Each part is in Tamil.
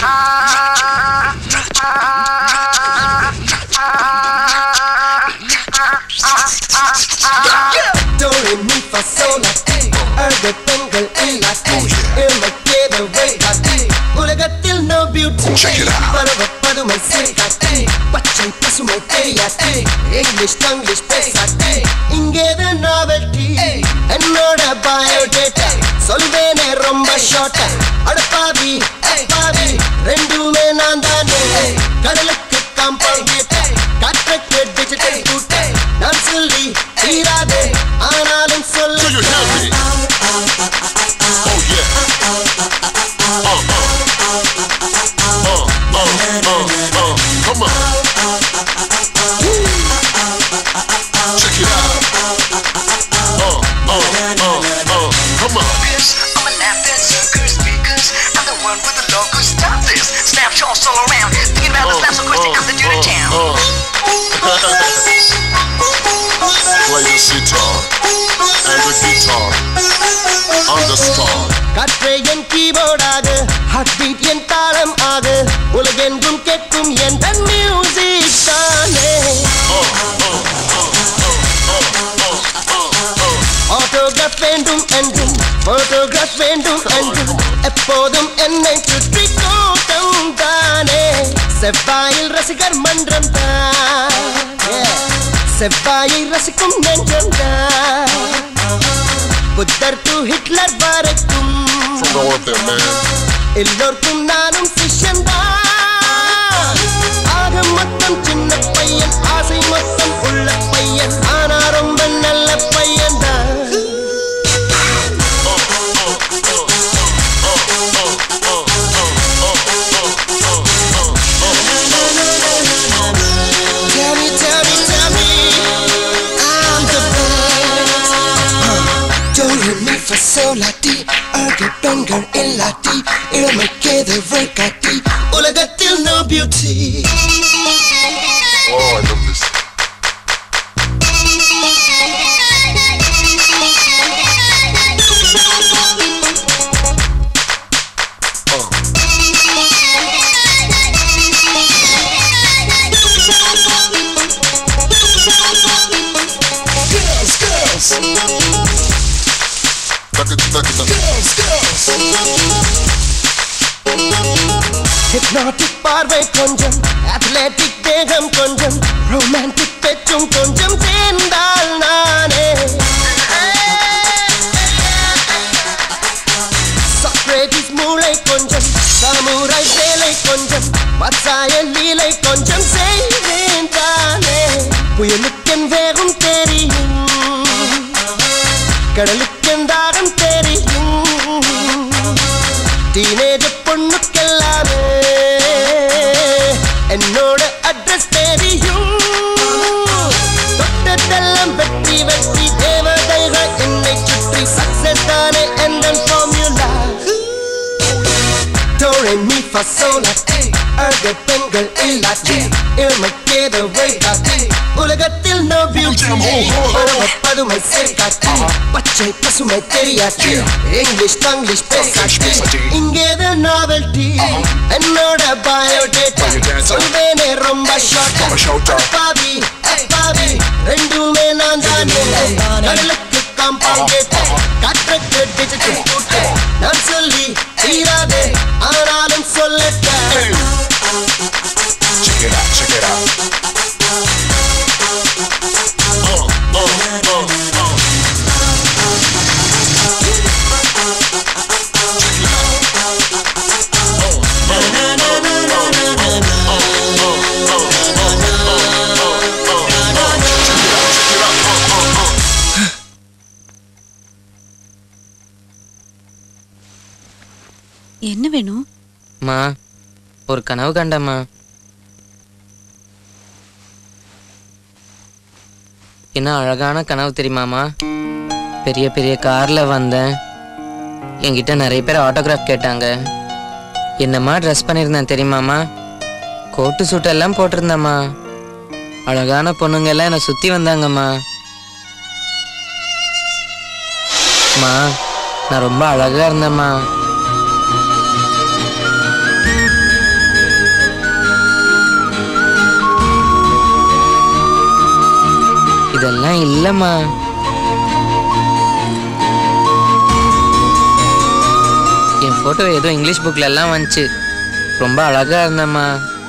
டோரி மீ ஃபா சோலா அழகு பெண்கள் இல்லாட்டி இளமக்கேத வைகாட்டி உலகத்தில் நோ பியூட்டி பருவ பதுமை சேர்க்காட்டி பச்சை பசுமை தெரியாட்டி இங்கிலீஷ் தங்கிலீஷ் பேசாட்டி இங்கேது நாவல்டி என்னோட பயோடேட்டா சொல்வேனே ரொம்ப ஷார்ட்டா அடப்பாவி பாவி ரெண்டுமே நான் தானே கடலுக்கு காம்பவுண்ட் கேட்டேன் காற்றுக்கு டிஜிட்டல் கூட்ட நான் சொல்லி தீராதே ஆனாலும் Do you hear me? Oh yeah. Uh, uh. Uh, uh, uh, uh. Come on. Check it out. Uh, uh, uh, uh. Come on. I'm a laugh dancer, curse speakers. I'm the one with the local stances. Snapshots all around. Thinking about the snaps, of course, I'm the dude in town. Play the sitar and the guitar. Understand. காற்றே என் கீபோர்டாக ஹார்ட் பீட் என் தாளம் ஆக உலகெங்கும் கேட்கும் என் தன் மியூசிக் தானே ஆட்டோகிராஃப் வேண்டும் என்றும் போட்டோகிராஃப் வேண்டும் என்றும் எப்போதும் என்னை சுற்றி கூட்டம் தானே செவ்வாயில் ரசிகர் மன்றம் தான் செவ்வாயை ரசிக்கும் நெஞ்சம் தான் புத்தர் டு ஹிட்லர் வரைக்கும் From north there, man. எல்லோருக்கும் நானும் சிஷ்யன் தான் ஆக மொத்தம் சின்ன பையன் ஆசை மொத்தம் உள்ள பையன் ஆனா ரொம்ப நல்ல பையன் தான் Tell me, tell me, tell me, I'm the best. Don't me for so lati, அழகு பெண்கள் இல்லாட்டி இளமைக்கேதவை காட்டி உலகத்தில் no beauty Oh, I love this. Girls, girls, Tuck it, tuck it, tuck it. girls, girls hypnotic பார்வை கொஞ்சம் அத்லெட்டிக் தேகம் கொஞ்சம் ரொமான்டிக் பெற்றும் கொஞ்சம் சேர்ந்தால் நானே சாக்ரேட்டிஸ் மூளை கொஞ்சம் சாமுராய் வேலை கொஞ்சம் மத்தாய லீலை கொஞ்சம் செய்வேன் தானே புயலுக்கென் வேகம் தெரியும் கடலுக்கென் தாகம் தெரியும் டீனேஜ் பொண்ணுக்கெல்லாமே என்னோட அட்ரஸ் தெரியும் தொட்டதெல்லாம் வெற்றி வெற்றி தேவதைகள் என்னை சுற்றி சக்சஸ் தானே எந்த ஃபார்முலா டோரே மீ ஃபா சோலா அழகு பெண்கள் இல்லாட்டி இளமைக்கேத வைகாட்டி உலகத்தில் நோ பியூட்டி பதுமை சேர்க்காட்டி பச்சை பசுமை தெரியாட்டி இங்கிலீஷ் தங்கிலீஷ் பேசாட்டி இங்கேது நாவல்டி என்னோட பயோடேட்டா சொல்வேனே ரொம்ப ஷார்ட்டா பாவி பாவி ரெண்டுமே நான் தானே கடலுக்கு காம்பவுண்ட் காற்றுக்கு டிஜிட்டல் கூட்டு நான் சொல்லி தீராதே ஆனாலும் சொல்லட்டேன் Check it out, check it out. Uh, uh, uh, uh. என்ன வேணும் மா ஒரு கனவு கண்டம்மா என்ன அழகான கனவு தெரியுமாம்மா பெரிய பெரிய கார்ல வந்தேன் என்கிட்ட நிறைய பேர் ஆட்டோகிராஃப் கேட்டாங்க என்னம்மா ட்ரெஸ் பண்ணியிருந்தேன் தெரியுமாம்மா கோட்டு சூட்டெல்லாம் போட்டிருந்தேம்மா அழகான பொண்ணுங்க எல்லாம் என்னை சுற்றி வந்தாங்கம்மா மா நான் ரொம்ப அழகா இருந்தேம்மா இதெல்லாம் இல்லைம்மா என் ஃபோட்டோ ஏதோ இங்கிலீஷ் புக்கில் எல்லாம் வந்துச்சு ரொம்ப அழகா இருந்தேம்மா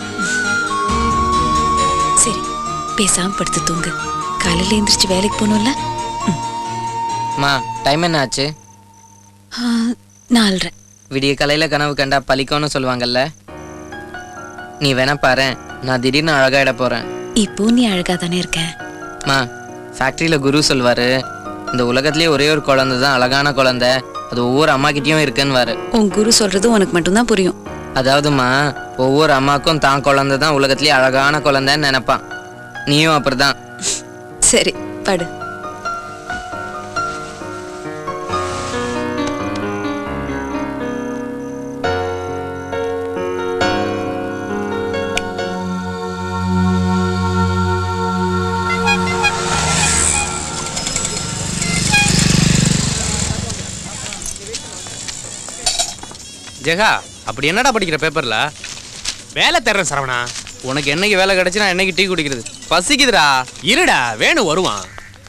சரி பேசாம படுத்து தூங்கு காலையில எந்திரிச்சு வேலைக்கு போகணும்ல அம்மா டைம் என்ன ஆச்சு ஆ, நாலரை விடிய காலையில் கனவு கண்டா பலிக்கும்னு சொல்லுவாங்கல்ல நீ வேணா பாரு நான் திடீர்னு அழகாயிட போகிறேன் இப்போ நீ அழகா தானே இருக்க அம்மா ஃபேக்ட்ரியில் குரு சொல்வாரு இந்த உலகத்திலேயே ஒரே ஒரு குழந்தை தான் அழகான குழந்தை அது ஒவ்வொரு அம்மாக்கிட்டேயும் இருக்குன்னு உன் குரு சொல்றது உனக்கு மட்டும்தான் புரியும் அதாவதுமா ஒவ்வொரு அம்மாக்கும் தான் குழந்தை தான் உலகத்திலேயே அழகான குழந்தைன்னு நினைப்பான் நீயும் அப்படிதான் சரி படு ஜெகா அப்படி என்னடா படிக்கிற பேப்பர்ல வேலை தர்றேன் சரவணா உனக்கு என்னைக்கு வேலை கிடைச்சு நான் என்னைக்கு டீ குடிக்கிறது பசிக்குதுடா இருடா வேணு வருவான்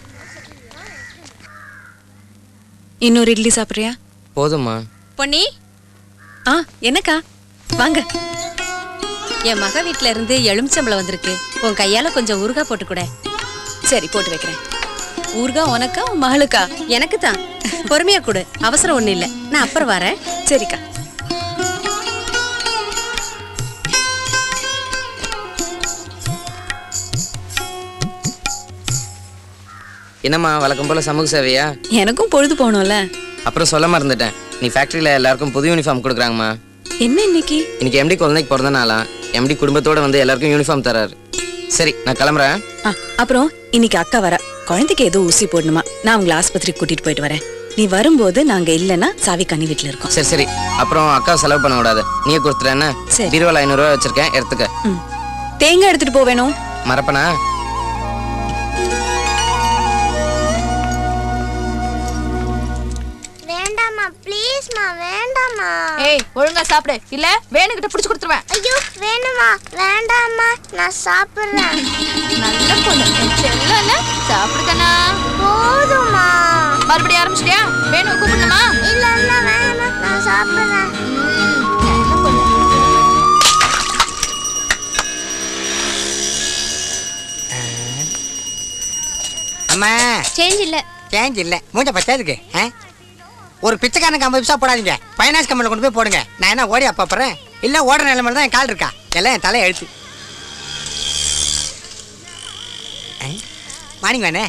இன்னொரு இட்லி சாப்பிட்றியா போதுமா பொன்னி ஆ என்னக்கா வாங்க என் மக வீட்ல இருந்து எலுமிச்சம்பளம் வந்திருக்கு உன் கையால கொஞ்சம் ஊறுகாய் போட்டு கூட சரி போட்டு வைக்கிறேன் ஊர்கா உனக்கா உன் மகளுக்கா எனக்கு தான் பொறுமையா கொடு அவசரம் ஒண்ணு இல்ல நான் அப்புறம் வரேன் சரிக்கா என்னம்மா வழக்கம் போல சமூக சேவையா எனக்கும் பொழுது போகணும்ல அப்புறம் சொல்ல மறந்துட்டேன் நீ ஃபேக்ட்ரியில் எல்லாருக்கும் புது யூனிஃபார்ம் கொடுக்குறாங்கம்மா என்ன இன்னைக்கு இன்னைக்கு எம்டி குழந்தைக்கு பிறந்த நாளாம் எம்டி குடும்பத்தோட வந்து எல்லாருக்கும் யூனிஃபார்ம் தராரு சரி நான் கிளம்புறேன் ஆ அப்புறம் இன்னைக்கு அக்கா வர குழந்தைக்கு ஏதோ ஊசி போடணுமா நான் உங்களை ஆஸ்பத்திரிக்கு கூட்டிட்டு போயிட்டு வரேன் நீ வரும்போது நாங்க இல்லைன்னா சாவி கண்ணி வீட்டுல இருக்கோம் சரி சரி அப்புறம் அக்கா செலவு பண்ண கூடாது நீயே கொடுத்துறேன்னு சரி. பீரோவில் ஐநூறுரூவா வச்சிருக்கேன் எடுத்துக்க ம். தேங்காய் எடுத்துட்டு போவேணும் மறப்பனா வேண்டாம்மா ப்ளீஸ்மா வேண்டாம்மா ஏய் ஒழுங்கா சாப்பிடு இல்ல வேணுகிட்ட புடிச்சு கொடுத்துருவேன் ஐயோ வேணுமா வேண்டாம்மா நான் சாப்பிடுறேன் நல்ல பொண்ணு என் செல்லல சாப்பிடுக்கண்ணா போதுமா மறுபடியும் ஆரம்பிச்சிட்டியா வேணும் கூப்பிடணுமா இல்ல இல்ல வேணாம் நான் சாப்பிடுறேன் ம், நல்ல பொண்ணு அம்மா சேஞ்ச் இல்ல சேஞ்ச் இல்லை மூஞ்ச பத்தாதுக்கு ஆ ஒரு பிச்சைக்காரனுக்கு ஐம்பது பைசா போடாதீங்க ஃபைனான்ஸ் கம்பெனியில் கொண்டு போய் போடுங்க நான் என்ன ஓடி அப்பா போகிறேன் இல்லை ஓடுற நிலைமையில தான் என் கால் இருக்கா எல்லாம் என் தலை எழுத்து மார்னிங் வேணே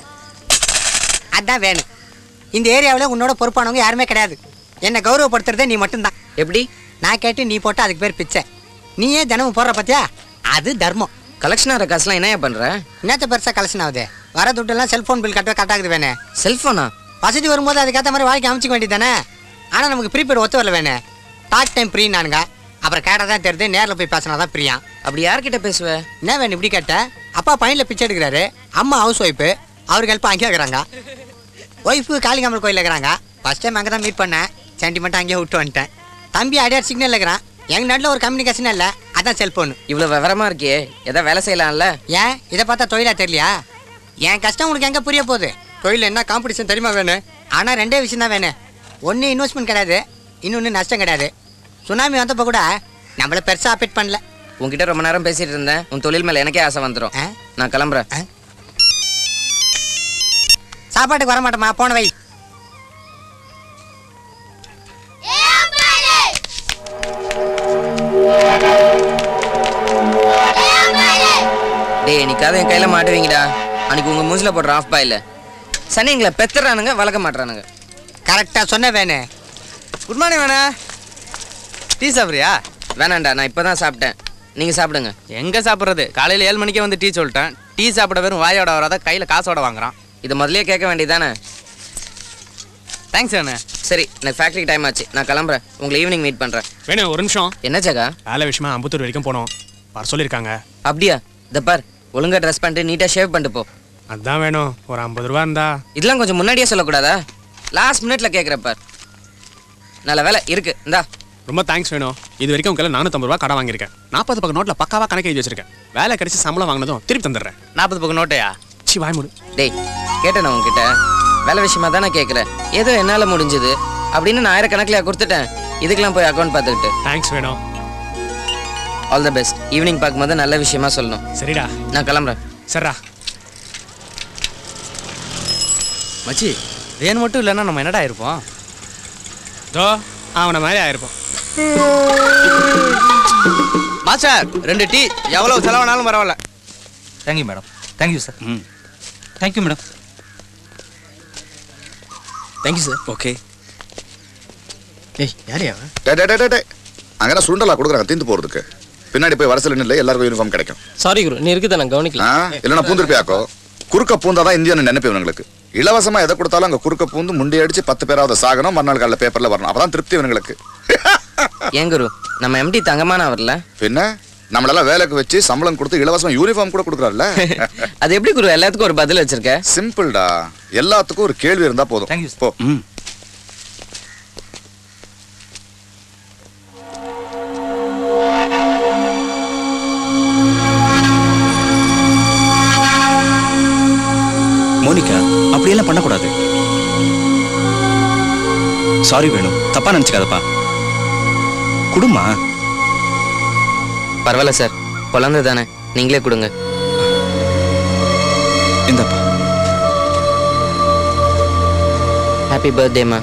அதான் வேணும் இந்த ஏரியாவில் உன்னோட பொறுப்பானவங்க யாருமே கிடையாது என்னை கௌரவப்படுத்துறதே நீ மட்டும்தான் எப்படி நான் கேட்டு நீ போட்டு அதுக்கு பேர் பிச்சை நீயே தினமும் போடுற பத்தியா அது தர்மம் கலெக்ஷன் ஆகிற காசுலாம் என்னையா பண்ற என்னத்த பெருசாக கலெக்ஷன் ஆகுது வர துட்டெல்லாம் செல்ஃபோன் பில் கட்டவே கட்டாகுது வேணே செல்ஃபோனா வசதி வரும்போது அதுக்கேற்ற மாதிரி வாழ்க்கை அமைச்சிக்க வேண்டியது தானே ஆனால் நமக்கு ப்ரீபெய்டு ஒத்து வரல வேணே டாக் டைம் ஃப்ரீ நானுங்க அப்புறம் கேட்டால் தான் தெரியுது நேரில் போய் பேசினா தான் பிரியா அப்படி யார்கிட்ட பேசுவ என்ன வேணும் இப்படி கேட்ட அப்பா பையனில் பிச்சை எடுக்கிறாரு அம்மா ஹவுஸ் ஒய்ஃபு அவருக்கு ஹெல்ப் அங்கேயே இருக்கிறாங்க ஒய்ஃபு காளிகாமல் கோயில் இருக்கிறாங்க ஃபஸ்ட் டைம் அங்கே தான் மீட் பண்ணேன் சென்டிமெண்ட்டாக அங்கேயே விட்டு வந்துட்டேன் தம்பி அடையார் சிக்னல் இருக்கிறான் எங்கள் நாட்டில் ஒரு கம்யூனிகேஷன் இல்லை அதான் செல்ஃபோனு இவ்வளோ விவரமா இருக்கியே ஏதாவது வேலை செய்யலாம்ல ஏன் இதை பார்த்தா தொழிலா தெரியலையா என் கஷ்டம் உனக்கு எங்கே புரிய போகுது தொழில் என்ன காம்படிஷன் தெரியுமா வேணும் ஆனால் ரெண்டே விஷயம் தான் வேணும் ஒன்று இன்வெஸ்ட்மெண்ட் கிடையாது இன்னொன்று நஷ்டம் கிடையாது சுனாமி வந்தப்போ கூட நம்மளை பெருசாக அஃபெக்ட் பண்ணல உன்கிட்ட ரொம்ப நேரம் பேசிட்டு இருந்தேன் உன் தொழில் மேல எனக்கே ஆசை வந்துடும் ஆ? நான் கிளம்புறேன் ஆ? சாப்பாட்டுக்கு வர மாட்டேமா போன வை டேய் என்னைக்காவது என் கையில மாட்டுவீங்கடா அன்னைக்கு உங்க மூஞ்சில போடுற ஆஃப் பாயில சனிங்களை பெத்துறானுங்க வளர்க்க மாட்றானுங்க கரெக்டாக சொன்ன வேணும் குட் மார்னிங் வேணா டீ சாப்பிட்றியா வேணாண்டா நான் இப்பதான் சாப்பிட்டேன் நீங்க சாப்பிடுங்க எங்க சாப்பிட்றது காலையில் ஏழு மணிக்கே வந்து டீ சொல்லிட்டேன் டீ சாப்பிட வெறும் வாயோட வராத கையில் காசோட வாங்குறான் இதை முதல்லயே கேட்க வேண்டியதானே தேங்க்ஸ் வேணே சரி எனக்கு ஃபேக்ட்ரிக்கு டைம் ஆச்சு நான் கிளம்புறேன் உங்களை ஈவினிங் மீட் பண்றேன் வேணும் ஒரு நிமிஷம் என்ன ஜகா வேலை விஷயமா அம்பத்தூர் வரைக்கும் போனோம் வர சொல்லியிருக்காங்க அப்படியா இந்த பார் ஒழுங்கா ட்ரெஸ் பண்ணிட்டு நீட்டா ஷேவ் பண்ணிட்டு போ அதான் வேணும் ஒரு ஐம்பது ரூபா இருந்தா இதெல்லாம் கொஞ்சம் முன்னாடியே சொல்லக்கூடாதா லாஸ்ட் மினிட்ல கேட்குற பார் நல்ல வேலை இருக்கு இந்தா ரொம்ப தேங்க்ஸ் வேணும் இது வரைக்கும் உங்களை நானூற்றம்பது ரூபா கடை வாங்கியிருக்கேன் நாற்பது பக்கம் நோட்டில் பக்காவாக கணக்கு எழுதி வச்சிருக்கேன் வேலை கிடைச்சி சம்பளம் வாங்கினதும் திருப்பி தந்துடுறேன் நாற்பது பக்கம் நோட்டையா சி வாய் மூடு டேய் கேட்டேன் நான் உன்கிட்ட வேலை விஷயமா தானே கேட்குறேன் ஏதோ என்னால் முடிஞ்சது அப்படின்னு நான் ஆயிரக்கணக்கில் கொடுத்துட்டேன் இதுக்கெல்லாம் போய் அக்கௌண்ட் பார்த்துக்கிட்டு தேங்க்ஸ் வேணும் ஆல் த பெஸ்ட் ஈவினிங் பார்க்கும்போது நல்ல விஷயமா சொல்லணும் சரிடா நான் கிளம்புறேன் சரிடா மச்சி வேன் மட்டும் இல்லைன்னா நம்ம என்னடா இருப்போம் தோ அவனை மாதிரி ஆயிருப்போம் மாஸ்டர் ரெண்டு டீ எவ்வளவு செலவானாலும் பரவாயில்ல thank you madam thank you sir hmm thank you madam thank you sir okay ஏய் யார் அவன் டே டே, டே டே, டே அங்கே சுண்டலா கொடுக்குறாங்க தீந்து போகிறதுக்கு பின்னாடி போய் வரசல் நின்று எல்லாருக்கும் யூனிஃபார்ம் கிடைக்கும் சாரி குரு நீ இருக்குது நான் கவனிக்கல ஆ இல்லைன்னா பூந்திருப்பியாக்கோ குறுக்க பூந்தாதான் இந்தியன் நினைப்பு இவங்களுக்கு இலவசமா எதை கொடுத்தாலும் அங்க குறுக்க பூந்து முண்டி அடிச்சு பத்து பேராவது சாகணும் மறுநாள் காலைல பேப்பர்ல வரணும் அப்பதான் திருப்தி இவங்களுக்கு ஏன் குரு நம்ம எம்டி தங்கமான வரல பின்ன நம்மளெல்லாம் வேலைக்கு வச்சு சம்பளம் கொடுத்து இலவசமா யூனிஃபார்ம் கூட கொடுக்குறாருல்ல அது எப்படி குரு எல்லாத்துக்கும் ஒரு பதில் வச்சிருக்க சிம்பிள்டா எல்லாத்துக்கும் ஒரு கேள்வி இருந்தா போதும் போ மோனிகா அப்படியெல்லாம் பண்ணக்கூடாது சாரி வேணும் தப்பா நினச்சிக்காதப்பா குடுமா பரவாயில்ல சார் குழந்தை தானே நீங்களே கொடுங்க இந்தப்பா ஹாப்பி பர்த்டேமா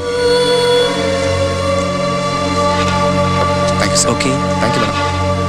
thank you sir okay thank you madam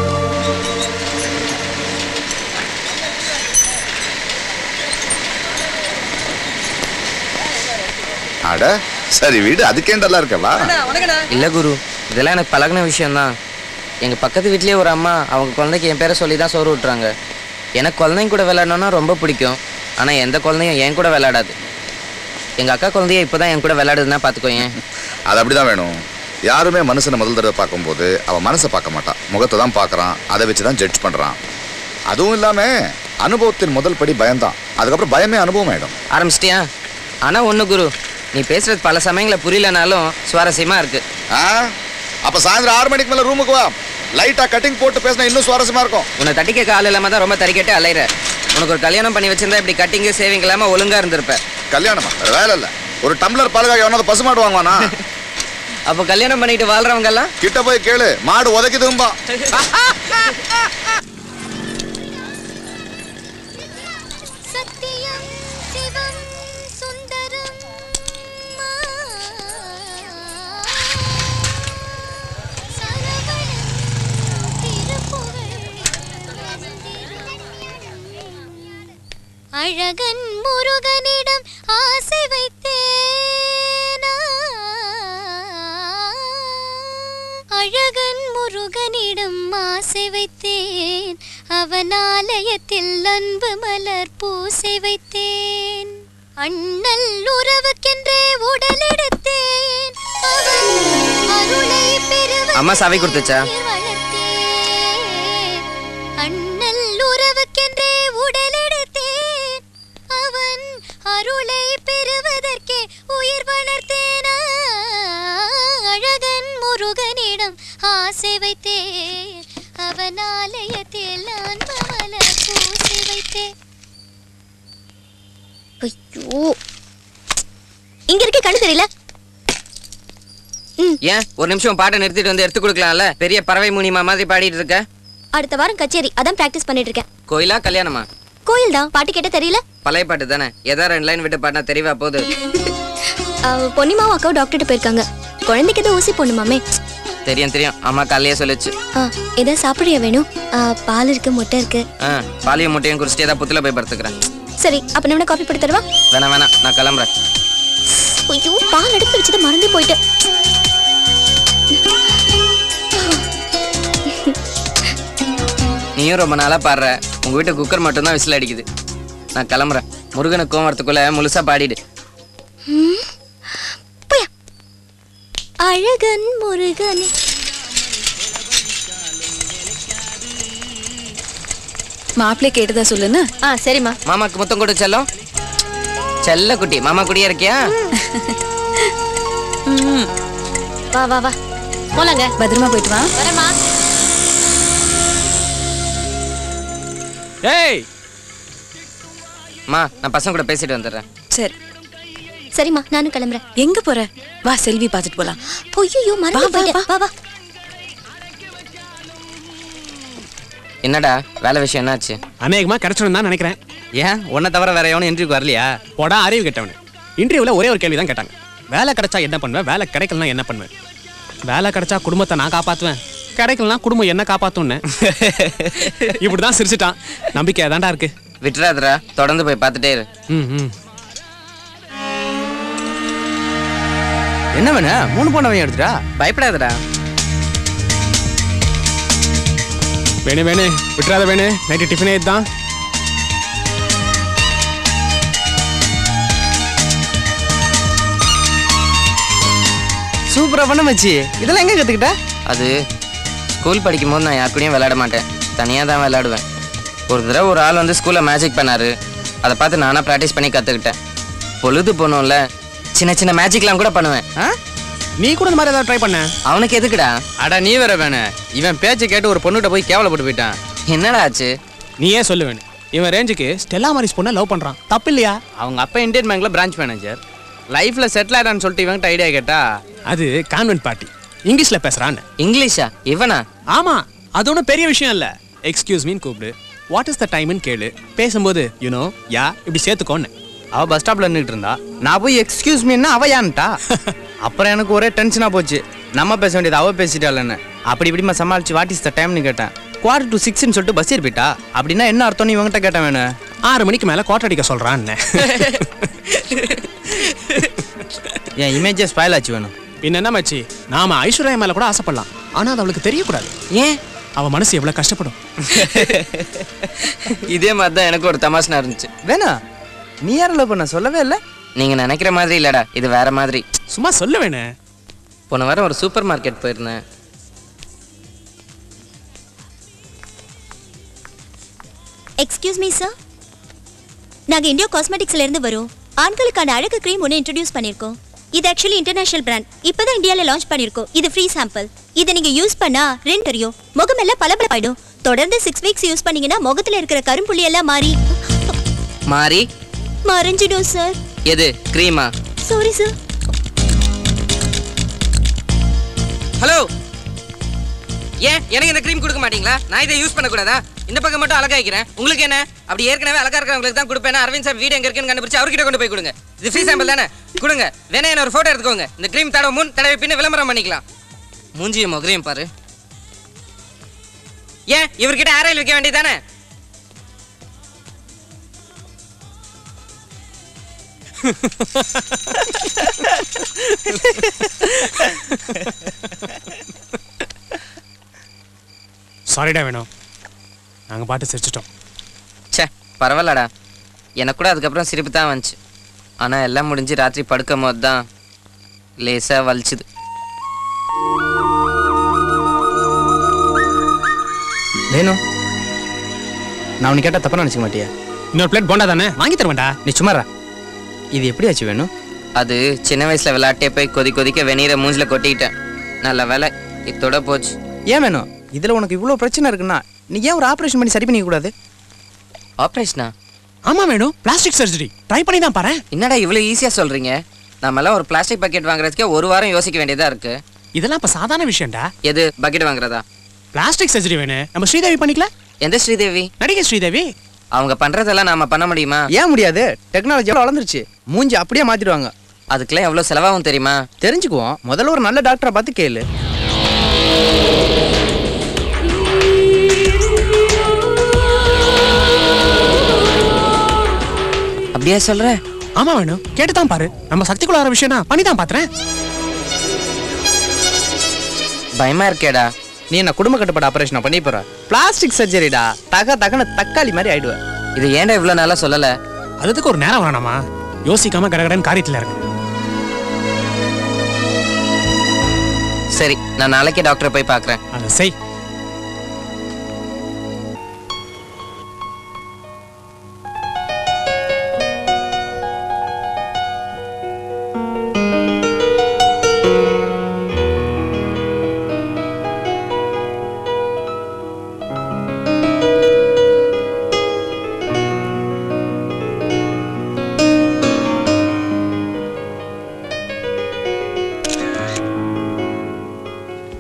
அட சரி வீடு அதுக்கேண்டெல்லாம் இருக்கவா இல்ல குரு இதெல்லாம் எனக்கு பழகின விஷயம்தான் எங்க பக்கத்து வீட்லயே ஒரு அம்மா அவங்க குழந்தைக்கு என் பேரை சொல்லி தான் சோறு விட்டுறாங்க எனக்கு குழந்தைங்க கூட விளையாடணும்னா ரொம்ப பிடிக்கும் ஆனா எந்த குழந்தையும் என் கூட விளையாடாது எங்க அக்கா குழந்தைய இப்பதான் என் கூட விளையாடுதுன்னா பாத்துக்கோயேன் அது அப்படிதான் வேணும் யாருமே மனுஷனை முதல் தடவை பார்க்கும்போது அவன் மனசை பார்க்க மாட்டான் முகத்தை தான் பார்க்கறான் அதை வச்சு தான் ஜட்ஜ் பண்றான் அதுவும் இல்லாம அனுபவத்தின் முதல் படி பயம்தான் அதுக்கப்புறம் பயமே அனுபவம் ஆயிடும் ஆரம்பிச்சிட்டியா ஆனா ஒண்ணு குரு நீ பேசுறது பல சமயங்களை புரியலனாலும் சுவாரஸ்யமா இருக்கு ஆ அப்ப சாயந்தரம் ஆறு மணிக்கு மேல ரூமுக்கு வா லைட்டா கட்டிங் போட்டு பேசினா இன்னும் சுவாரஸ்யமா இருக்கும் உன்னை தட்டி கேட்க ஆள் இல்லாம தான் ரொம்ப தறிக்கட்டு அலையிற உனக்கு ஒரு கல்யாணம் பண்ணி வச்சிருந்தா இப்படி கட்டிங்கு சேவிங் இல்லாம ஒழுங்கா இருந்திருப்ப கல்யாணமா வேற வேலை இல்ல ஒரு டம்ளர் பாலுக்காக எவனாவது பசுமாடு வாங்குவானா அப்போ கல்யாணம் பண்ணிட்டு வாழ்றவங்க எல்லாம் கிட்ட போய் கேளு மாடு உதைக்குதும்பா சத்தியம் சிவம் சுந்தரம் அழகன் முருகனிடம் ஆசை வைத்தேனா அழகன் முருகனிடம் ஆசை வைத்தேன் அவன் ஆலயத்தில் அன்பு மலர் பூசை வைத்தேன் அண்ணல் உறவுக்கென்றே உடல் எடுத்தேன் அவன் அருளை பெறுவதற்கு அம்மா சாவி கொடுத்துச்சா வளர்த்தேன் அண்ணல் உறவுக்கென்றே உடல் எடுத்தேன் அவன் அருளை பெறுவதற்கே உயிர் வளர்த்தேனா அழகன் முருகனிடம் ஆசை வைத்தேன் அவன் ஆலயத்தில் அன்பு மலர் பூசி வைத்தேன் ஐயோ இங்க இருக்க கண்ணு தெரியல ஏன் ஒரு நிமிஷம் பாட்டை நிறுத்திட்டு வந்து எடுத்து கொடுக்கலாம்ல பெரிய பறவை முனிமா மாதிரி பாடிட்டு இருக்க அடுத்த வாரம் கச்சேரி அதான் பிராக்டிஸ் பண்ணிட்டு இருக்கேன் கோயிலா கல்யாணமா கோயில் தான் பாட்டு கேட்ட தெரியல பழைய பாட்டு தானே ஏதா ரெண்டு லைன் விட்டு பாடினா தெரியவா போகுது அஹ், பொன்னிமாவும் அக்காவும் டாக்டர்கிட்ட போயிருக்காங்க குழந்தைக்கு ஏதோ ஊசி போடணுமாமே தெரியும் தெரியும் அம்மா காலையே சொல்லுச்சு ஆ ஏதாவது சாப்பிட்றியா வேணும் ஆ, பால் இருக்கு முட்டை இருக்கு ஆ பாலியும் முட்டையும் குடிச்சிட்டு ஏதாவது புத்துல போய் படுத்துக்கிறேன் சரி அப்ப நம்ம காஃபி போட்டு தருவா வேணாம் வேணாம் நான் கிளம்புறேன் ஐயோ பால் எடுத்து வச்சுட்டு மறந்து போயிட்டேன் நீயும் ரொம்ப நாளா பாடுற உங்க வீட்டு குக்கர் மட்டும்தான் விசில் அடிக்குது நான் கிளம்புறேன் முருகனுக்கு கோவரத்துக்குள்ள முழுசா பாடிடு ம், போயா. அழகன் முருகனே மாப்பிள்ளை கேட்டதா சொல்லுன்னு ஆ சரிம்மா மாமாக்கு முத்தம் கொடு செல்லம் செல்ல குட்டி மாமா குடியா இருக்கியா வா வா வா போலாங்க பத்திரமா போயிட்டு வா வரேம்மா ஏய் மா நான் பசங்க கூட பேசிட்டு வந்துடுறேன் சரி சரிம்மா நானும் கிளம்புறேன் எங்க போற வா செல்வி பார்த்துட்டு போலாம் ஐயோ மறந்து வா, வா, போயிட்டேன் வா வா என்னடா வேலை விஷயம் என்னாச்சு அநேகமா கிடைச்சிடும் தான் நினைக்கிறேன் ஏன் உன்னை தவிர வேற எவனும் இன்டர்வியூக்கு வரலையா போடா அறிவு கேட்டவனு இன்டர்வியூல ஒரே ஒரு கேள்வி தான் கேட்டாங்க வேலை கிடைச்சா என்ன பண்ணுவேன் வேலை கிடைக்கலனா என்ன பண்ணுவேன் வேலை கிடைச்சா குடும்பத்தை நான் காப்பாத்துவேன் கிடைக்கலனா குடும்பம் என்ன காப்பாத்தும்னு இப்படிதான் சிரிச்சிட்டான் நம்பிக்கை தான்டா இருக்கு விட்டுறாதடா தொடர்ந்து போய் பார்த்துட்டே இரு ம் ம் என்ன வேணு மூணு பொண்ணை எடுத்துட்டா பயப்படாதடா வேணு வேணு விட்டுறாத வேணு நைட்டு டிஃபனே இதுதான் சூப்பரா பண்ண மச்சி இதெல்லாம் எங்க கத்துக்கிட்ட அது ஸ்கூல் படிக்கும் போது நான் யார் கூடயும் விளையாட மாட்டேன் தனியாக தான் விளையாடுவேன் ஒரு தடவை ஒரு ஆள் வந்து ஸ்கூலில் மேஜிக் பண்ணாரு அதை பார்த்து நானாக ப்ராக்டிஸ் பண்ணி கற்றுக்கிட்டேன் பொழுது போனோம்ல சின்ன சின்ன மேஜிக்லாம் கூட பண்ணுவேன் நீ கூட இந்த மாதிரி ஏதாவது ட்ரை பண்ண அவனுக்கு எதுக்குடா அட நீ வேற வேணு இவன் பேச்சை கேட்டு ஒரு பொண்ணுகிட்ட போய் கேவலப்பட்டு போயிட்டான் என்னடா ஆச்சு நீயே சொல்லு வேணு இவன் ரேஞ்சுக்கு ஸ்டெல்லா மாரிஸ் பொண்ணை லவ் பண்றான் தப்பு இல்லையா அவங்க அப்பா இந்தியன் பேங்க்ல பிரான்ச் மேனேஜர் லைஃப்ல செட்டில் ஆயிடான்னு சொல்லிட்டு இவன்கிட்ட ஐடியா கேட்டா அது கான்வென்ட் பார்ட்டி இங்கிலீஷ்ல பேசுறான்னு இங்கிலீஷா இவனா ஆமா அது ஒன்றும் பெரிய விஷயம் இல்ல எக்ஸ்கியூஸ் மீன் கூப்பிடு வாட் இஸ் த டைம்னு கேளு பேசும்போது யூனோ யா இப்படி சேர்த்துக்கோன்னு அவ பஸ் ஸ்டாப்ல நின்றுட்டு இருந்தா நான் போய் எக்ஸ்கியூஸ் மீன்னா அவ யான்ட்டா அப்புறம் எனக்கு ஒரே டென்ஷனா போச்சு நம்ம பேச வேண்டியது அவ பேசிட்டாளன்னு அப்படி இப்படிமா சமாளிச்சு வாட் இஸ் த டைம்னு கேட்டேன் குவார்டர் டு சிக்ஸ்னு சொல்லிட்டு பஸ் ஏறிப்பிட்டா அப்படின்னா என்ன அர்த்தம்னு இவங்கிட்ட கேட்டேன் வேணும் ஆறு மணிக்கு மேல கோட்டை அடிக்க சொல்றான்னு என் இமேஜே ஸ்பாயில் ஆச்சு வேணும் பின்ன என்ன மச்சி நாம ஐஸ்வர்யா மேல கூட ஆசைப்படலாம் ஆனா அது அவளுக்கு தெரியக்கூடாது ஏன் அவ மனசு எவ்வளவு கஷ்டப்படும் இதே மாதிரி தான் எனக்கு ஒரு தமாஷனா இருந்துச்சு வேணா நீ யாரும் லவ் பண்ண சொல்லவே இல்லை நீங்க நினைக்கிற மாதிரி இல்லடா இது வேற மாதிரி சும்மா சொல்ல வேணே போன வாரம் ஒரு சூப்பர் மார்க்கெட் போயிருந்தேன் எக்ஸ்கியூஸ் மீ சார் நாங்கள் இந்தியோ காஸ்மெட்டிக்ஸ்ல இருந்து வரோம் ஆண்களுக்கான அழகு க்ரீம் ஒன்று இன்ட்ரடியூஸ் பண்ணியிருக்கோம் இது ஆக்சுவலி இன்டர்நேஷனல் பிராண்ட் இப்போதான் இந்தியாவில் லான்ச் பண்ணியிருக்கோம் இது ஃப்ரீ சாம்பிள் இதை நீங்கள் யூஸ் பண்ணா ரெண்டு தெரியும் முகமெல்லாம் பளபளப்பாயிடும் தொடர்ந்து சிக்ஸ் வீக்ஸ் யூஸ் பண்ணீங்கன்னா முகத்தில் இருக்கிற கரும்புள்ளி எல்லாம் மாறி மாறி மறைஞ்சிடும் சார் எது க்ரீமா சாரி சார் ஹலோ ஏன் எனக்கு இந்த க்ரீம் கொடுக்க மாட்டீங்களா நான் இதை யூஸ் பண்ணக்கூடாதா இந்த பக்கம் மட்டும் அழகாக்கிறேன் உங்களுக்கு என்ன அப்படி ஏற்கனவே அழகா இருக்கிறவங்களுக்கு தான் கொடுப்பேன் அரவிந்த் சார் வீடு எங்க இருக்குன்னு கண்டுபிடிச்சு அவர்கிட்ட கொண்டு போய் கொடுங்க இது ஃப்ரீ சாம்பிள் தானே கொடுங்க வேணா என்ன ஒரு போட்டோ எடுத்துக்கோங்க இந்த க்ரீம் தடவை முன் தடவை பின்ன விளம்பரம் பண்ணிக்கலாம் மூஞ்சியும் முகரையும் பாரு ஏன் இவர்கிட்ட ஆராயில் வைக்க வேண்டியதானே சாரிடா வேணும் நாங்க பாட்டு சிரிச்சிட்டோம் ச்சே பரவாயில்லடா எனக்கு கூட அதுக்கப்புறம் சிரிப்பு தான் வந்துச்சு ஆனால் எல்லாம் முடிஞ்சு ராத்திரி படுக்கும் போது தான் லேசாக வலிச்சுது வேணும் நான் உனக்கு கேட்டால் தப்பா நினச்சிக்க மாட்டியா இன்னொரு பிளேட் போண்டா தானே வாங்கி தருவேன்டா நீ சும்மாரா இது எப்படி ஆச்சு வேணும் அது சின்ன வயசில் விளையாட்டே போய் கொதி கொதிக்க வெந்நீரை மூஞ்சில் கொட்டிக்கிட்டேன் நல்ல வேலை இத்தோட போச்சு ஏன் வேணும் இதில் உனக்கு இவ்வளோ பிரச்சனை இருக்குன்னா நீ ஏன் ஒரு ஆப்ரேஷன் பண்ணி சரி பண்ணிக்க கூடாது ஆப்ரேஷனா ஆமா வேணும் பிளாஸ்டிக் சர்ஜரி ட்ரை பண்ணி தான் பாரு என்னடா இவ்வளோ ஈஸியாக சொல்கிறீங்க நம்மளாம் ஒரு பிளாஸ்டிக் பக்கெட் வாங்குறதுக்கே ஒரு வாரம் யோசிக்க வேண்டியதாக இருக்கு இதெல்லாம் இப்ப சாதாரண விஷயம்டா எது பக்கெட் வாங்குறதா பிளாஸ்டிக் சர்ஜரி வேணும் நம்ம ஸ்ரீதேவி பண்ணிக்கல எந்த ஸ்ரீதேவி நடிகை ஸ்ரீதேவி அவங்க பண்றதெல்லாம் நாம பண்ண முடியுமா ஏன் முடியாது டெக்னாலஜி எவ்வளோ வளர்ந்துருச்சு மூஞ்சி அப்படியே மாத்திடுவாங்க அதுக்கெல்லாம் எவ்வளோ செலவாகும் தெரியுமா தெரிஞ்சுக்குவோம் முதல்ல ஒரு நல்ல டாக்டரை பார்த்து கேளு அப்படியே சொல்ற ஆமா வேணும் கேட்டு தான் பாரு நம்ம சக்திக்குள்ள வர விஷயம்னா பண்ணி தான் பாத்துறேன் பயமா இருக்கேடா நீ என்ன குடும்ப கட்டுப்பாடு ஆபரேஷன் பண்ணி போற பிளாஸ்டிக் சர்ஜரிடா தக தகன தக்காளி மாதிரி ஆயிடுவேன் இது ஏன்டா இவ்வளோ நாளா சொல்லல அதுக்கு ஒரு நேரம் வேணாமா யோசிக்காம கடகடன் காரியத்துல இருக்கு சரி நான் நாளைக்கே டாக்டரை போய் பார்க்குறேன் அதை செய்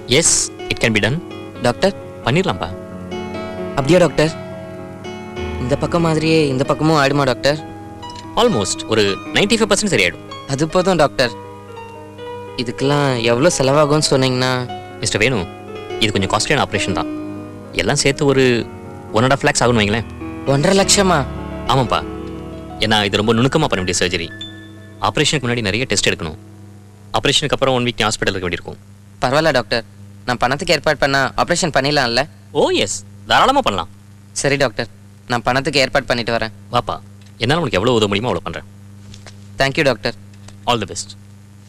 yes it can be done doctor பண்ணிடலாம்ப்பா அப்படியா டாக்டர் இந்த பக்கம் மாதிரியே இந்த பக்கமும் ஆயிடுமா டாக்டர் ஆல்மோஸ்ட் ஒரு நைன்டி ஃபைவ் பர்சன்ட் சரியாயிடும் அது போதும் டாக்டர் இதுக்கெல்லாம் எவ்வளோ செலவாகும்னு சொன்னீங்கன்னா மிஸ்டர் வேணு இது கொஞ்சம் காஸ்ட்லியான ஆப்ரேஷன் தான் எல்லாம் சேர்த்து ஒரு ஒன் அண்ட் ஆஃப் லேக்ஸ் ஆகும்னு வைங்களேன் ஒன்றரை லட்சமா ஆமாம்ப்பா ஏன்னா இது ரொம்ப நுணுக்கமாக பண்ண வேண்டிய சர்ஜரி ஆப்ரேஷனுக்கு முன்னாடி நிறைய டெஸ்ட் எடுக்கணும் ஆப்ரேஷனுக்கு அப்புறம் ஒன் வீக் ஹாஸ்பிட்டல் இருக்க வேண்டியிருக்கும் பரவாயில்ல டாக்டர் நான் பணத்துக்கு ஏற்பாடு பண்ணா ஆப்ரேஷன் பண்ணிடலாம்ல ஓ எஸ் தாராளமாக பண்ணலாம் சரி டாக்டர் நான் பணத்துக்கு ஏற்பாடு பண்ணிட்டு வரேன் வாப்பா என்னால் உனக்கு எவ்வளோ உதவ முடியுமோ அவ்வளோ பண்ணுறேன் thank you doctor all the best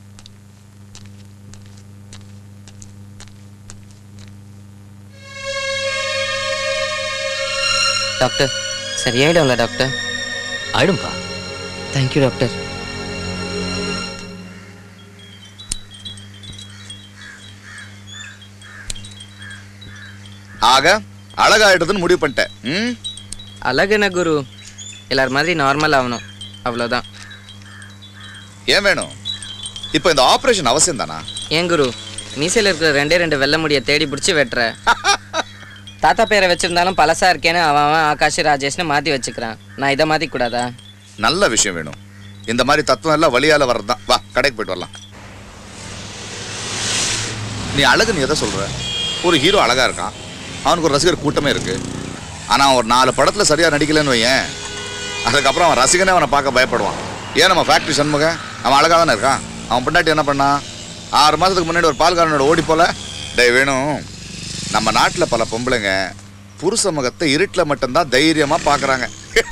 doctor சரியாயிடும்ல டாக்டர் ஆயிடும்பா தேங்க்யூ டாக்டர் ஆக அழகாயிடுதுன்னு முடிவு பண்ணிட்டேன் ம் அழகுன குரு எல்லார் மாதிரி நார்மல் ஆகணும் அவ்வளோதான் ஏன் வேணும் இப்போ இந்த ஆபரேஷன் அவசியம் தானா ஏன் குரு மீசையில் இருக்கிற ரெண்டே ரெண்டு வெள்ளை முடியை தேடி பிடிச்சி வெட்டுற தாத்தா பேரை வச்சிருந்தாலும் பழசா இருக்கேன்னு அவன் அவன் ஆகாஷ் ராஜேஷ்னு மாற்றி வச்சுக்கிறான் நான் இதை மாற்றிக்க கூடாதா நல்ல விஷயம் வேணும் இந்த மாதிரி தத்துவம் எல்லாம் வழியால வர்றது தான் வா கடைக்கு போயிட்டு வரலாம் நீ அழகுன்னு எதை சொல்ற ஒரு ஹீரோ அழகா இருக்கான் அவனுக்கு ஒரு ரசிகர் கூட்டமே இருக்கு ஆனா அவன் ஒரு நாலு படத்துல சரியா நடிக்கலன்னு வையேன் அதுக்கப்புறம் அவன் ரசிகனே அவனை பார்க்க பயப்படுவான் ஏன் நம்ம ஃபேக்டரி சண்முகன் அவன் அழகா தானே இருக்கான் அவன் பொண்டாட்டி என்ன பண்ணான் ஆறு மாசத்துக்கு முன்னாடி ஒரு பால்காரனோட ஓடி போல டேய் வேணும் நம்ம நாட்டில் பல பொம்பளைங்க புருஷ முகத்தை இருட்டில் மட்டும்தான் தைரியமா பார்க்கறாங்க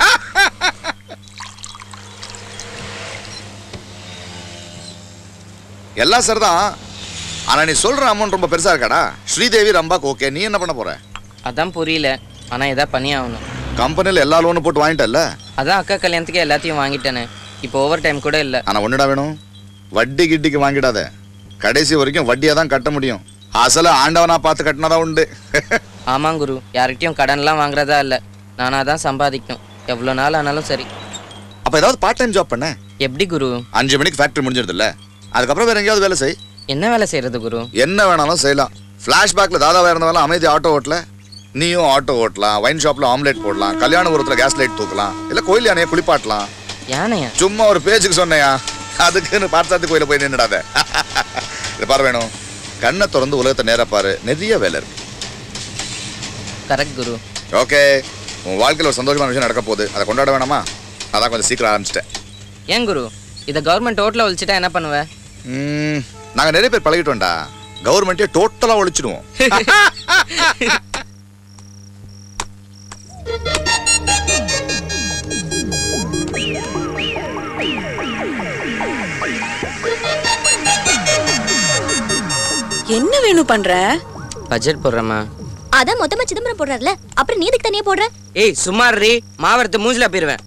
எல்லாம் சரிதான் ஆனா நீ சொல்ற அமௌண்ட் ரொம்ப பெருசா இருக்காடா ஸ்ரீதேவி ரம்பாக்கு ஓகே நீ என்ன பண்ண போற அதான் புரியல ஆனால் எதா பண்ணி ஆகணும் கம்பெனியில் எல்லா லோனும் போட்டு வாங்கிட்டல்ல அதான் அக்கா கல்யாணத்துக்கு எல்லாத்தையும் வாங்கிட்டேனே இப்போ ஓவர் டைம் கூட இல்லை ஆனா ஒண்ணுடா வேணும் வட்டி கிட்டிக்கு வாங்கிடாத கடைசி வரைக்கும் வட்டியை தான் கட்ட முடியும் அசல ஆண்டவனா பார்த்து கட்டினதா உண்டு ஆமாம் குரு யார்கிட்டயும் கடன்லாம் வாங்குறதா இல்லை நானாக தான் சம்பாதிக்கணும் எவ்வளோ நாள் ஆனாலும் சரி அப்ப ஏதாவது பார்ட் டைம் ஜாப் பண்ண எப்படி குரு அஞ்சு மணிக்கு ஃபேக்டரி முடிஞ்சிருதுல்ல அதுக்கப்புறம் வேற எங்கேயாவது வேலை செய் என்ன வேலை செய்யறது குரு என்ன வேணாலும் செய்யலாம் ஃப்ளாஷ்பேக்கில் தாதாவாக இருந்தவெல்லாம் அமைதி ஆட்டோ ஓட்டல நீயும் ஆட்டோ ஓட்டலாம் வைன் ஷாப்பில் ஆம்லேட் போடலாம் கல்யாணபுரத்தில் கேஸ் லைட் தூக்கலாம் இல்லை கோயில் யானையை குளிப்பாட்டலாம் யானையா சும்மா ஒரு பேச்சுக்கு சொன்னையா அதுக்குன்னு பார்த்தாத்து கோயில போய் நின்னுடாத இது பாரு வேணும் கண்ணை திறந்து உலகத்தை நேரா பாரு நிறைய வேலை இருக்கு கரெக்ட் குரு ஓகே உன் வாழ்க்கையில் ஒரு சந்தோஷமான விஷயம் நடக்க போகுது அதை கொண்டாட வேணாமா அதான் கொஞ்சம் சீக்கிரம் ஆரம்பிச்சிட்டேன் ஏன் குரு இதை கவர்மெண்ட் ஓட்டில் ஒழிச்சிட்டா என்ன பண்ணுவ ம், நாங்க நிறைய பேர் பழகிட்டோம்டா கவர்மெண்ட்டே டோட்டலா ஒழிச்சிடுவோம் என்ன வேணும் பண்ற பட்ஜெட் போடுறேம்மா அதான் மொத்தமா சிதம்பரம் போடுறாருல அப்புறம் நீ எதுக்கு தனியா போடுற ஏய் சும்மா ரீ மாவரத்து மூஞ்சில போயிருவேன்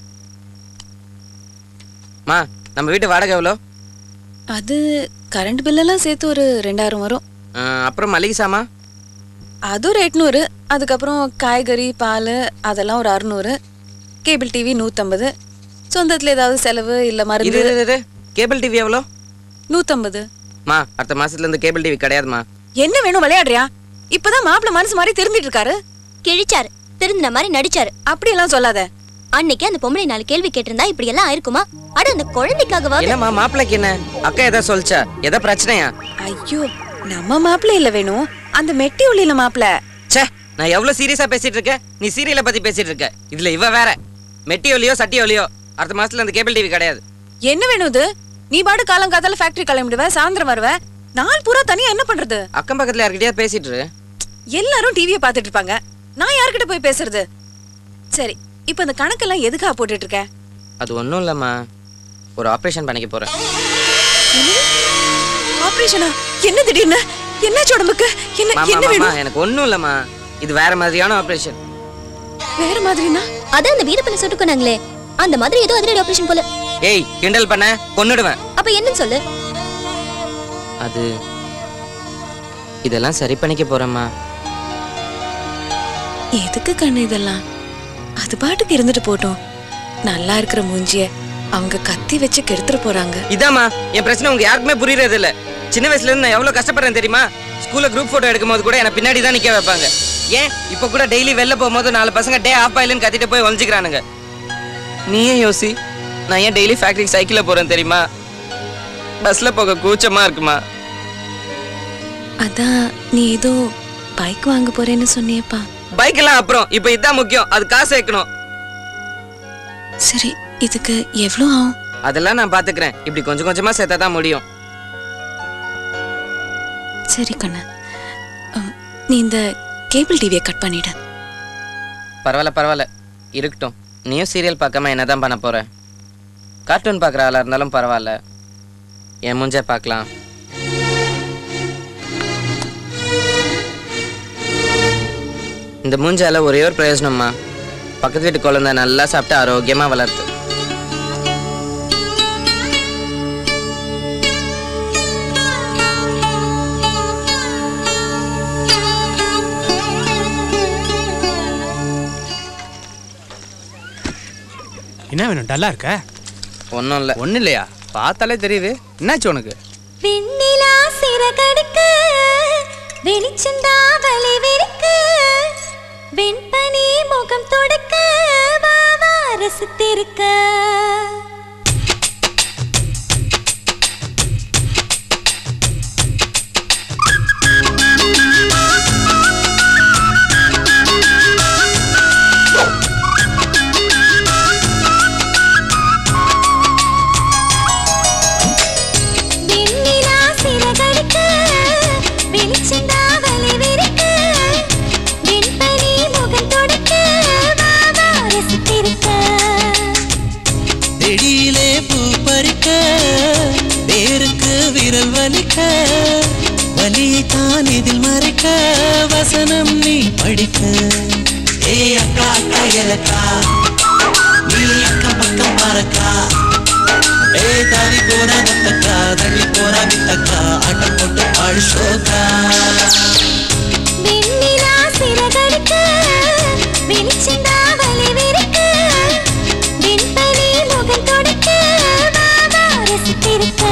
மா நம்ம வீட்டு வாடகை எவ்வளோ அது கரண்ட் பில்லெல்லாம் சேர்த்து ஒரு ரெண்டாயிரம் வரும் ஆ, அப்புறம் மளிகை சாமா அதுவும் ஒரு எட்நூறு அதுக்கப்புறம் காய்கறி பால் அதெல்லாம் ஒரு அறுநூறு கேபிள் டிவி நூற்றம்பது சொந்தத்தில் ஏதாவது செலவு இல்லை இது மருந்து இது, இது கேபிள் டிவி எவ்வளோ நூற்றம்பது மா அடுத்த மாசத்துல இருந்து கேபிள் டிவி கிடையாதுமா என்ன வேணும் விளையாடுறியா இப்பதான் மாப்பிள்ள மனசு மாதிரி திருந்திட்டு இருக்காரு கிழிச்சாரு திருந்தின மாதிரி நடிச்சாரு அப்படியெல்லாம் சொல்லாத அன்னைக்கு அந்த பொம்பளை நாலு கேள்வி கேட்டிருந்தா இப்படி எல்லாம் ஆயிருக்குமா அட அந்த குழந்தைக்காகவா என்னம்மா மாப்பிள்ளைக்கு என்ன அக்கா எதா சொல்லிச்சா எதா பிரச்சனையா ஐயோ நம்ம மாப்பிள்ள இல்ல வேணும் அந்த மெட்டி ஒளியில மாப்பிள்ள ச்சே நான் எவ்வளவு சீரியஸா பேசிட்டு இருக்கேன் நீ சீரியலை பத்தி பேசிட்டு இருக்க இதுல இவ வேற மெட்டி ஒலியோ சட்டி ஒலியோ அடுத்த மாசத்துல அந்த கேபிள் டிவி கிடையாது என்ன வேணும் இது நீ பாடு காலம் காத்தால ஃபேக்டரி கிளம்பிடுவ சாயந்தரம் வருவ நாள் பூரா தனியா என்ன பண்றது அக்கம் பக்கத்துல யார்கிட்டயா பேசிட்டு இரு. எல்லாரும் டிவியை பார்த்துட்டு இருப்பாங்க நான் யார்கிட்ட போய் பேசுறது சரி இப்போ இந்த கணக்கெல்லாம் எதுக்காக போட்டுட்டு இருக்க அது ஒண்ணும் இல்லம்மா ஒரு ஆபரேஷன் பண்ணிக்க போறேன் ஆபரேஷனா என்ன திடீர்னு என்னாச்சு உடம்புக்கு என்ன மாமா என்ன மாமா வேணும் எனக்கு ஒண்ணும் இல்லம்மா இது வேற மாதிரியான ஆபரேஷன் வேற மாதிரினா அதான் அந்த வீரப்பனை சுட்டுக்கோனாங்களே அந்த மாதிரி ஏதோ அதிரடி ஆபரேஷன் போல ஏய் கிண்டல் பண்ண கொன்னுடுவேன் அப்ப என்னன்னு சொல்லு அது இதெல்லாம் சரி பண்ணிக்க போறேம்மா எதுக்கு கண்ணு இதெல்லாம் அது பாட்டுக்கு இருந்துட்டு போட்டோம் நல்லா இருக்கிற மூஞ்சிய அவங்க கத்தி வச்சு கெடுத்துட்டு போறாங்க இதாம்மா என் பிரச்சனை உங்க யாருக்குமே புரியறது இல்ல சின்ன வயசுல இருந்து நான் எவ்வளவு கஷ்டப்படுறேன் தெரியுமா ஸ்கூல்ல குரூப் போட்டோ எடுக்கும்போது கூட என்ன பின்னாடி தான் நிக்க வைப்பாங்க ஏன் இப்போ கூட டெய்லி வெளில போகும்போது நாலு பசங்க டே ஆஃப் ஆயிலுன்னு கத்திட்டு போய் ஒழிஞ்சிக்கிறானுங்க நீயே யோசி நான் ஏன் டெய்லி ஃபேக்டரிக்கு சைக்கிளில் போறேன் தெரியுமா பஸ்ல போக கூச்சமா இருக்குமா அதான் நீ ஏதோ பைக் வாங்க போறேன்னு சொன்னியப்பா பைக் எல்லாம் அப்புறம் இப்போ இதுதான் முக்கியம் அது காசு வைக்கணும் சரி இதுக்கு எவ்வளோ ஆகும் அதெல்லாம் நான் பாத்துக்கிறேன் இப்படி கொஞ்சம் கொஞ்சமா சேர்த்தா தான் முடியும் சரி கண்ணா அம், நீ இந்த கேபிள் டிவியை கட் பண்ணிடு பரவாயில்ல பரவாயில்ல இருக்கட்டும் நீயும் சீரியல் பார்க்காம என்னதான் பண்ண போற கார்ட்டூன் பார்க்குற ஆளா இருந்தாலும் பரவாயில்ல என் மூஞ்ச பார்க்கலாம் இந்த மூஞ்சால ஒரே ஒரு பிரயோஜனம்மா பக்கத்து வீட்டு குழந்தை நல்லா சாப்பிட்டு ஆரோக்கியமா வளருது என்ன வேணும் டல்லா இருக்க ஒன்றும் இல்லை ஒன்றும் இல்லையா பார்த்தாலே தெரியுது என்னாச்சு உனக்கு வெண்ணிலா சிறகடிக்கு வெளிச்சந்தா வலை விரிக்கு வெண்பனி முகம் தொடக்க வாவா ரசித்திருக்க வெண்ணிலா சிறகடிக்கு வெளிச்சந்தா வலை விரிக்கு வெண்பனி முகம் தொடக்க வாவா ரசித்திருக்க செடியிலே பூ பறிக்க வேருக்கு விரல் வலிக்க வலியை தான் இதில் மறைக்க வசனம் நீ படிக்க ஏ அக்கா அக்கா எனக்கா நீ அக்கம் பக்கம் பாரக்கா ஏ தாரி போரா தத்தக்கா தள்ளி போரா வித்தக்கா ஆட்டம் போட்டு பாடு ஷோக்கா வெண்ணிலா சிறகடிக்கு வெளிச்சந்தா வலை விரிக்கு வெண்பனி முகம் தொடக்க வாவா ரசித்திருக்க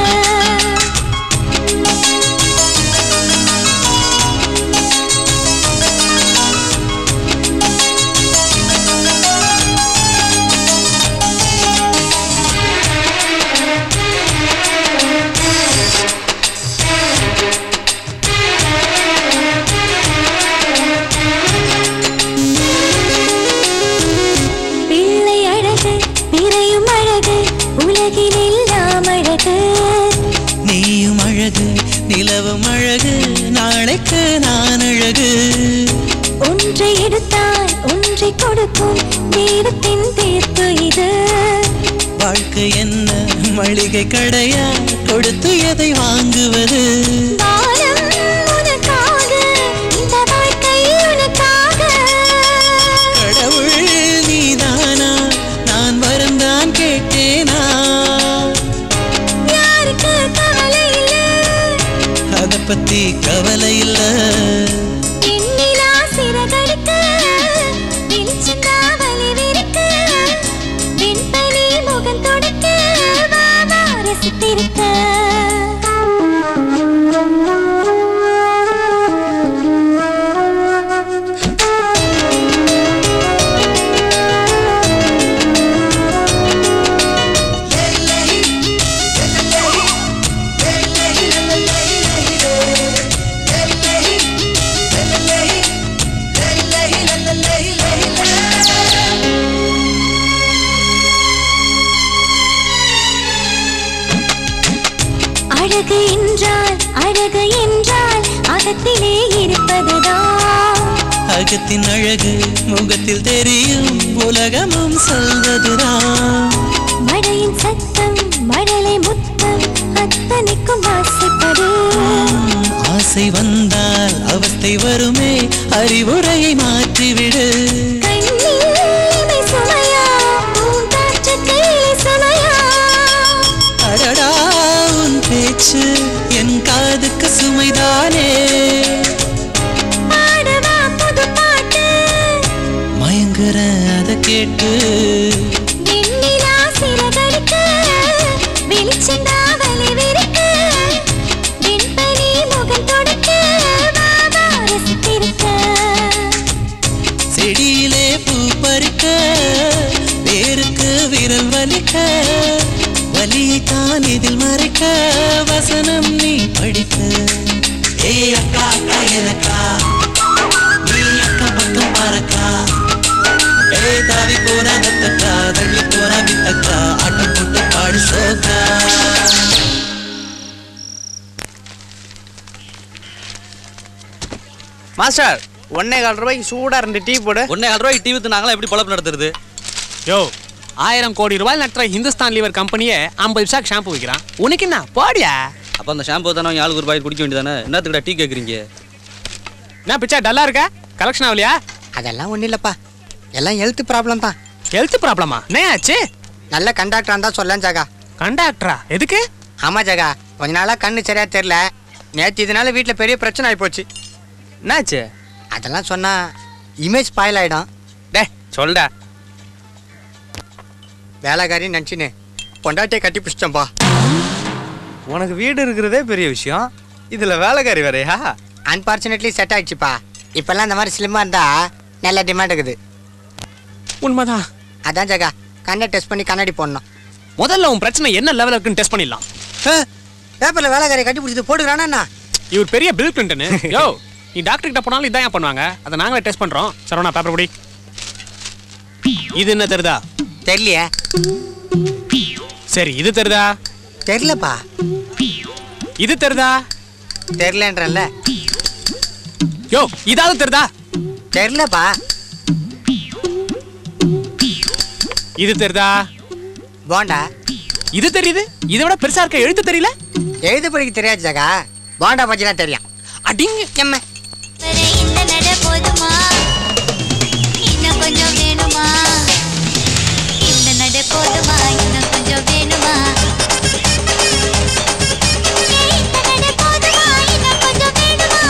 பிள்ளை அழகு பிறையும் அழகு உலகில் எல்லாம் அழகு நீயும் அழகு நிலவும் அழகு நாளைக்கு நான் அழகு ஒன்றை எடுத்தால் ஒன்றை கொடுக்கும் தெய்வத்தின் தீர்ப்பு இது வாழ்க்கை என்ன மளிகை கடையா கொடுத்து எதை வாங்குவது வானம் உனக்காக இந்த வாழ்க்கை உனக்காக கடவுள் நீதானா நான் வரந்தான் கேட்டேனா யாருக்கு கவலை இல்லை அத பத்தி கவலை இல்ல எண்ணிலா சிறகடிக்க வெளிச்சந்தா வலை விரிக்க வெண்பனி முகம் தொடக்க வாவா ரசித்திருக்க அழகு என்றால் அழகு என்றால் அகத்திலே இருப்பதுதான் அகத்தின் அழகு முகத்தில் தெரியும் உலகமும் சொல்வதுதான் மழையின் சத்தம் மழலை முத்தம் அத்தனைக்கும் ஆசைப்படு ஆசை வந்தால் அவஸ்தை வருமே அறிவுரையை மாற்றிவிடு கண்ணில் இமை சுமையா பூங்காற்று கையிலே சுமையா அடடா உன் பேச்சு என் காதுக்கு சுமைதானே பாடவா புது பாட்டு மயங்குற அதை கேட்டு வெண்ணிலா சிறகடிக்க வெளிச்சந்தா வலை விரிக்க வெண்பனி முகம் தொடக்க ஏய் அக்கா அக்கா எனக்கா நீ அக்கா பக்கம் பாரக்கா ஏய் தாவி போனா நத்தக்கா தள்ளி போனா வித்தக்கா ஆட்டம் போட்டு பாடு சோக்கா மாஸ்டர் ஒன்னே கால் ரூபாய்க்கு சூடா ரெண்டு டீ போடு ஒன்னே கால் ரூபாய்க்கு டீ வித்து நாங்களாம் எப்படி பொழப்பு நடத்துறது யோ ஆயிரம் கோடி ரூபாய் நடத்துற ஹிந்துஸ்தான் லிவர் கம்பெனியே ஐம்பது பைசாக்கு ஷாம்பு விற்கிறான் உனக்கு என்ன போடியா அப்போ அந்த ஷாம்பு தானே அவங்க ஆளுக்கு ஒரு பாக்கெட் குடிக்க வேண்டியதானே என்னத்துக்கிட்ட டீ கேட்குறீங்க என்ன பிச்சா டல்லா இருக்க கலெக்ஷன் ஆகலையா அதெல்லாம் ஒன்றும் இல்லைப்பா எல்லாம் ஹெல்த் ப்ராப்ளம் தான் ஹெல்த் ப்ராப்ளமா என்ன ஆச்சு நல்ல கண்டாக்டர் இருந்தால் சொல்லலாம் ஜாகா கண்டாக்டரா எதுக்கு ஆமாம் ஜாகா கொஞ்ச நாளாக கண்ணு சரியா தெரில நேற்று இதனால வீட்டில் பெரிய பிரச்சனை ஆகிப்போச்சு என்னாச்சு அதெல்லாம் சொன்னா இமேஜ் ஸ்பாயில் ஆகிடும் டே சொல்டா வேலைக்காரின்னு நினச்சின்னு பொண்டாட்டியை கட்டி பிடிச்சிட்டோம்பா உனக்கு வீடு இருக்கிறதே பெரிய விஷயம் இதுல வேலைக்காரி வேறையா அன்பார்ச்சுனேட்லி செட் ஆயிடுச்சுப்பா இப்போல்லாம் இந்த மாதிரி ஸ்லிம்மாக இருந்தால் நல்ல டிமாண்ட் இருக்குது உண்மைதான் அதான் ஜாகா கண்ணை டெஸ்ட் பண்ணி கண்ணாடி போடணும் முதல்ல உன் பிரச்சனை என்ன லெவல் இருக்குன்னு டெஸ்ட் பண்ணிடலாம் பேப்பரில் வேலைக்காரியை கட்டி பிடிச்சது போட்டுக்கிறானா இவர் பெரிய பில் கிளின்டன் யோ நீ டாக்டர் கிட்ட போனாலும் இதான் ஏன் பண்ணுவாங்க அதை நாங்களே டெஸ்ட் பண்றோம் சரவணா பேப்பர் படி இது என்ன தெரியுதா தெரியலையே சரி இது தெரியுதா தெரியலப்பா இது தெரியுதா தெரிலன்றல யோ இதாவது தெரியுதா தெரியலப்பா இது தெரியுதா போண்டா இது தெரியுது இதை விட பெருசா இருக்க எழுத்து தெரியல எழுத படிக்க தெரியாது ஜாகா போண்டா பஜ்ஜிலாம் தெரியும் அடிங்க எம்ம இந்த நட போதுமா இன்னும் கொஞ்சம் வேணுமா இந்த நட போதுமா இன்னும் கொஞ்சம் வேணுமா இந்த நட போதுமா இன்னும் கொஞ்சம் வேணுமா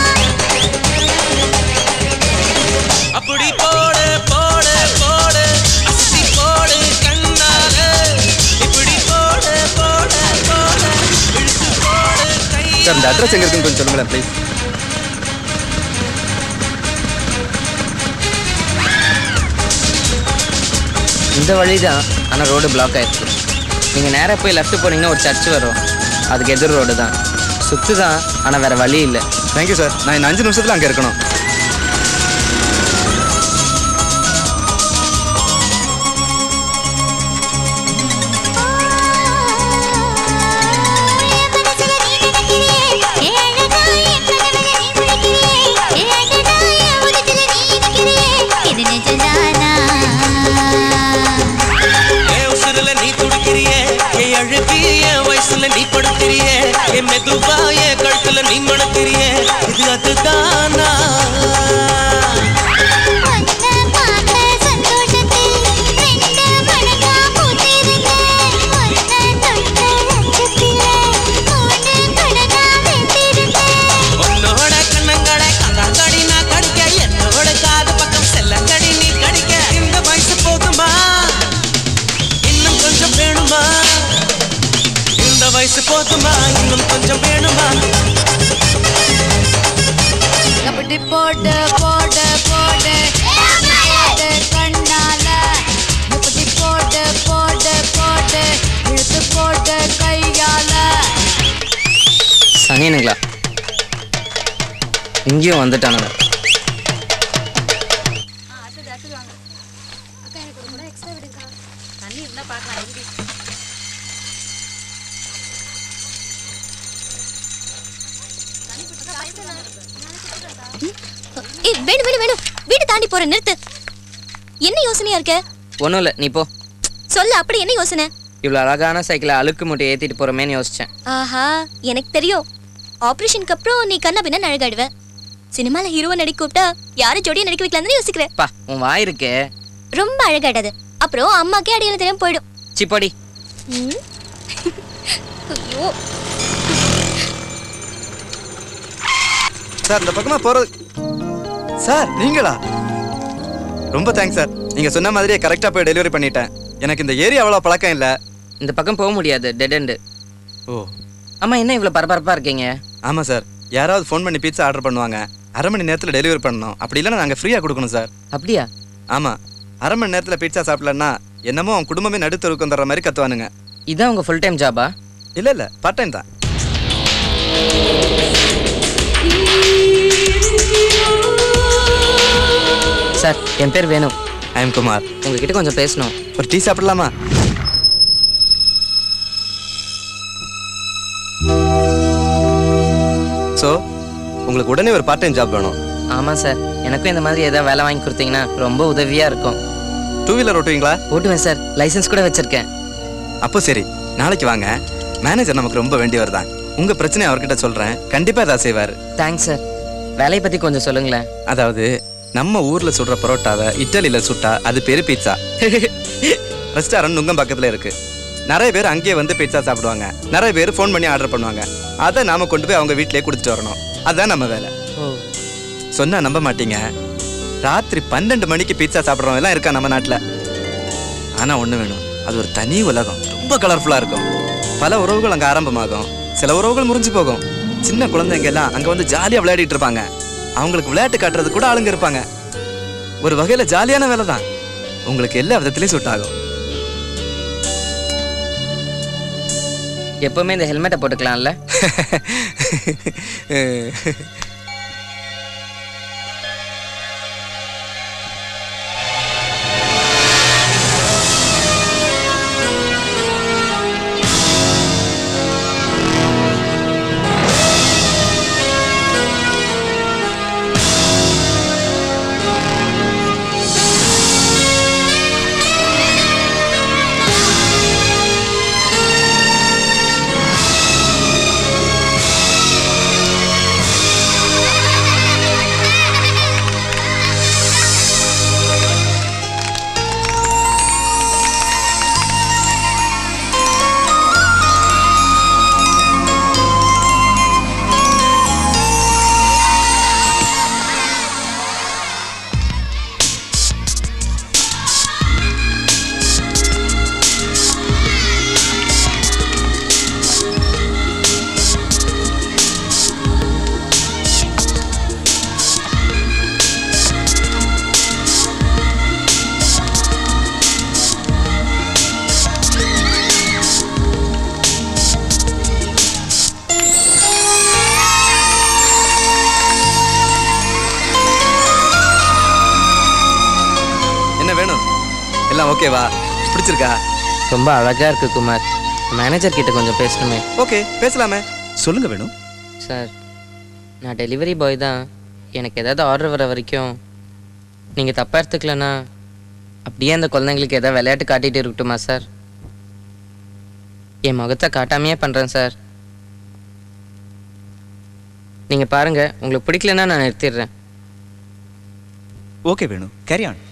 அப்படி போடு போடு போடு அசி போடு கண்ணால இப்படி போடு போடு போடு இழுத்து போடு கை சார் இந்த அட்ரஸ் எங்க இருக்குன்னு கொஞ்சம் சொல்லுங்களேன் ப்ளீஸ் இந்த வழி தான் ஆனால் ரோடு பிளாக் ஆயிடுச்சு நீங்கள் நேராக போய் லெஃப்ட் போனீங்கன்னா ஒரு சர்ச் வரும் அதுக்கு எதிர் ரோடு தான் சுத்து தான் ஆனால் வேற வழி இல்லை தேங்க்யூ சார் நான் இந்த அஞ்சு நிமிஷத்துல அங்கே இருக்கணும் இது நிஜம்தானா என் உசுருல நீ துடிக்கிறியே என் அழுகி என் வயசுல நீ படுக்கிறியே என் மெதுவா என் கழுத்துல நீ மணக்கிறியே இது அதுதானா உன்னோட கண்ணங்களை கங்காங்கடி நான் கடிக்க என்னோட காது பக்கம் செல்லங்கடி நீ கடிக்க இந்த வயசு போதுமா இன்னும் கொஞ்சம் வேணுமா இந்த வயசு போதுமா இன்னும் கொஞ்சம் வேணுமா கபடி போடு போடு போடு போடு கண்ணால இப்படி போடு போடு போடு இழுத்து போடு கையால சனியனுங்களா இங்கேயும் வந்துட்டானுங்க ஏய் வேணும் வேணும் வேணும் வீடு தாண்டி போற நிறுத்து என்ன யோசனையா இருக்க ஒன்றும் இல்லை நீ போ சொல்ல அப்படி என்ன யோசனை இவ்வளோ அழகான சைக்கிளை அழுக்கு மூட்டை ஏற்றிட்டு போகிறோமேன்னு யோசித்தேன் ஆஹா எனக்கு தெரியும் ஆபரேஷனுக்கு அப்புறம் நீ கண்ணா பின்ன அழகாடுவ சினிமால ஹீரோவை நடிக்க கூப்பிட்டா யாரை ஜோடியா நடிக்க வைக்கலாம்னு யோசிக்கிறேன் பா உன் வாய் இருக்கே ரொம்ப அழகாடாது அப்புறம் அம்மாக்கே அடையாளம் தெரியாம போயிடும் சிப்படி ம். ஐயோ சார் இந்த பக்கமா போறது சார் நீங்களா ரொம்ப தேங்க்ஸ் சார் நீங்க சொன்ன மாதிரியே கரெக்டா போய் டெலிவரி பண்ணிட்டேன் எனக்கு இந்த ஏரியா அவ்வளோ பழக்கம் இல்லை இந்த பக்கம் போக முடியாது டெட் எண்டு ஓ அம்மா என்ன இவ்வளோ பரபரப்பாக இருக்கீங்க ஆமாம் சார் யாராவது ஃபோன் பண்ணி பீட்சா ஆர்டர் பண்ணுவாங்க அரை மணி நேரத்தில் டெலிவரி பண்ணணும் அப்படி இல்லைன்னா நாங்கள் ஃப்ரீயாக கொடுக்கணும் சார் அப்படியா ஆமாம் அரை மணி நேரத்தில் பீட்சா சாப்பிடலன்னா என்னமோ அவன் குடும்பமே நடுத்தருக்கு வந்துடுற மாதிரி கத்துவானுங்க இதான் உங்கள் ஃபுல் டைம் ஜாபா இல்லை இல்லை பார்ட் டைம் தான் Thank சார் என் பேர் வேணு ஐ எம் குமார் உங்ககிட்ட கொஞ்சம் பேசணும் ஒரு டீ சாப்பிடலாமா ஸோ உங்களுக்கு உடனே ஒரு பார்ட் டைம் ஜாப் வேணும் ஆமாம் சார் எனக்கும் இந்த மாதிரி ஏதாவது வேலை வாங்கி கொடுத்தீங்கன்னா ரொம்ப உதவியாக இருக்கும் டூ வீலர் ஓட்டுவீங்களா ஓட்டுவேன் சார் லைசென்ஸ் கூட வச்சிருக்கேன் அப்போ சரி நாளைக்கு வாங்க மேனேஜர் நமக்கு ரொம்ப வேண்டியவர் தான் உங்க பிரச்சனை அவர்கிட்ட சொல்றேன் கண்டிப்பா ஏதாவது செய்வார் தேங்க்ஸ் சார் வேலையை பற்றி கொஞ்சம் சொல்லுங்களேன் அதாவது நம்ம ஊர்ல சுடுற பரோட்டாவை இட்டாலியில சுட்டா அது பேரு பீட்சா ரெஸ்டாரண்ட் நுங்கம் பக்கத்துல இருக்கு நிறைய பேர் அங்கேயே வந்து பீட்சா சாப்பிடுவாங்க நிறைய பேர் ஃபோன் பண்ணி ஆர்டர் பண்ணுவாங்க அதை நாம கொண்டு போய் அவங்க வீட்டிலேயே கொடுத்துட்டு வரணும் அதுதான் நம்ம வேலை ஓ சொன்னா நம்ப மாட்டீங்க ராத்திரி பன்னெண்டு மணிக்கு பீட்சா சாப்பிட்றவங்க எல்லாம் இருக்கா நம்ம நாட்டில் ஆனா ஒண்ணு வேணும் அது ஒரு தனி உலகம் ரொம்ப கலர்ஃபுல்லா இருக்கும் பல உறவுகள் அங்க ஆரம்பமாகும் சில உறவுகள் முறிஞ்சு போகும் சின்ன குழந்தைங்க எல்லாம் அங்க வந்து ஜாலியா விளையாடிட்டு இருப்பாங்க அவங்களுக்கு விளையாட்டு காட்டுறது கூட ஆளுங்க இருப்பாங்க ஒரு வகையில ஜாலியான வேலை தான் உங்களுக்கு எல்லா விதத்திலையும் சூட் ஆகும் எப்பவுமே இந்த ஹெல்மெட்டை போட்டுக்கலாம்ல என்ன வேணும் எல்லாம் ஓகேவா பிடிச்சிருக்கா ரொம்ப அழகா இருக்கு குமார் மேனேஜர் கிட்ட கொஞ்சம் பேசணுமே ஓகே பேசலாமே சொல்லுங்க வேணும் சார் நான் டெலிவரி பாய் தான் எனக்கு ஏதாவது ஆர்டர் வர வரைக்கும் நீங்கள் தப்பாக எடுத்துக்கலனா அப்படியே அந்த குழந்தைங்களுக்கு ஏதாவது விளையாட்டு காட்டிட்டு இருக்கட்டுமா சார் என் முகத்தை காட்டாமையே பண்ணுறேன் சார் நீங்கள் பாருங்கள் உங்களுக்கு பிடிக்கலன்னா நான் நிறுத்திடுறேன் ஓகே வேணும் carry on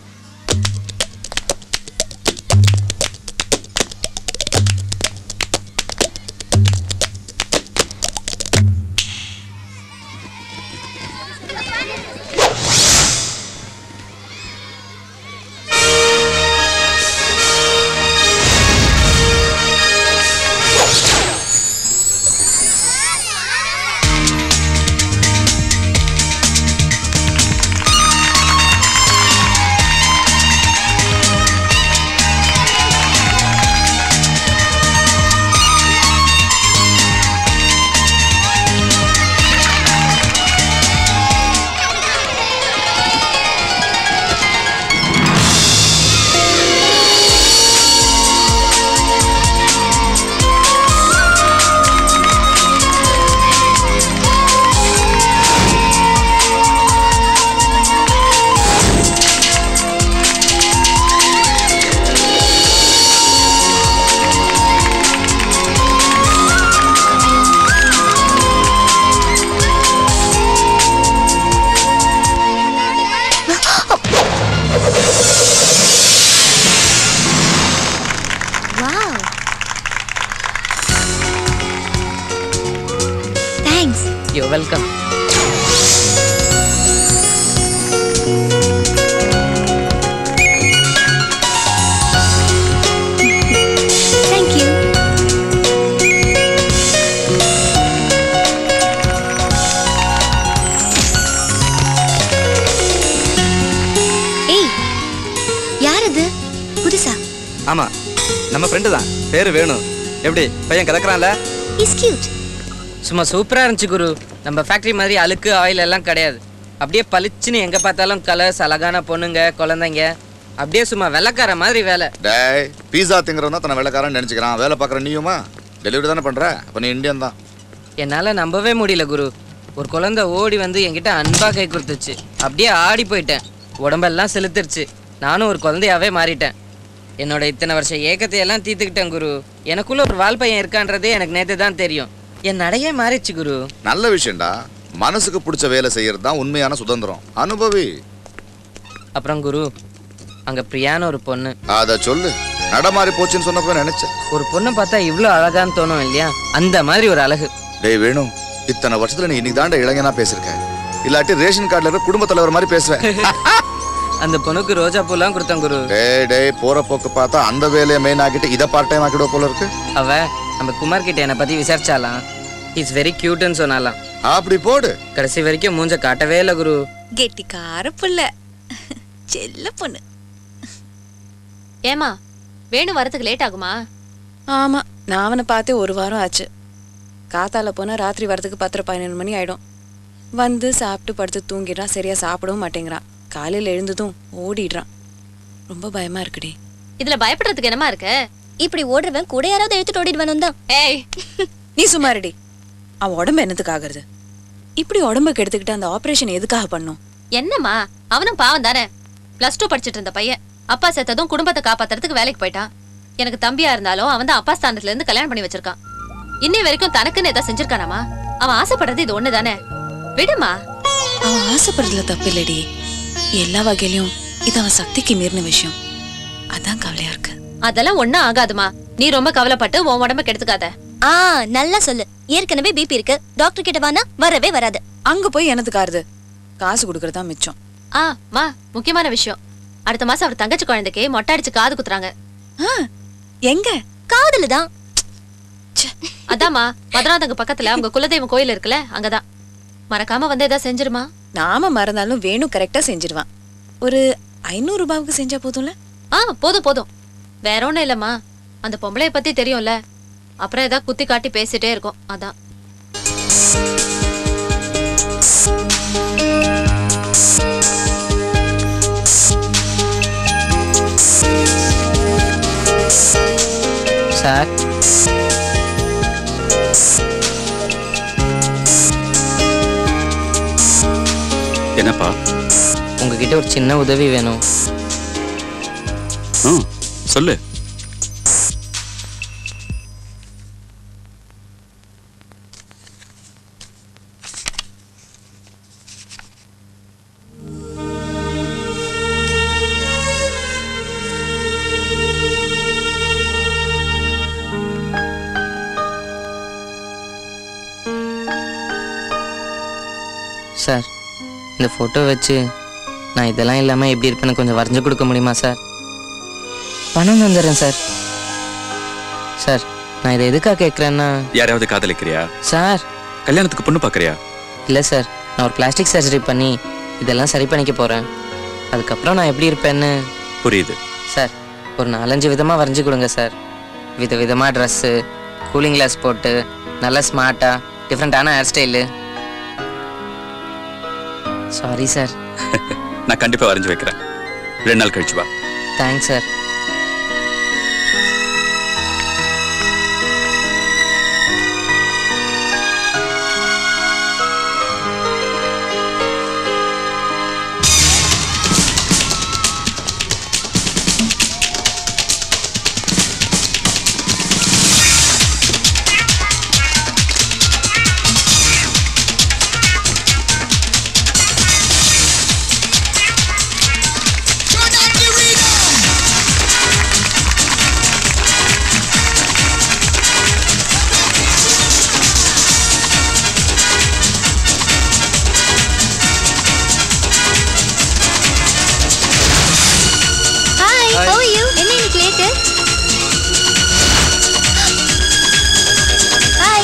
wow thanks yo welcome thank you ஏய் யார் அது புதுசா ஆமா நம்ம ஃப்ரெண்டு தான் பேரு வேணும் எப்படி பையன் கலக்குறான்ல இஸ் கியூட் சும்மா சூப்பராக இருந்துச்சு குரு நம்ம ஃபேக்ட்ரி மாதிரி அழுக்கு ஆயில் எல்லாம் கிடையாது அப்படியே பளிச்சுன்னு எங்க பார்த்தாலும் கலர்ஸ் அழகான பொண்ணுங்க குழந்தைங்க அப்படியே சும்மா வெள்ளக்கார மாதிரி வேலை டேய் பீஸா திங்கிறவன் தான் தன்னை வேலைக்காரன் நினைச்சுக்கிறான் வேலை பார்க்குற நீயுமா டெலிவரி தானே பண்ற அப்ப நீ இந்தியன் தான் என்னால நம்பவே முடியல குரு ஒரு குழந்தை ஓடி வந்து என்கிட்ட அன்பா கை கொடுத்துச்சு அப்படியே ஆடி போயிட்டேன் உடம்பெல்லாம் செலுத்துருச்சு நானும் ஒரு குழந்தையாவே மாறிட்டேன் என்னோட இத்தனை வருஷம் ஏக்கத்தை எல்லாம் தீர்த்துக்கிட்டேன் குரு எனக்குள்ள ஒரு வால் பையன் இருக்கான்றதே எனக்கு நேத்து தான் தெரியும் என் நடையே மாறிச்சு குரு நல்ல விஷயம்டா மனசுக்கு பிடிச்ச வேலை செய்யறது தான் உண்மையான சுதந்திரம் அனுபவி அப்புறம் குரு அங்க பிரியான்னு ஒரு பொண்ணு அத சொல்லு நடமாறி போச்சுன்னு சொன்னப்ப நினைச்சேன் ஒரு பொண்ணை பார்த்தா இவ்வளோ அழகான்னு தோணும் இல்லையா அந்த மாதிரி ஒரு அழகு டேய் வேணும் இத்தனை வருஷத்துல நீ இன்னைக்கு தாண்ட இளைஞனா பேசிருக்க இல்லாட்டி ரேஷன் கார்டுல இருக்க குடும்ப தலைவர் மாதிரி பேசுவேன் அந்த பொண்ணுக்கு ரோஜா பூலாம் கொடுத்தேன் குரு டேய் டேய் போற போக்கு பார்த்தா அந்த வேலையை மெயின் ஆக்கிட்டு இதை பார்ட் டைம் ஆக்கிடுவ போல இருக்கு அவ நம்ம குமார் கிட்ட என்னை பத்தி விசாரிச்சாலாம் இஸ் வெரி கியூட்னு சொன்னாலாம் அப்படி போடு கடைசி வரைக்கும் மூஞ்ச காட்டவே இல்லை குரு கெட்டிக்கார புள்ள செல்ல பொண்ணு ஏமா வேணு வரதுக்கு லேட் ஆகுமா ஆமா நான் அவனை பார்த்தே ஒரு வாரம் ஆச்சு காத்தால போனா ராத்திரி வரதுக்கு பத்தரை பதினொன்று மணி ஆயிடும் வந்து சாப்பிட்டு படுத்து தூங்கிடுறான் சரியா சாப்பிடவும் மாட்டேங்கிறான் காலையில எழுந்ததும் ஓடிடுறான் ரொம்ப பயமா இருக்குடி இதுல பயப்படுறதுக்கு என்னமா இருக்கு இப்படி ஓடுறவன் கூட யாராவது எடுத்துட்டு ஓடிடுவானு தான் ஏய் நீ சும்மாருடி அவன் உடம்பு என்னத்துக்காகிறது இப்படி உடம்ப கெடுத்துக்கிட்டு அந்த ஆபரேஷன் எதுக்காக பண்ணும் என்னம்மா அவனும் பாவம் தானே பிளஸ் டூ படிச்சிட்டு இருந்த பையன் அப்பா செத்ததும் குடும்பத்தை காப்பாத்துறதுக்கு வேலைக்கு போயிட்டான் எனக்கு தம்பியா இருந்தாலும் அவன் தான் அப்பா ஸ்தானத்துல இருந்து கல்யாணம் பண்ணி வச்சிருக்கான் இன்னை வரைக்கும் தனக்குன்னு ஏதாவது செஞ்சிருக்கானாமா அவன் ஆசைப்படுறது இது ஒண்ணுதானே விடுமா அவன் ஆசைப்படுறதுல தப்பு இல்லடி எல்லா வகையிலயும் இது அவன் சக்திக்கு மீறின விஷயம் அதான் கவலையா இருக்கு அதெல்லாம் ஒண்ணும் ஆகாதுமா நீ ரொம்ப கவலைப்பட்டு உன் உடம்ப கெடுத்துக்காத ஆ நல்லா சொல்லு ஏற்கனவே பிபி இருக்கு டாக்டர் கிட்ட வானா வரவே வராது அங்க போய் என்னத்துக்காருது காசு கொடுக்கறதா மிச்சம் ஆ மா முக்கியமான விஷயம் அடுத்த மாசம் அவர் தங்கச்சி குழந்தைக்கு மொட்டை அடிச்சு காது குத்துறாங்க எங்க காதுல தான் அதாம்மா மதுராந்தங்க பக்கத்துல அவங்க குலதெய்வம் கோயில் இருக்குல்ல அங்கதான் மறக்காம வந்து ஏதாவது செஞ்சிருமா நாம மறந்தாலும் வேணும் கரெக்டா செஞ்சிருவான் ஒரு ஐநூறு ரூபாவுக்கு செஞ்சா போதும்ல ஆ போதும் போதும் வேற ஒண்ணும் இல்லம்மா அந்த பொம்பளைய பத்தி தெரியும்ல அப்புறம் ஏதாவது குத்தி காட்டி பேசிட்டே இருக்கும் அதான் சார் என்னப்பா உங்ககிட்ட ஒரு சின்ன உதவி வேணும் ம் சொல்லு சார் இந்த ஃபோட்டோ வச்சு நான் இதெல்லாம் இல்லாமல் எப்படி இருப்பேன்னு கொஞ்சம் வரைஞ்சு கொடுக்க முடியுமா சார் பணம் வந்துடுறேன் சார் சார் நான் இதை எதுக்காக கேட்குறேன்னா யாரையாவது காதலிக்கிறியா சார் கல்யாணத்துக்கு பொண்ணு பார்க்கறியா இல்லை சார் நான் ஒரு பிளாஸ்டிக் சர்ஜரி பண்ணி இதெல்லாம் சரி பண்ணிக்க போகிறேன் அதுக்கப்புறம் நான் எப்படி இருப்பேன்னு புரியுது சார் ஒரு நாலஞ்சு விதமாக வரைஞ்சி கொடுங்க சார் வித விதமாக ட்ரெஸ்ஸு கூலிங் கிளாஸ் போட்டு நல்ல ஸ்மார்ட்டாக டிஃப்ரெண்ட்டான ஹேர் ஸ்டைலு சாரி சார் நான் கண்டிப்பா வரைஞ்சு வைக்கிறேன் ரெண்டு நாள் கழிச்சு வா thanks sir hi Hi. how are you என்ன இன்னைக்கு லேட் ஹாய்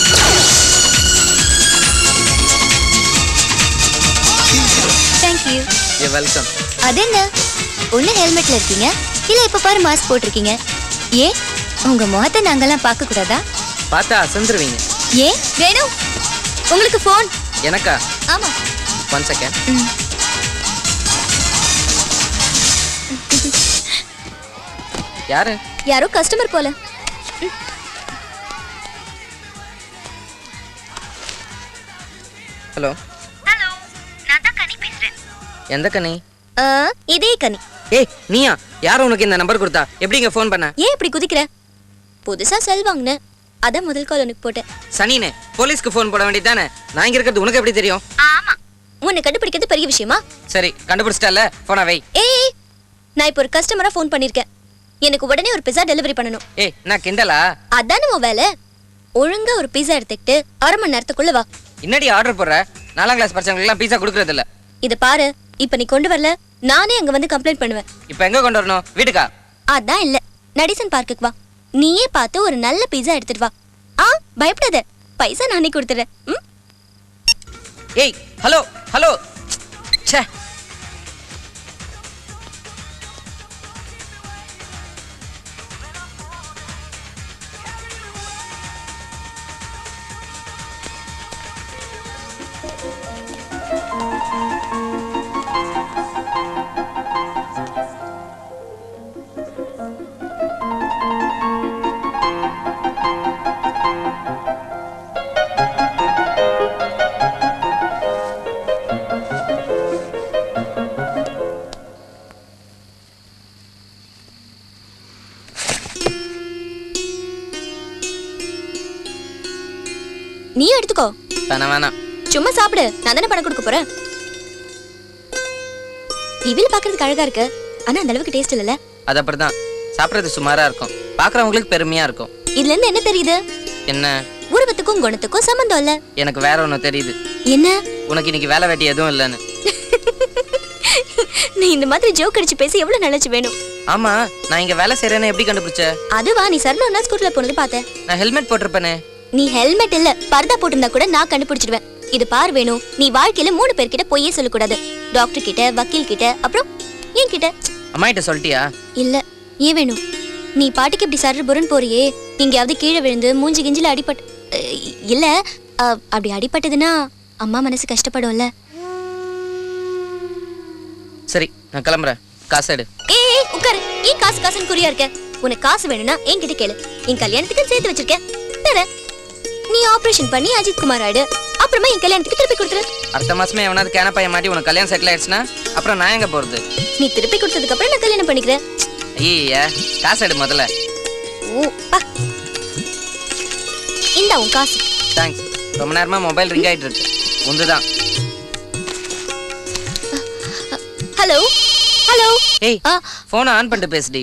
தேங்க் யூ ஏ வெல்கம் அது என்ன ஒண்ணு ஹெல்மெட்ல இருக்கீங்க இல்ல இப்ப பாரு மாஸ்க் போட்டிருக்கீங்க ஏன் உங்க முகத்தை நாங்கெல்லாம் பார்க்க கூடாதா பார்த்தா அசந்துருவீங்க ஏன் வேணும் உங்களுக்கு ஃபோன் எனக்கா ஆமா ஒன் செகண்ட் யாரு யாரோ கஸ்டமர் போல ஹலோ ஹலோ நான் தான் கனி பேசுறேன் எந்த கனி இதே கனி ஏய் நீயா யார் உனக்கு இந்த நம்பர் கொடுத்தா எப்படிங்க ஃபோன் பண்ண ஏன் இப்படி குதிக்கிற புதுசா செல் வாங்கினேன் அதான் முதல் கால் உனக்கு போட்டேன் சனினே போலீஸ்க்கு ஃபோன் போட வேண்டியதானே நான் இங்க இருக்கிறது உனக்கு எப்படி தெரியும் ஆமா உன்னை கண்டுபிடிக்கிறது பெரிய விஷயமா சரி கண்டுபிடிச்சிட்டல போனா வை ஏய் நான் இப்போ ஒரு கஸ்டமரா ஃபோன் பண்ணிருக்கேன் எனக்கு உடனே ஒரு பிஸா டெலிவரி பண்ணணும் ஏய் நான் கிண்டலா அதானே உன் வேலை ஒழுங்கா ஒரு பிஸா எடுத்துக்கிட்டு அரை மணி நேரத்துக்குள்ள வா இன்னடி ஆர்டர் போடுற நாலாம் கிளாஸ் பசங்களுக்குலாம் பீஸா கொடுக்கறது இல்ல இத பாரு இப்ப நீ கொண்டு வரல நானே அங்க வந்து கம்ப்ளைண்ட் பண்ணுவேன் இப்போ எங்க கொண்டு வரணும் வீட்டுக்கா அதான் இல்ல நடிசன் பார்க்குக்கு வா நீயே பார்த்து ஒரு நல்ல பிஸா எடுத்துட்டு வா ஆ பயப்படாத பைசா நானே கொடுத்துறேன் ம் ஏய் ஹலோ ஹலோ ச்சே நீ எடுத்துக்கோ வேணாம் வேணாம் சும்மா சாப்பிடு நான் தானே பணம் கொடுக்க போறேன் டிவில பாக்குறதுக்கு அழகா இருக்கு ஆனா அந்த அளவுக்கு டேஸ்ட் இல்லல அது அப்படிதான் சாப்பிட்றது சுமாரா இருக்கும் பார்க்குறவங்களுக்கு பெருமையா இருக்கும் இதுல இருந்து என்ன தெரியுது என்ன உருவத்துக்கும் குணத்துக்கும் சம்பந்தம் இல்ல எனக்கு வேற ஒன்று தெரியுது என்ன உனக்கு இன்னைக்கு வேலை வெட்டி எதுவும் இல்லைன்னு நீ இந்த மாதிரி ஜோக் அடிச்சு பேசி எவ்வளவு நினைச்சு வேணும் ஆமா நான் இங்க வேலை செய்யறேன்னு எப்படி கண்டுபிடிச்ச அதுவா நீ சரணா ஸ்கூட்டர்ல போனது பார்த்தேன் நான் ஹெல்மெட் போட்டிருப்பேனே நீ ஹெல்மெட் இல்ல பர்தா போட்டிருந்தா கூட நான் கண்டுபிடிச்சிடுவேன் இது பார் வேணும் நீ வாழ்க்கையில மூணு பேர்கிட்ட பொய்யே சொல்லக்கூடாது டாக்டர் கிட்ட வக்கீல் கிட்ட அப்புறம் என் கிட்ட அம்மா கிட்ட சொல்லிட்டியா இல்ல ஏன் வேணும் நீ பாட்டுக்கு இப்படி சர்ற புரன் போறியே எங்கேயாவது கீழே விழுந்து மூஞ்சி கிஞ்சில அடிபட்டு அஹ், இல்ல அஹ், அப்படி அடிபட்டதுன்னா அம்மா மனசு கஷ்டப்படும்ல சரி நான் கிளம்புறேன் காசு எடு ஏய் ஏய், உட்காரு ஏன் காசு காசுன்னு குறியா இருக்க உனக்கு காசு வேணும்னா என்கிட்ட கேளு என் கல்யாணத்துக்கு சேர்த்து வச்சிருக்கேன் தரேன் நீ ஆபரேஷன் பண்ணி அஜித் குமார் ஆயிடு அப்புறமா என் கல்யாணத்துக்கு திருப்பி கொடுத்துரு அடுத்த மாசமே எவனாவது கேன பையன் மாட்டி உனக்கு கல்யாணம் செட்டில் ஆயிடுச்சுன்னா அப்புறம் நான் எங்க போறது நீ திருப்பி கொடுத்ததுக்கு அப்புறம் நான் கல்யாணம் பண்ணிக்கிறேன் ஐயா காசு எடு முதல்ல ஓ பா இந்த உன் காசு தேங்க்ஸ் ரொம்ப நேரமா மொபைல் ரிங் ஆயிட்டு இருக்கு உந்துதான் ஹலோ ஹலோ ஏய் போனை ஆன் பண்ணிட்டு பேசுடி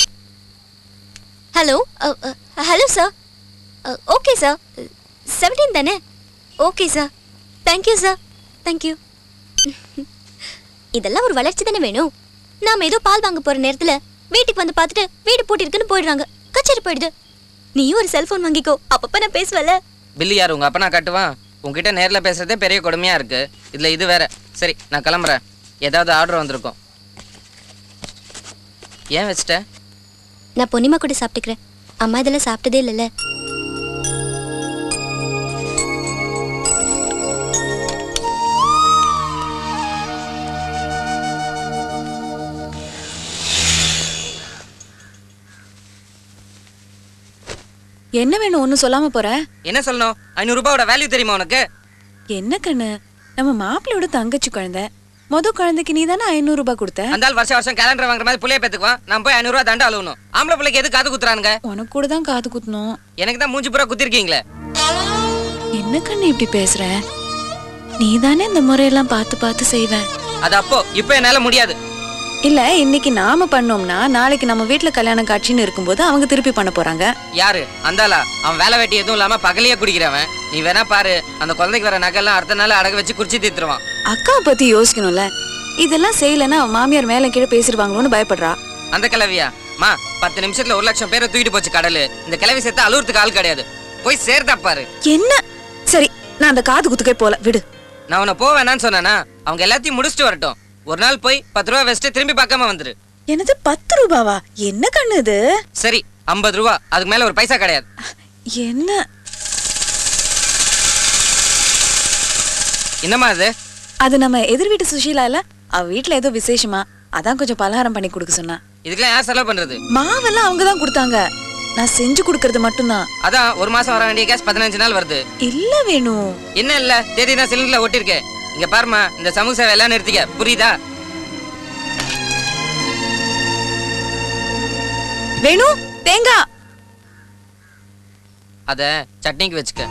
hello hello sir okay sir seventeen தானே okay sir thank you sir thank you இதெல்லாம் ஒரு வளர்ச்சி தானே வேணும் நாம ஏதோ பால் வாங்க போற நேரத்துல வீட்டுக்கு வந்து பார்த்துட்டு வீடு பூட்டிருக்குன்னு போயிடுறாங்க கச்சேரி போயிடுது நீயும் ஒரு செல்போன் வாங்கிக்கோ அப்பப்ப நான் பேசுவல பில்லு யார் உங்க அப்பனா கட்டுவான் உங்ககிட்ட நேர்ல பேசுறதே பெரிய கொடுமையா இருக்கு இதுல இது வேற சரி நான் கிளம்புறேன் ஏதாவது ஆர்டர் வந்திருக்கும் ஏன் வச்சிட்ட நான் பொன்னிமா கூட சாப்பிட்டுக்கிறேன் அம்மா இதெல்லாம் சாப்பிட்டதே இல்லைல்ல என்ன வேணும் ஒன்றும் சொல்லாம போற என்ன சொல்லணும் ஐநூறு ரூபாயோட வேல்யூ தெரியுமா உனக்கு என்ன கண்ணு நம்ம மாப்பிள்ளையோட தங்கச்சி குழந்தை மொத குழந்தைக்கு நீ தானே ஐநூறு ரூபாய் கொடுத்த அந்த ஆள் வருஷம் வருஷம் கேலண்டர் வாங்குற மாதிரி புள்ளைய பேத்துக்குவான் நான் போய் ஐநூறு ரூபா தண்டை அழுவணும் ஆம்பளை பிள்ளைக்கு எது காது குத்துறானுங்க உனக்கு கூட தான் காது குத்தணும் எனக்கு தான் மூஞ்சி பூரா குத்திருக்கீங்களே என்ன கண்ணு இப்படி பேசுற நீ தானே இந்த முறையெல்லாம் பார்த்து பார்த்து செய்வ அது அப்போ இப்போ என்னால முடியாது இல்ல இன்னைக்கு நாம பண்ணோம்னா நாளைக்கு நம்ம வீட்ல கல்யாண காட்சின்னு இருக்கும்போது அவங்க திருப்பி பண்ண போறாங்க யாரு அந்தாளா அவன் வேலை வெட்டி எதுவும் இல்லாம பகலையே குடிக்கிறவன் நீ வேணா பாரு அந்த குழந்தைக்கு வர நகைலாம் அடுத்த நாள் அடகு வச்சு குடிச்சு தீத்துருவான் அக்காவை பத்தி யோசிக்கணும்ல இதெல்லாம் செய்யலைன்னா அவ மாமியார் மேல கீழே பேசிடுவாங்களோன்னு பயப்படுறா அந்த கிளவியா மா பத்து நிமிஷத்துல ஒரு லட்சம் பேரை தூக்கிட்டு போச்சு கடலு இந்த கிளவி சேர்த்து அழுவுறதுக்கு ஆள் கிடையாது போய் சேர்த்தா பாரு என்ன சரி நான் அந்த காது குத்துக்கே போல விடு நான் உன்னை போக வேணாம்னு சொன்னேனா அவங்க எல்லாத்தையும் முடிச்சுட்டு வரட்டும் ஒரு நாள் போய் பத்து ரூபா வச்சுட்டு திரும்பி பார்க்காம வந்துரு எனது பத்து ரூபாவா என்ன கண்ணு இது சரி ஐம்பது ரூபா அதுக்கு மேல ஒரு பைசா கிடையாது என்ன என்னம்மா அது அது நம்ம எதிர் வீட்டு சுஷீலா இல்ல அவ வீட்ல ஏதோ விசேஷமா அதான் கொஞ்சம் பலகாரம் பண்ணி கொடுக்க சொன்னா இதுக்கெல்லாம் யார் செலவு பண்றது மாவெல்லாம் அவங்க தான் கொடுத்தாங்க நான் செஞ்சு கொடுக்கறது மட்டும்தான் அதான் ஒரு மாசம் வர வேண்டிய கேஸ் பதினஞ்சு நாள் வருது இல்ல வேணும் என்ன இல்ல தேதி தான் சிலிண்டர்ல ஒட்டிருக்கேன் இங்க பாருமா இந்த சமூக சேவை எல்லாம் நிறுத்திக்க புரியுதா வேணும் தேங்காய் அத சட்னிக்கு வச்சுக்க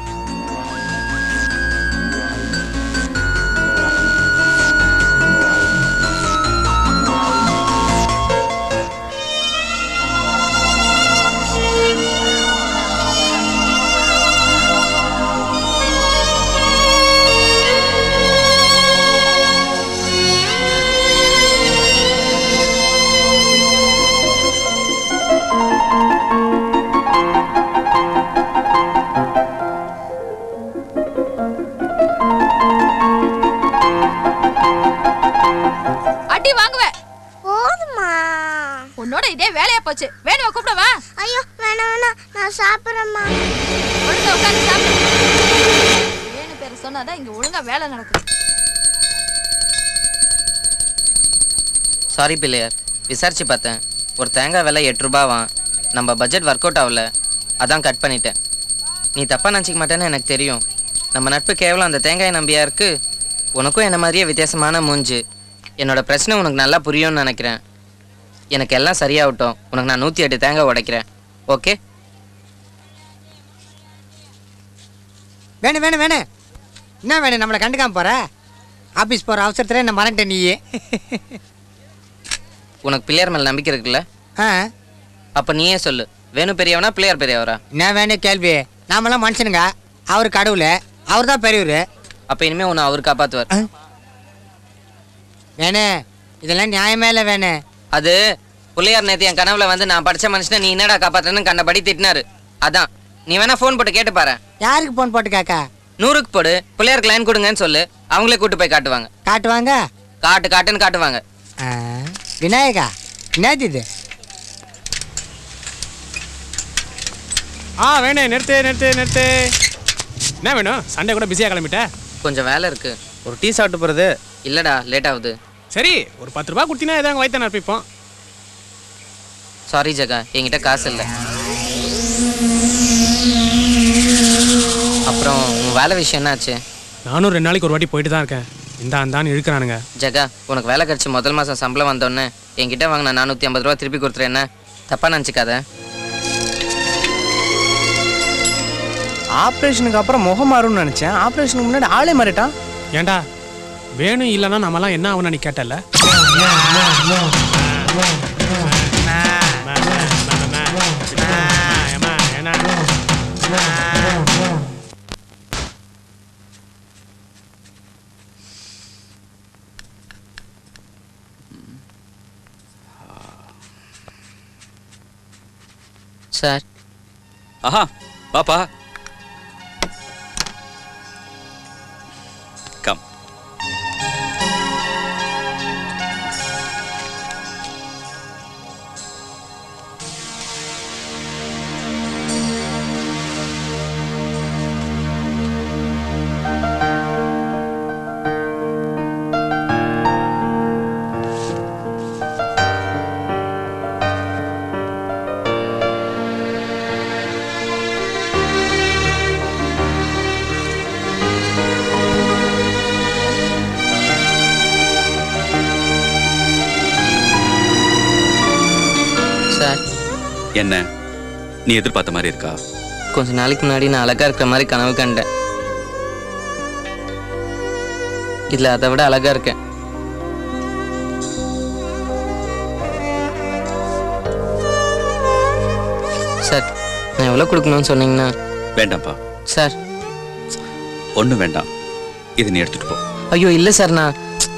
அடி வாங்குவேன் போதுமா உன்னோட இதே வேலையா போச்சு வேணுவா கூப்பிடவா ஐயோ வேணாம் வேணாம் நான் சாப்பிட்றேம்மா ஒழுங்கா உட்காந்து சாப்பிடு வேணு பேர் சொன்னாதான் இங்க ஒழுங்கா வேலை நடக்குது சாரி பிள்ளையார் விசாரிச்சு பார்த்தேன் ஒரு தேங்காய் விலை எட்டு ரூபாவாம் நம்ம பட்ஜெட் ஒர்க் அவுட் ஆகல அதான் கட் பண்ணிட்டேன் நீ தப்பாக நினச்சிக்க மாட்டேன்னு எனக்கு தெரியும் நம்ம நட்பு கேவலம் அந்த தேங்காய் நம்பியா இருக்கு உனக்கும் என்ன மாதிரியே வித்தியாசமான மூஞ்சு என்னோட பிரச்சனை உனக்கு நல்லா புரியும்னு நினைக்கிறேன் எனக்கு எல்லாம் சரியாகட்டும் உனக்கு நான் நூற்றி எட்டு தேங்காய் உடைக்கிறேன் ஓகே வேணும் வேணும் வேணும் என்ன வேணும் நம்மளை கண்டுக்காம போற ஆஃபீஸ் போகிற அவசரத்தில் என்ன மறந்துட்ட நீயே உனக்கு பிள்ளையார் மேலே நம்பிக்கை இருக்குல்ல ஆ அப்போ நீயே சொல்லு வேணும் பெரியவனா பிள்ளையார் பெரியவரா என்ன வேணும் கேள்வி நாமெல்லாம் மனுஷனுங்க அவர் கடவுள் அவர் தான் பெரியவர் அப்போ இனிமேல் உன்னை அவர் காப்பாற்றுவார் வேணு இதெல்லாம் நியாயமே இல்லை வேணு அது பிள்ளையார் நேத்து என் கனவுல வந்து நான் படிச்ச மனுஷனை நீ என்னடா காப்பாத்துறன்னு கண்டபடி திட்டினாரு அதான் நீ வேணா ஃபோன் போட்டு கேட்டு பாரு யாருக்கு ஃபோன் போட்டு கேட்க நூறுக்கு போடு பிள்ளையாருக்கு லைன் கொடுங்கன்னு சொல்லு அவங்களே கூட்டு போய் காட்டுவாங்க காட்டுவாங்க காட்டு காட்டுன்னு காட்டுவாங்க ஆ, விநாயகா என்னது இது ஆ வேணே நிறுத்து நிறுத்து நிறுத்து என்ன வேணும் சண்டே கூட பிஸியாக கிளம்பிட்ட கொஞ்சம் வேலை இருக்கு ஒரு டீ சாப்பிட்டு போறது இல்லடா லேட் ஆகுது சரி ஒரு பத்து ரூபா கொடுத்தீங்கன்னா ஏதாவது வயிற்று நிரப்பிப்போம் சாரி ஜகா என்கிட்ட காசு இல்லை அப்புறம் உன் வேலை விஷயம் என்னாச்சு நானும் ரெண்டு நாளைக்கு ஒரு வாட்டி போயிட்டு தான் இருக்கேன் இந்த அந்தான்னு இழுக்கிறானுங்க ஜகா உனக்கு வேலை கிடைச்சி முதல் மாதம் சம்பளம் வந்தோடனே என்கிட்ட வாங்கின நானூற்றி ஐம்பது ரூபா திருப்பி கொடுத்துறேன் என்ன தப்பாக நினச்சிக்காத ஆப்ரேஷனுக்கு அப்புறம் முகம் மாறும்னு நினைச்சேன் ஆப்ரேஷனுக்கு முன்னாடி ஆளே மாறிட்டான் ஏன்டா வேணும் இல்லைன்னா நம்மலாம் என்ன ஆகும்னு நீ கேட்டல சார் ஆஹா பாப்பா கம் சார் என்ன நீ எதிர்பார்த்த மாதிரி இருக்கா கொஞ்ச நாளைக்கு முன்னாடி நான் அழகா இருக்கிற மாதிரி கனவு கண்டேன் இதுல அதை விட அழகா இருக்கேன் சார் நான் எவ்வளோ கொடுக்கணும்னு சொன்னீங்கன்னா வேண்டாம்ப்பா சார் ஒன்றும் வேண்டாம் இதை நீ எடுத்துட்டு போ ஐயோ இல்லை சார் நான்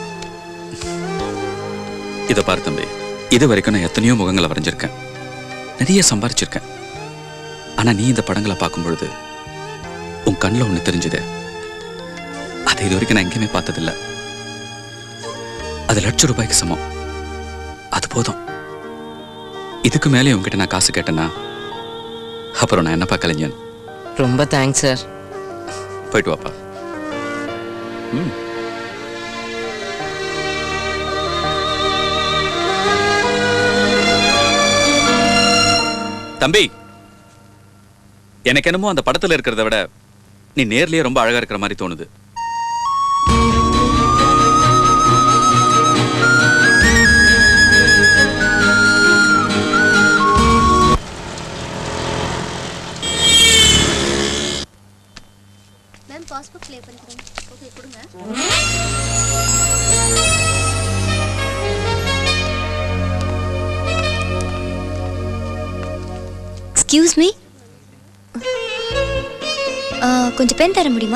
இதை பாரு தம்பி இது வரைக்கும் நான் எத்தனையோ முகங்களை வரைஞ்சிருக்கேன் நிறைய சம்பாரிச்சிருக்கேன் ஆனா நீ இந்த படங்களை பார்க்கும் பொழுது உன் கண்ணில் ஒன்று தெரிஞ்சுது அதை இது வரைக்கும் நான் எங்கேயுமே பார்த்ததில்ல அது லட்சம் ரூபாய்க்கு சமம் அது போதும் இதுக்கு மேலே உங்ககிட்ட நான் காசு கேட்டேன்னா அப்புறம் நான் என்னப்பா கலைஞன் ரொம்ப தேங்க்ஸ் சார் போயிட்டு வாப்பா ம் தம்பி எனக்கு என்னமோ அந்த படத்துல இருக்கிறத விட நீ நேர்லயே ரொம்ப அழகா இருக்கிற மாதிரி தோணுது மேம் பாஸ்புக் ப்ளே பண்ணிக்கிறோம் ஓகே கொடுங்க எக்ஸ்கியூஸ் மீ கொஞ்சம் பென் தர முடியுமா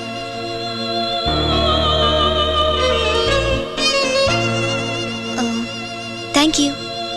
தேங்க்யூ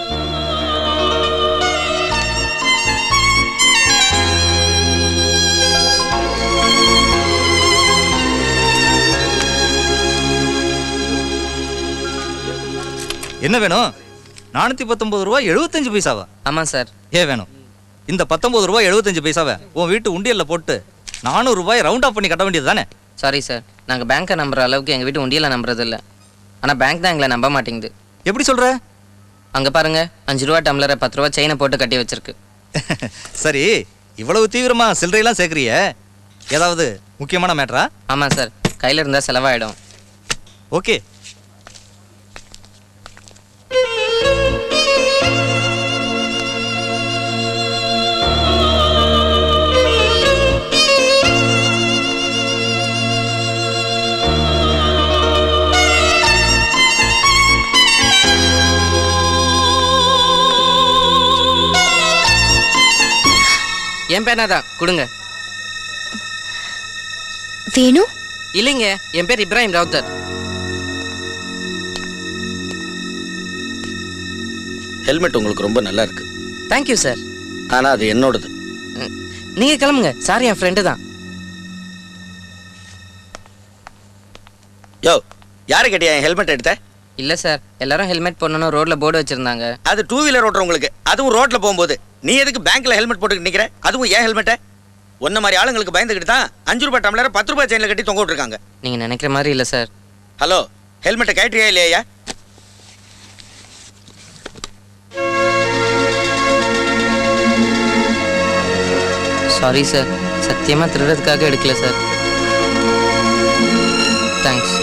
என்ன வேணும் நானூற்றி பத்தொம்பது ரூபா எழுபத்தஞ்சு பைசாவா ஆமாம் சார் ஏ வேணும் இந்த பத்தொம்பது ரூபா எழுபத்தஞ்சு பைசாவை உன் வீட்டு உண்டியலில் போட்டு நானூறு ரூபாய் ரவுண்ட் ஆஃப் பண்ணி கட்ட வேண்டியது தானே சாரி சார் நாங்கள் பேங்க்கை நம்புற அளவுக்கு எங்கள் வீட்டு உண்டியல நம்புறது இல்லை ஆனால் பேங்க் தான் எங்களை நம்ப மாட்டேங்குது எப்படி சொல்கிற அங்கே பாருங்க அஞ்சு ரூபா டம்ளரை பத்து ரூபா செயினை போட்டு கட்டி வச்சிருக்கு சரி இவ்வளவு தீவிரமா சில்லறையெல்லாம் சேர்க்குறிய ஏதாவது முக்கியமான மேட்டரா ஆமாம் சார் கையில் இருந்தால் செலவாயிடும் ஓகே என் பேனா தான் கொடுங்க வேணும் இல்லைங்க என் பேர் இப்ராஹிம் ராவுத்தர் ஹெல்மெட் உங்களுக்கு ரொம்ப நல்லா இருக்கு தேங்க்யூ சார் ஆனா அது என்னோடது நீங்கள் கிளம்புங்க சார் என் ஃப்ரெண்டு தான் யோ யாரை கேட்டியா என் ஹெல்மெட் எடுத்த இல்லை சார் எல்லாரும் ஹெல்மெட் போடணும் ரோட்ல போர்டு வச்சிருந்தாங்க அது டூ வீலர் ஓட்டுறவங்களுக்கு அதுவும் ரோட்ல போகும்போது நீ எதுக்கு பேங்க்ல ஹெல்மெட் போட்டுக்கிட்டு நிக்கிற அதுவும் ஏன் ஹெல்மெட்டை உன்ன மாதிரி ஆளுங்களுக்கு பயந்துக்கிட்டு தான் அஞ்சு ரூபாய் டம்ளரை பத்து ரூபாய் செயினில் கட்டி தொங்க விட்டுருக்காங்க நீங்க நினைக்கிற மாதிரி இல்லை சார் ஹலோ ஹெல்மெட்டை கட்டியா இல்லையா சாரி சார் சத்தியமா திருடுறதுக்காக எடுக்கல சார் தேங்க்ஸ்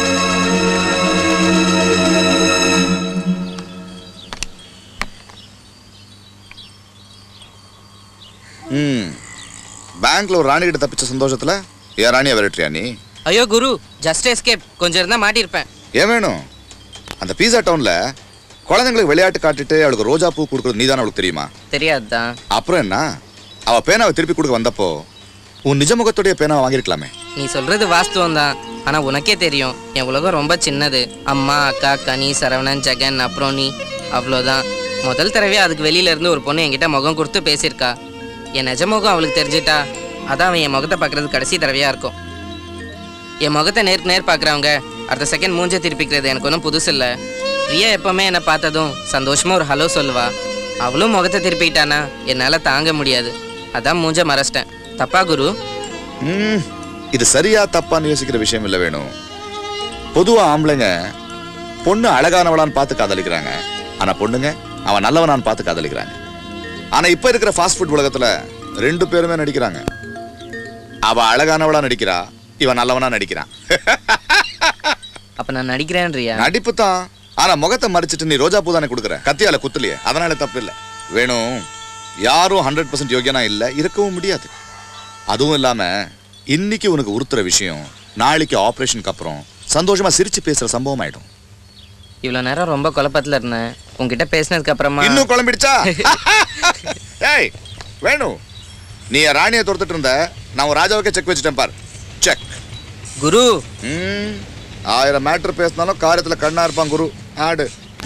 ம் பேங்க்ல ஒரு ராணி கிட்ட தப்பிச்ச சந்தோஷத்துல ஏன் ராணியை விரட்டுறியா நீ ஐயோ குரு ஜஸ்ட் எஸ்கேப் கொஞ்சம் இருந்தா மாட்டியிருப்பேன் ஏன் வேணும் அந்த பீஸா டவுன்ல குழந்தைங்களுக்கு விளையாட்டு காட்டிட்டு அவளுக்கு ரோஜா பூ கொடுக்குறது நீதானே அவளுக்கு தெரியுமா தெரியாதுதான் அப்புறம் என்ன அவ பேனாவை திருப்பி கொடுக்க வந்தப்போ உன் நிஜ முகத்துடைய பேனாவை வாங்கியிருக்கலாமே நீ சொல்றது வாஸ்தவம் தான் ஆனா உனக்கே தெரியும் என் உலகம் ரொம்ப சின்னது அம்மா அக்கா கனி சரவணன் ஜெகன் அப்புறம் நீ அவ்வளோதான் முதல் தடவையா அதுக்கு வெளியில இருந்து ஒரு பொண்ணு என்கிட்ட முகம் கொடுத்து பேசியிருக்கா என் நிஜ முகம் அவளுக்கு தெரிஞ்சிட்டா அதான் அவன் என் முகத்தை பார்க்கறது கடைசி தடவையா இருக்கும் என் முகத்தை நேருக்கு நேர் பார்க்குறவங்க அடுத்த செகண்ட் மூஞ்ச திருப்பிக்கிறது எனக்கு ஒன்றும் புதுசு இல்லை பிரியா எப்பவுமே என்னை பார்த்ததும் சந்தோஷமா ஒரு ஹலோ சொல்லுவா அவளும் முகத்தை திருப்பிக்கிட்டானா என்னால் தாங்க முடியாது அதான் மூஞ்ச மறைச்சிட்டேன் தப்பா குரு ம் இது சரியா தப்பான்னு யோசிக்கிற விஷயம் இல்லை வேணும் பொதுவா ஆம்பளைங்க பொண்ணு அழகானவளான்னு பார்த்து காதலிக்கிறாங்க ஆனா பொண்ணுங்க அவன் நல்லவனான்னு பார்த்து காதலிக்கிறாங்க ஆனா இப்ப இருக்கிற ஃபாஸ்ட் ஃபுட் உலகத்துல ரெண்டு பேருமே நடிக்கிறாங்க அவ அழகானவளா நடிக்கிறா இவன் நல்லவனா நடிக்கிறான் அப்ப நான் நடிக்கிறேன்றியா நடிப்பு தான் ஆனா முகத்தை மறைச்சிட்டு நீ ரோஜா பூ தானே கொடுக்குற கத்தியால குத்துலையே அதனால தப்பு இல்லை வேணும் யாரும் ஹண்ட்ரட் பர்சன்ட் யோகியனா இல்லை இருக்கவும் முடியாது அதுவும் இல்லாம இன்னைக்கு உனக்கு உறுத்துற விஷயம் நாளைக்கு ஆபரேஷனுக்கு அப்புறம் சந்தோஷமா சிரிச்சு பேசுற சம்பவம் ஆயிடும் இவ்வளோ நேரம் ரொம்ப குழப்பத்துல இருந்தேன் உன்கிட்ட பேசினதுக்கு அப்புறமா இன்னும் குழம்பிடுச்சா ஏய் வேணும் நீ என் ராணியை துரத்துட்டு இருந்த நான் உன் ராஜாவுக்கே செக் வச்சுட்டேன் பார் செக் குரு ம் ஆயிரம் மேட்ரு பேசினாலும் காரியத்துல கண்ணா இருப்பான் குரு ஆடு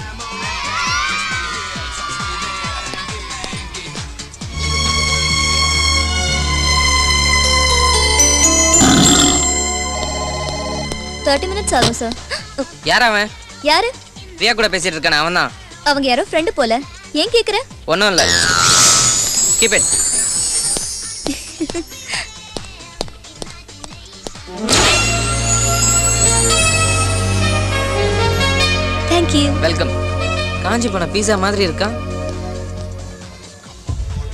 தேர்ட்டி மினிட்ஸ் ஆகும் சார் யார் அவன் யாரு பிரியா கூட பேசிட்டு இருக்கானே அவன் தான் அவங்க யாரோ ஃப்ரெண்டு போல ஏன் கேக்குற ஒன்றும் இல்லை கீப் இட் தேங்க்யூ வெல்கம் காஞ்சி போன பீஸா மாதிரி இருக்கா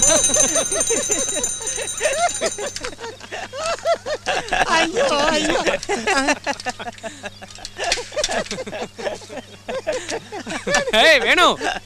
ஐயோ ஐயோ ஏய் வேணு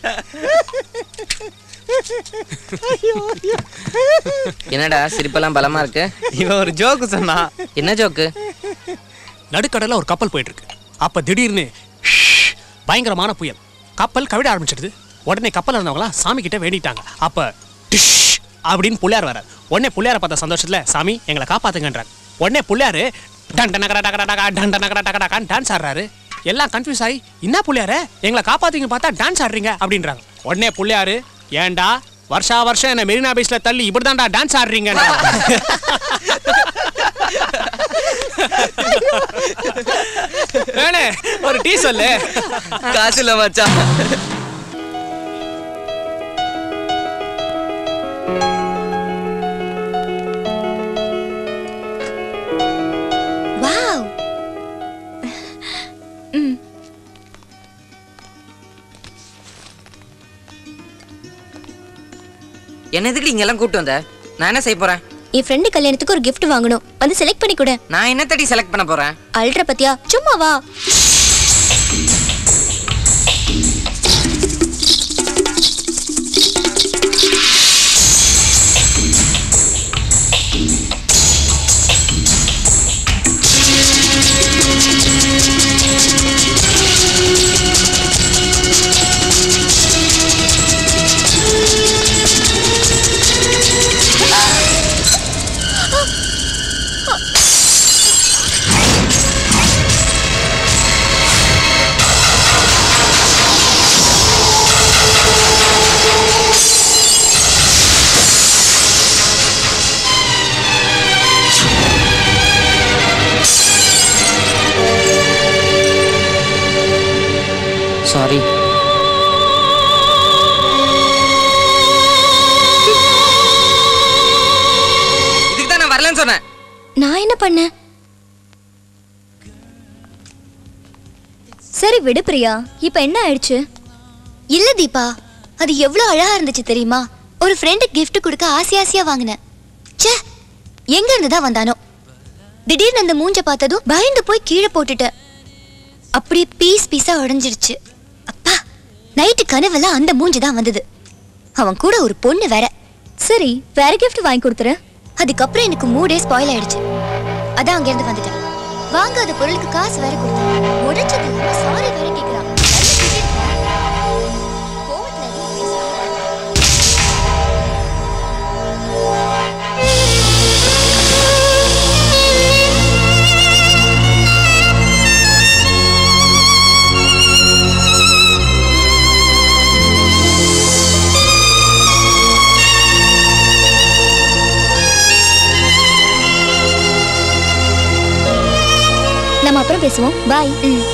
ஐயோ ஐயோ என்னடா சிரிப்பெல்லாம் பலமா இருக்கு இவன் ஒரு ஜோக்கு சொன்னா என்ன ஜோக்கு நடுக்கடல்ல ஒரு கப்பல் போயிட்டு இருக்கு அப்ப திடீர்னு ஷ், பயங்கரமான புயல் கப்பல் கவிட ஆரம்பிச்சிடுது உடனே கப்பல் இருந்தவங்களாம் சாமி கிட்ட வேண்டிட்டாங்க அப்ப டிஷ் அப்படின்னு புள்ளையார் வரார் உடனே புள்ளையார பார்த்த சந்தோஷத்துல சாமி எங்களை காப்பாத்துங்கன்றார் உடனே புள்ளையாரு டன் டன் டகடா டகடா டகா டன் டன் டகடா டகடா டகான்னு டான்ஸ் ஆடுறாரு எல்லாம் கன்ஃபியூஸ் ஆகி என்ன புள்ளையாரு எங்களை காப்பாத்தீங்க பார்த்தா டான்ஸ் ஆடுறீங்க அப்படின்றாங்க உடனே புள்ளையாரு ஏன்டா வருஷா வருஷம் என்ன மெரினா பீச்ல தள்ளி இப்படிதான்டா டான்ஸ் ஆடுறீங்க வேணே ஒரு டீ சொல்லு காசு இல்ல மச்சான் வாவ் ம் என்ன எதுக்கு இங்க எல்லாம் கூப்பிட்டு வந்த நான் என்ன செய்ய போறேன் என் ஃப்ரெண்டு கல்யாணத்துக்கு ஒரு gift வாங்கணும் வந்து செலக்ட் பண்ணி கொடு நான் என்ன தடி செலக்ட் பண்ண போறேன் அல்ட்ரா பத்தியா சும்மா வா சாரி இதுக்கு தான் நான் வரலன்னு சொன்னேன் நான் என்ன பண்ணேன் சரி விடு பிரியா இப்ப என்ன ஆயிடுச்சு இல்ல தீபா அது எவ்வளவு அழகா இருந்துச்சு தெரியுமா ஒரு ஃப்ரெண்டு gift கொடுக்க ஆசை ஆசையா வாங்கினேன் ச்சே எங்க இருந்து தான் வந்தானோ திடீர்னு அந்த மூஞ்ச பார்த்ததும் பயந்து போய் கீழே போட்டுட்டேன் அப்படியே பீஸ் பீஸா உடைஞ்சிருச்சு அப்பா நைட்டு கனவுல அந்த மூஞ்சி தான் வந்தது அவன் கூட ஒரு பொண்ணு வேற சரி வேற gift வாங்கி கொடுத்துரு அதுக்கப்புறம் எனக்கு மூடே ஸ்பாயில் ஆயிடுச்சு அதான் அங்க இருந்து வந்துட்டேன் வாங்காத பொருளுக்கு காசு வேற கொடுத்தேன் உடைச்சது இல்லாம சாரி வேற கேக்குறான் நல்ல ticket பா. கோவத்துல எதுவும் பேசாம. நம்ம அப்புறம் பேசுவோம் பாய்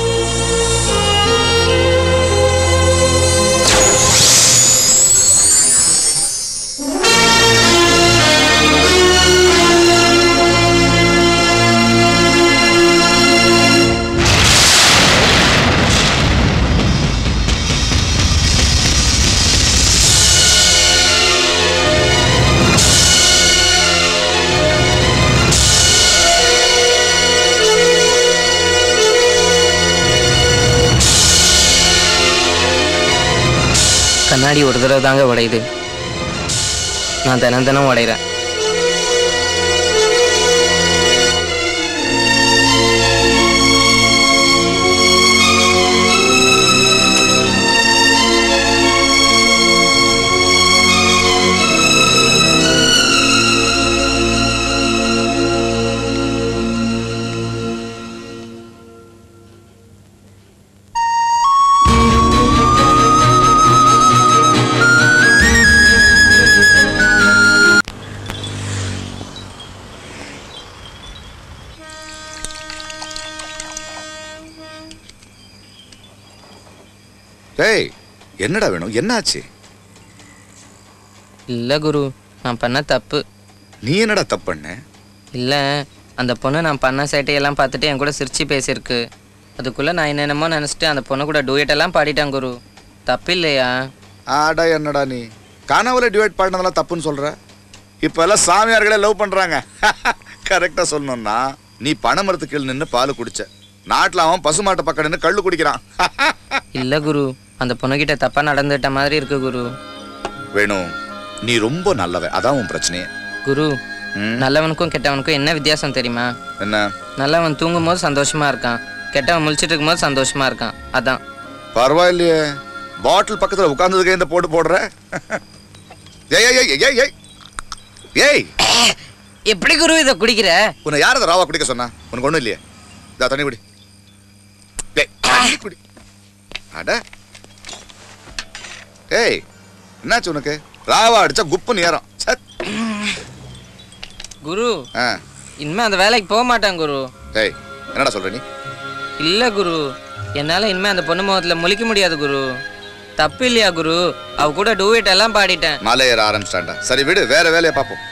கண்ணாடி ஒரு தடவை தாங்க உடையுது நான் தினம் தினம் உடையிறேன் டேய் என்னடா வேணும் என்னாச்சு இல்லை குரு நான் பண்ண தப்பு நீ என்னடா தப்பு பண்ண இல்லை அந்த பொண்ணு நான் பண்ண சேட்டையெல்லாம் பார்த்துட்டு என் கூட சிரிச்சு பேசியிருக்கு அதுக்குள்ளே நான் என்னென்னமோ நினச்சிட்டு அந்த பொண்ணு கூட டூயட் எல்லாம் பாடிட்டேன் குரு தப்பு இல்லையா ஆடா என்னடா நீ கனவுல டிவைட் பண்ணதெல்லாம் தப்புன்னு சொல்ற இப்ப எல்லாம் சாமியார்களே லவ் பண்றாங்க கரெக்டா சொல்லணும்னா நீ பனைமரத்துக்கு கீழ் நின்று பால் குடிச்ச நாட்டுல அவன் பசுமாட்டை பக்கம் நின்று கள்ளு குடிக்கிறான் இல்ல குரு அந்த பொண்ணுகிட்ட தப்பா நடந்துட்ட மாதிரி இருக்கு குரு வேணும் நீ ரொம்ப நல்லவன் அதான் உன் பிரச்சனையே குரு நல்லவனுக்கும் கெட்டவனுக்கும் என்ன வித்தியாசம் தெரியுமா என்ன நல்லவன் தூங்கும் போது சந்தோஷமா இருக்கான் கெட்டவன் முழிச்சிட்டு இருக்கும்போது சந்தோஷமா இருக்கான் அதான் பரவாயில்லையே பாட்டில் பக்கத்துல உட்கார்ந்ததுக்கே இந்த போட்டு போடுற ஏய் ஏய் ஏய் ஏய் ஏய் ஏய் எப்படி குரு இதை குடிக்கிற உன்னை யார் அதை ராவா குடிக்க சொன்னா உனக்கு ஒண்ணும் இல்லையே இதா தண்ணி குடி டேய், தண்ணி குடி அட ஏய் என்னாச்சு உனக்கு ராவா அடிச்சா குப்புன்னு ஏறும் சத் குரு ஆ இனிமே அந்த வேலைக்கு போக மாட்டான் குரு டேய் என்னடா சொல்ற நீ இல்ல குரு என்னால இனிமே அந்த பொண்ணு முகத்துல முழிக்க முடியாது குரு தப்பு இல்லையா குரு அவ கூட டூவேட் எல்லாம் பாடிட்டேன் மலை ஏற ஆரம்பிச்சிட்டான்டா சரி விடு வேற வேலையை பார்ப்போம்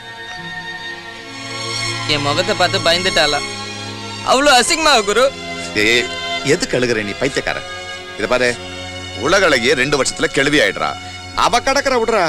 என் முகத்தை பார்த்து பயந்துட்டாளா அவ்வளோ அசிங்கமா குரு ஏய் ஏய், எதுக்கு அழுகுற நீ பைத்தியக்காரன் இத பாரு உலக அழகிய ரெண்டு வருஷத்துல கிளவி ஆயிடுறா அவ கடக்கற விடுறா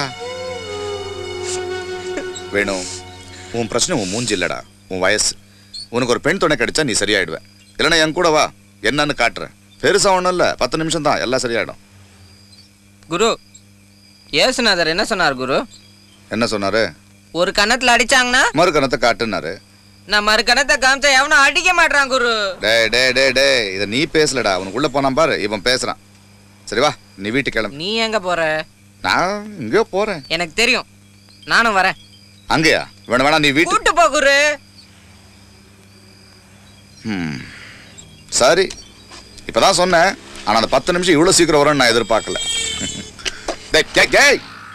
வேணும் உன் பிரச்சனை உன் மூஞ்சி இல்லடா உன் வயசு உனக்கு ஒரு பெண் துணை கிடைச்சா நீ சரியாயிடுவ இல்லைன்னா என் கூட வா என்னன்னு காட்டுறேன் பெருசா ஒண்ணும் இல்ல பத்து நிமிஷம் தான் எல்லாம் சரியாயிடும் குரு ஏசுநாதர் என்ன சொன்னார் குரு என்ன சொன்னாரு ஒரு கணத்துல அடிச்சாங்கன்னா மறு கணத்தை காட்டுனாரு நான் மறு கணத்தை காமிச்சா எவனும் அடிக்க மாட்டான் குரு டே டே டே டே இதை நீ பேசலடா உனக்கு உள்ள போனான் பாரு இவன் பேசுறான் சரி வா நீ வீட்டுக்கு கிளம்பு நீ எங்க போற நான் எங்கேயோ போறேன் எனக்கு தெரியும் நானும் வரேன் அங்கேயா வேணா வேணா நீ வீட்டு கூட்டு போ குரு ம். சரி இப்பதான் சொன்னேன் ஆனா அந்த பத்து நிமிஷம் இவ்வளவு சீக்கிரம் வரும்னு நான் எதிர்பார்க்கல டேய், டேய், டேய்.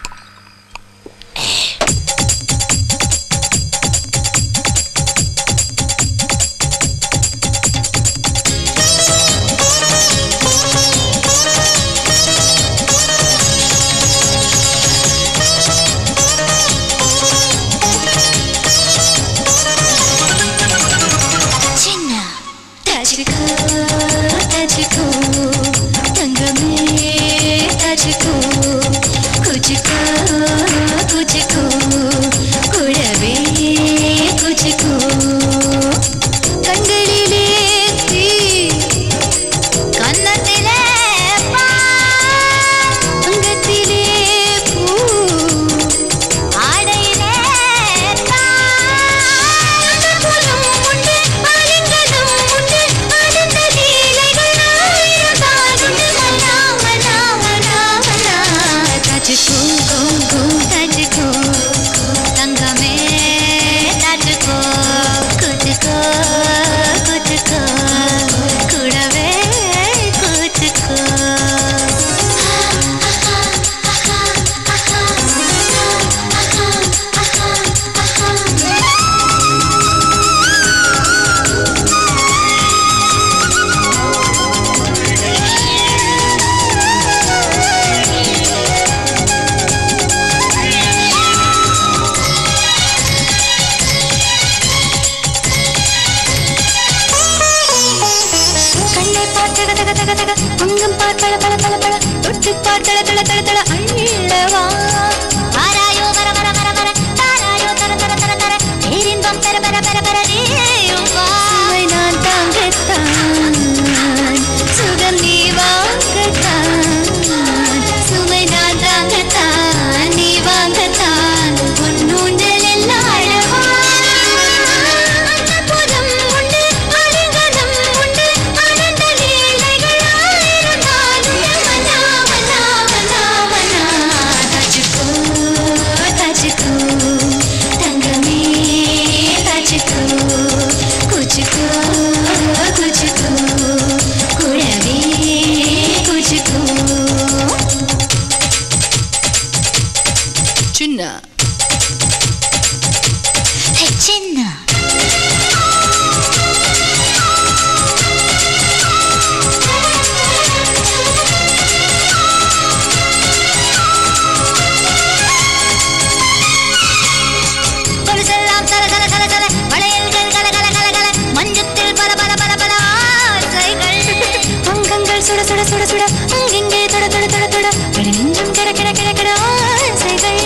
சின்ன தஜிகோ தஜிகோ தங்கமே தஜிகோ குஜிகோ குஜிகோ குழவே குஜிகோ கண்களிலே தீ கன்னத்திலே அங்கத்திலே பூ ஆடையிலே புலம் உண்டு ஆலிங்கனம் உண்டு ஆனந்த லீலைகள் ஆயிரம் தானுண்டு மனா மனா மனா மனா தஜுகோ கோ கோ தஜுகோ தங்கமே தஜுகோ குஜுகோ குஜுகோ குடவே குஜுகோ கண்ணை பார் தக தக தக தக அங்கம் பார் பல பல பல பல தொட்டு பார் தள தள தள தள அள்ளவா ஆராயோ வர வர வர வர தாராயோ தர தர தர தர பேரின்பம் பெற பெற பெற பெற நீயும் வா சுவை நான் தாங்கத்தான் சுகம் நீ வாங்கத்தான் சுவை நான் தாங்கத்தான் நீ வாங்கத்தான் உன்னூஞ்சல் எல்லாம் அழவா அன்னபுரம் உண்டு அலிங்கனம் உண்டு ஆனந்த லீலைகள் ஆயிரம் நாளும் மனா மனா மனா மனா தஜுகோ தஜுகோ தங்கமே தஜுகோ குஜுகோ குஜுகோ குழவே குஜுகோ சின்ன சின்ன கொலுசெல்லாம் தல தல தல தல வளையல்கள் கல கல கல கல மஞ்சத்தில் பல பல பல பல ஆசைகள் அங்கங்கள் சுட சுட சுட சுட அங்கெங்கே தொட தொட தொட தொட வழி நெஞ்சும் கிட கிட கிட கிட ஆசைகள்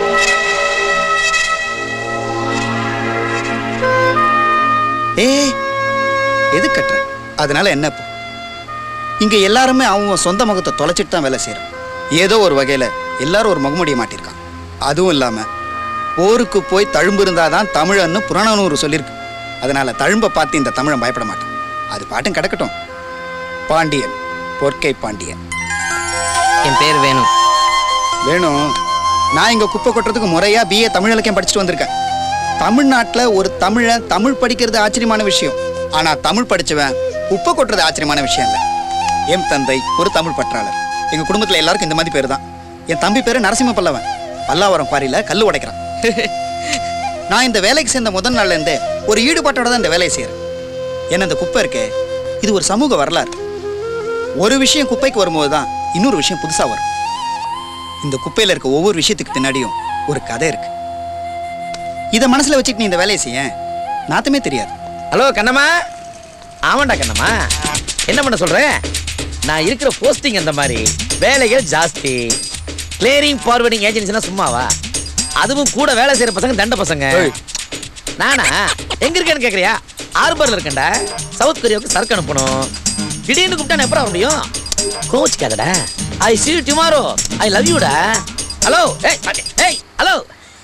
ஏ எது கட்டுற அதனால என்ன இப்போ இங்க எல்லாருமே அவங்க சொந்த முகத்தை தொலைச்சிட்டு தான் வேலை செய்யறோம் ஏதோ ஒரு வகையில எல்லாரும் ஒரு முகமுடிய மாட்டிருக்கான் அதுவும் இல்லாம போருக்கு போய் தழும்பு இருந்தாதான் தமிழன்னு புறநானூறு சொல்லியிருக்கு அதனால தழும்ப பார்த்து இந்த தமிழன் பயப்பட மாட்டான் அது பாட்டும் கிடக்கட்டும் பாண்டியன் பொற்கை பாண்டியன் என் பேர் வேணும் வேணும் நான் இங்க குப்பை கொட்டுறதுக்கு முறையா பிஏ தமிழ் இலக்கியம் படிச்சுட்டு வந்திருக்கேன் தமிழ்நாட்டுல ஒரு தமிழன் தமிழ் படிக்கிறது ஆச்சரியமான விஷயம் ஆனா தமிழ் படிச்சவன் குப்பை கொட்டுறது ஆச்சரியமான விஷயம் இல்ல என் தந்தை ஒரு தமிழ் பற்றாளர் எங்க குடும்பத்துல எல்லாருக்கும் இந்த மாதிரி பேர் தான் என் தம்பி பேரு நரசிம்ம பல்லவன் பல்லாவரம் குவாரியில கல்லு உடைக்கிறான் நான் இந்த வேலைக்கு சேர்ந்த முதல் நாள்ல இருந்தே ஒரு ஈடுபாட்டோட தான் இந்த வேலையை செய்யறேன் ஏன்னா இந்த குப்பை இருக்கே இது ஒரு சமூக வரலாறு ஒரு விஷயம் குப்பைக்கு வரும்போது தான் இன்னொரு விஷயம் புதுசா வரும் இந்த குப்பையில இருக்க ஒவ்வொரு விஷயத்துக்கு பின்னாடியும் ஒரு கதை இருக்கு இதை மனசுல வச்சுட்டு நீ இந்த வேலையை செய்ய நாத்தமே தெரியாது ஹலோ கண்ணம்மா ஆமாண்டா கண்ணம்மா என்ன பண்ண சொல்ற நான் இருக்கிற போஸ்டிங் அந்த மாதிரி வேலைகள் ஜாஸ்தி கிளியரிங் ஃபார்வர்டிங் ஏஜென்சினா சும்மாவா அதுவும் கூட வேலை செய்யற பசங்க தண்ட பசங்க நானா எங்க இருக்கேன்னு கேக்குறியா ஆர்பர்ல இருக்கேன்டா சவுத் கொரியாவுக்கு சரக்கு அனுப்பணும் திடீர்னு கூப்பிட்டா நான் எப்பறம் வர முடியும் கோச்சிக்காதடா I see you tomorrow I love யூடா ஹலோ ஏய் பாட்டி, ஏய் ஹலோ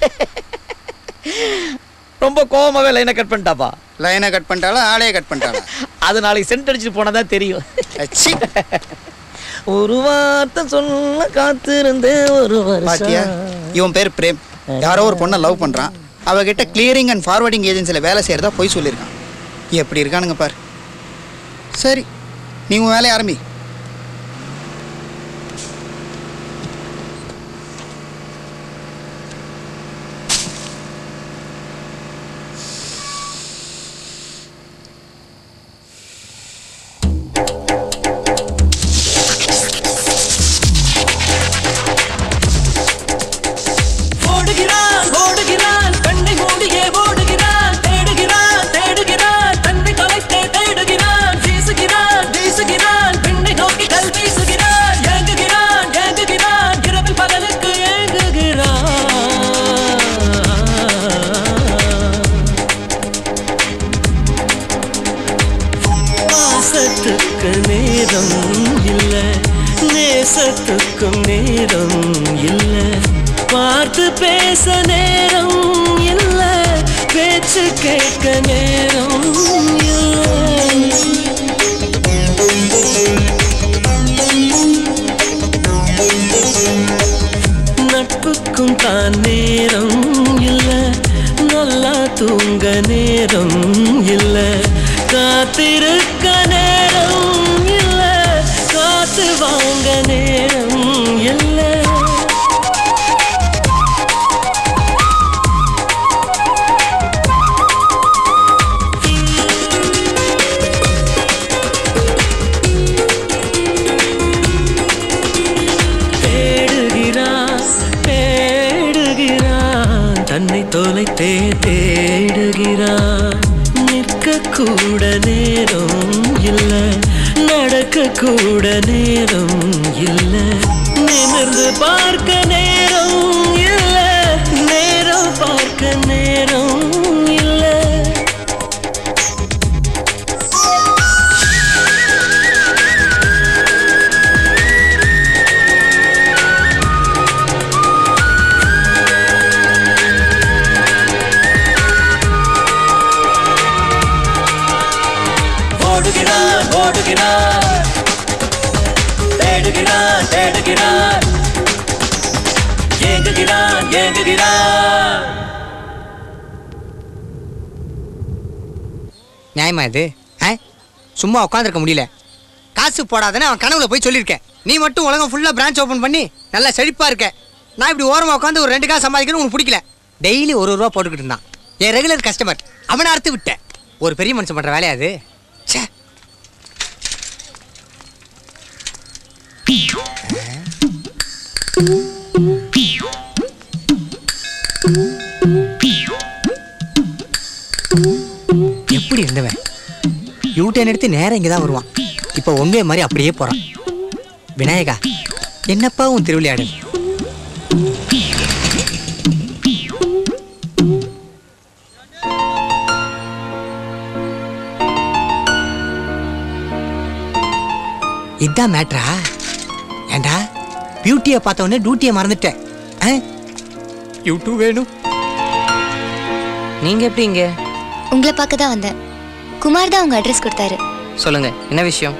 ரொம்ப கோவமாவே லைனை கட் பண்ணிட்டாப்பா லைனை கட் பண்ணிட்டாலும் ஆளையே கட் பண்ணிட்டாலும் அது நாளைக்கு சென்ட் அடிச்சுட்டு போனா தான் தெரியும் ஒரு வார்த்தை சொல்ல காத்திருந்து ஒரு பாத்தியா வருஷம் இவன் பேர் பிரேம் யாரோ ஒரு பொண்ணை லவ் பண்றான் அவகிட்ட கிளியரிங் அண்ட் ஃபார்வர்டிங் ஏஜென்சியில் வேலை செய்யறதா போய் சொல்லியிருக்கான் எப்படி இருக்கானுங்க பாரு சரி நீ உன் வேலையை ஆரம்பி ஓடுகிறான் ஓடுகிறான் கண்ணை மூடியே ஓடுகிறான் தேடுகிறான் தேடுகிறான் தன்னை தொலைத்தே தேடுகிறான் வீசுகிறான் வீசுகிறான் பெண்ணை நோக்கி கல் வீசுகிறான் ஏங்குகிறான் ஏங்குகிறான் இரவில் பகலுக்கு ஏங்குகிறான் பாசத்துக்கு நேரம் இல்ல நேசத்துக்கும் நேரம் இல்ல பார்த்து பேச நேரம் இல்ல பேச்சு கேட்க நேரம் நட்புக்கும் தான் நேரம் இல்ல நல்லா தூங்க நேரம் இல்ல காத்திருக்க நேரம் இல்ல காத்து வாங்க நேரம் இல்ல தேடுகிறான் தேடுகிறான் தன்னை தொலைத்தே தேடுகிறான் நிற்க கூட நேரம் இல்ல நடக்க கூட நேரம் இல்ல நிமிர்ந்து பார்க்க நேரம் இல்ல நேரம் பார்க்க நேரம் இல்ல ஓடுகிறான் ஓடுகிறான் தேடுகிறான் தேடுகிறான் ஏங்குகிறான் ஏங்குகிறான் நியாயமா இது ஆ சும்மா உட்காந்துருக்க முடியல காசு போடாதன்னு அவன் கனவுல போய் சொல்லியிருக்கேன் நீ மட்டும் உலகம் ஃபுல்லாக பிரான்ச் ஓப்பன் பண்ணி நல்லா செழிப்பாக இருக்க நான் இப்படி ஓரமாக உட்காந்து ஒரு ரெண்டு காசு சம்பாதிக்கணும் உனக்கு பிடிக்கல டெய்லி ஒரு ரூபா போட்டுக்கிட்டு இருந்தான் என் ரெகுலர் கஸ்டமர் அவனை அறுத்து விட்டேன் ஒரு பெரிய மனுஷன் பண்ணுற வேலையா அது ச்சே எப்படி இருந்தவன் யூட்டர்ன் எடுத்து நேரம் இங்கே தான் வருவான் இப்போ ஒன்பே மாதிரி அப்படியே போகிறான் விநாயகா என்னப்பா உன் திருவிளையாடல் இதான் மேட்ரா ஏண்டா பியூட்டியை பார்த்த உடனே டியூட்டியை மறந்துட்டேன் யூ டூ வேணும் நீங்க எப்படி இங்க உங்களை பார்க்க தான் வந்தேன் குமார் தான் உங்க அட்ரஸ் கொடுத்தாரு சொல்லுங்க என்ன விஷயம்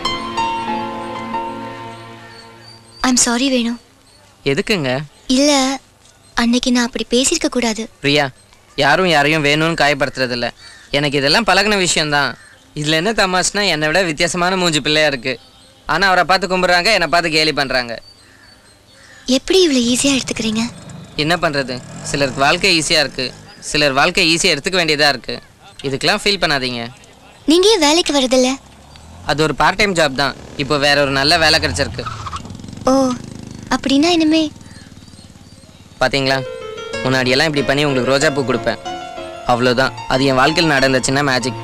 ஐம் சாரி வேணும் எதுக்குங்க இல்ல அன்னைக்கு நான் அப்படி பேசியிருக்க கூடாது பிரியா யாரும் யாரையும் வேணும்னு காயப்படுத்துறது இல்ல எனக்கு இதெல்லாம் பழகின விஷயம்தான் இதுல என்ன தமாஷ்னா என்னை விட வித்தியாசமான மூஞ்சி பிள்ளையா இருக்கு ஆனா அவரை பார்த்து கும்பிடுறாங்க என்னை பார்த்து கேலி பண்றாங்க எப்படி இவ்வளவு ஈஸியா எடுத்துக்கிறீங்க என்ன பண்றது சிலருக்கு வாழ்க்கை ஈஸியா இருக்கு சிலர் வாழ்க்கை ஈஸியா எடுத்துக்க வேண்டியதா இருக்கு இதுக்கெல்லாம் ஃபீல் பண்ணாதீங்க நீங்க ஏன் வேலைக்கு வரதில்ல அது ஒரு பார்ட் டைம் ஜாப் தான் இப்போ வேற ஒரு நல்ல வேலை கிடைச்சிருக்கு ஓ அப்படின்னா இனிமே பாத்தீங்களா முன்னாடியெல்லாம் இப்படி பண்ணி உங்களுக்கு ரோஜா பூ கொடுப்பேன் அவ்வளோதான் அது என் வாழ்க்கையில் நடந்த சின்ன மேஜிக்